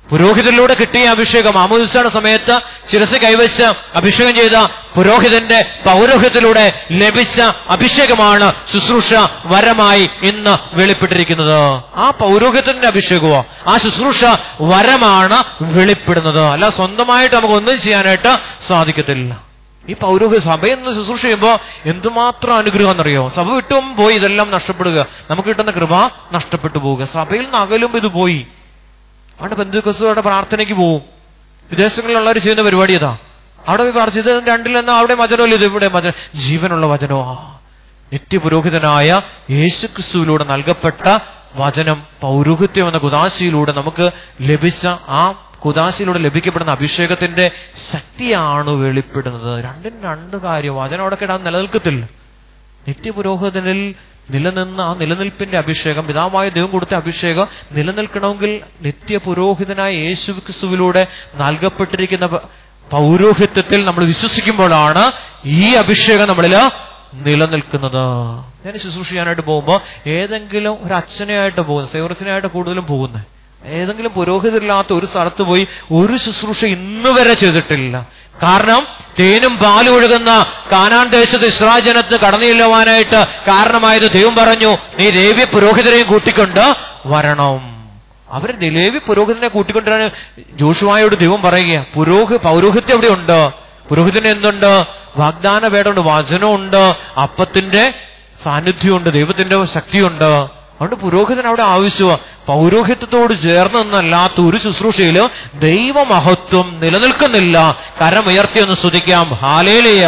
പുരോഹിതനിലൂടെ കിട്ടിയ അഭിഷേകം ആമോദിസാണ് സമയത്ത് ശിരസ് കൈവച്ച് അഭിഷേകം ചെയ്ത പുരോഹിതന്റെ പൗരോഹിത്യത്തിലൂടെ ലഭിച്ച അഭിഷേകമാണ് ശുശ്രൂഷ വരമായി ഇന്ന് വെളിപ്പെട്ടിരിക്കുന്നത് ആ പൗരോഹിത്യത്തിന്റെ അഭിഷേകമോ ആ ശുശ്രൂഷ വരമാണ് വെളിപ്പെടുന്നത് അല്ല സ്വന്തമായിട്ട് നമുക്ക് ഒന്നും ചെയ്യാനായിട്ട് സാധിക്കത്തില്ല ഈ പൗരോഹിത സഭയിൽ നിന്ന് ശുശ്രൂഷ ചെയ്യുമ്പോൾ എന്തുമാത്രം അനുഗ്രഹം എന്നറിയോ സഭ വിട്ടും പോയി ഇതെല്ലാം നഷ്ടപ്പെടുക നമുക്ക് കിട്ടുന്ന കൃപ നഷ്ടപ്പെട്ടു പോവുക സഭയിൽ നിന്ന് അകലുമ്പോൾ ഇത് പോയി അവിടെ ബന്ധുക്കസുകളുടെ പ്രാർത്ഥനയ്ക്ക് പോവും വിദേശങ്ങളിലുള്ളവർ ചെയ്യുന്ന പരിപാടി ഇതാ അവിടെ പോയി പ്രാർത്ഥിച്ചത് രണ്ടിൽ നിന്ന് അവിടെ വചനമല്ല ഇത് ഇവിടെ വചനം ജീവനുള്ള വചനോ നിത്യപുരോഹിതനായ യേശുക്രിസ്തുവിലൂടെ നൽകപ്പെട്ട വചനം പൗരോഹിത്യം എന്ന കുദാശിയിലൂടെ നമുക്ക് ലഭിച്ച ആ കുദാശിയിലൂടെ ലഭിക്കപ്പെടുന്ന അഭിഷേകത്തിന്റെ ശക്തിയാണ് വെളിപ്പെടുന്നത് രണ്ടും രണ്ട് കാര്യം വചനം അവിടെ കിടാൻ നിലനിൽക്കത്തില്ല നിത്യപുരോഹിതനിൽ നിലനിന്ന ആ നിലനിൽപ്പിന്റെ അഭിഷേകം പിതാവായ ദൈവം കൊടുത്ത അഭിഷേകം നിലനിൽക്കണമെങ്കിൽ നിത്യപുരോഹിതനായ യേശു ക്രിസ്തുവിലൂടെ നൽകപ്പെട്ടിരിക്കുന്ന പ- പൗരോഹിത്യത്തിൽ നമ്മൾ വിശ്വസിക്കുമ്പോഴാണ് ഈ അഭിഷേകം നമ്മളിൽ നിലനിൽക്കുന്നത് ഞാൻ ശുശ്രൂഷ ചെയ്യാനായിട്ട് പോകുമ്പോൾ ഏതെങ്കിലും ഒരു അച്ഛനെയായിട്ട് പോകുന്നത് സേവറസിനായിട്ട് കൂടുതലും പോകുന്നത് ഏതെങ്കിലും പുരോഹിതരില്ലാത്ത ഒരു സ്ഥലത്ത് പോയി ഒരു ശുശ്രൂഷ ഇന്ന് വരെ ചെയ്തിട്ടില്ല കാരണം തേനും പാലും ഒഴുകുന്ന കാനാൻ ദേശത്ത് ഇസ്രായേൽ ജനത്തിന് കടന്നു ചെല്ലുവാനായിട്ട് കാരണമായത് ദൈവം പറഞ്ഞു നീ ലേവ്യ പുരോഹിതരെയും കൂട്ടിക്കൊണ്ട് വരണം അവർ ലേവ്യ പുരോഹിതനെ കൂട്ടിക്കൊണ്ടുവരാൻ ജോഷുവായോട് ദൈവം പറയുക പുരോഹി പൗരോഹിത്യം എവിടെ ഉണ്ട് പുരോഹിതന് എന്തുണ്ട് വാഗ്ദാന വേടമുണ്ട് വചനമുണ്ട് അപ്പത്തിന്റെ സാന്നിധ്യമുണ്ട് ദൈവത്തിന്റെ ശക്തിയുണ്ട് അതുകൊണ്ട് പുരോഹിതൻ അവിടെ ആവശ്യമാണ് പൗരോഹിത്യത്തോട് ചേർന്ന് നിന്നല്ലാത്ത ഒരു ശുശ്രൂഷയിലും ദൈവമഹത്വം നിലനിൽക്കുന്നില്ല കരമുയർത്തി ഒന്ന് സ്തുതിക്കാം ഹാലേലിയ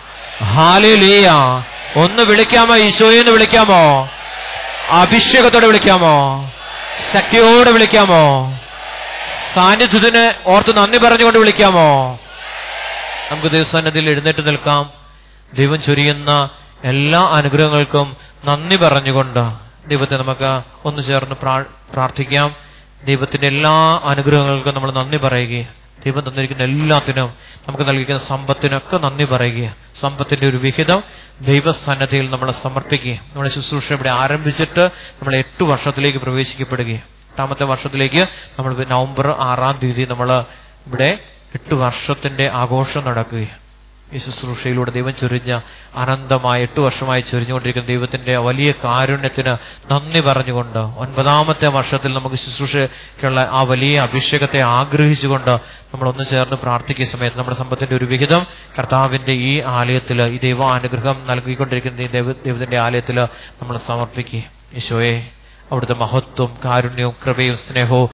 ഹാലേലിയ ഒന്ന് വിളിക്കാമോ ഈശോയെ എന്ന് വിളിക്കാമോ അഭിഷേകത്തോടെ വിളിക്കാമോ ശക്തിയോടെ വിളിക്കാമോ സാന്നിധ്യത്തിന് ഓർത്ത് നന്ദി പറഞ്ഞുകൊണ്ട് വിളിക്കാമോ നമുക്ക് ദൈവസന്നിധിയിൽ എഴുന്നേറ്റ് നിൽക്കാം ദൈവം ചൊരിയുന്ന എല്ലാ അനുഗ്രഹങ്ങൾക്കും നന്ദി പറഞ്ഞുകൊണ്ട് ദൈവത്തെ നമുക്ക് ഒന്ന് ചേർന്ന് പ്രാ- പ്രാർത്ഥിക്കാം ദൈവത്തിന്റെ എല്ലാ അനുഗ്രഹങ്ങൾക്കും നമ്മൾ നന്ദി പറയുകയും ദൈവം തന്നിരിക്കുന്ന എല്ലാത്തിനും നമുക്ക് നൽകിയിരിക്കുന്ന സമ്പത്തിനൊക്കെ നന്ദി പറയുക സമ്പത്തിന്റെ ഒരു വിഹിതം ദൈവസന്നദ്ധിയിൽ നമ്മൾ സമർപ്പിക്കുകയും നമ്മുടെ ശുശ്രൂഷ ഇവിടെ ആരംഭിച്ചിട്ട് നമ്മൾ എട്ട് വർഷത്തിലേക്ക് പ്രവേശിക്കപ്പെടുകയും എട്ടാമത്തെ വർഷത്തിലേക്ക് നമ്മൾ നവംബർ ആറാം തീയതി നമ്മൾ ഇവിടെ എട്ട് വർഷത്തിന്റെ ആഘോഷം നടക്കുകയാണ് ഈ ശുശ്രൂഷയിലൂടെ ദൈവം ചൊരിഞ്ഞ അനന്തമായ എട്ട് വർഷമായി ചൊരിഞ്ഞുകൊണ്ടിരിക്കുന്ന ദൈവത്തിന്റെ വലിയ കാരുണ്യത്തിന് നന്ദി പറഞ്ഞുകൊണ്ട് ഒൻപതാമത്തെ വർഷത്തിൽ നമുക്ക് ശുശ്രൂഷയ്ക്കുള്ള ആ വലിയ അഭിഷേകത്തെ ആഗ്രഹിച്ചുകൊണ്ട് നമ്മൾ ഒന്ന് ചേർന്ന് പ്രാർത്ഥിക്കുന്ന സമയത്ത് നമ്മുടെ സമ്പത്തിന്റെ ഒരു വിഹിതം കർത്താവിന്റെ ഈ ആലയത്തിൽ ഈ ദൈവ അനുഗ്രഹം നൽകിക്കൊണ്ടിരിക്കുന്ന ഈ ദൈവ ദൈവത്തിന്റെ ആലയത്തിൽ നമ്മൾ സമർപ്പിക്കുക ഈശോയെ അവിടുത്തെ മഹത്വം കാരുണ്യവും കൃപയും സ്നേഹവും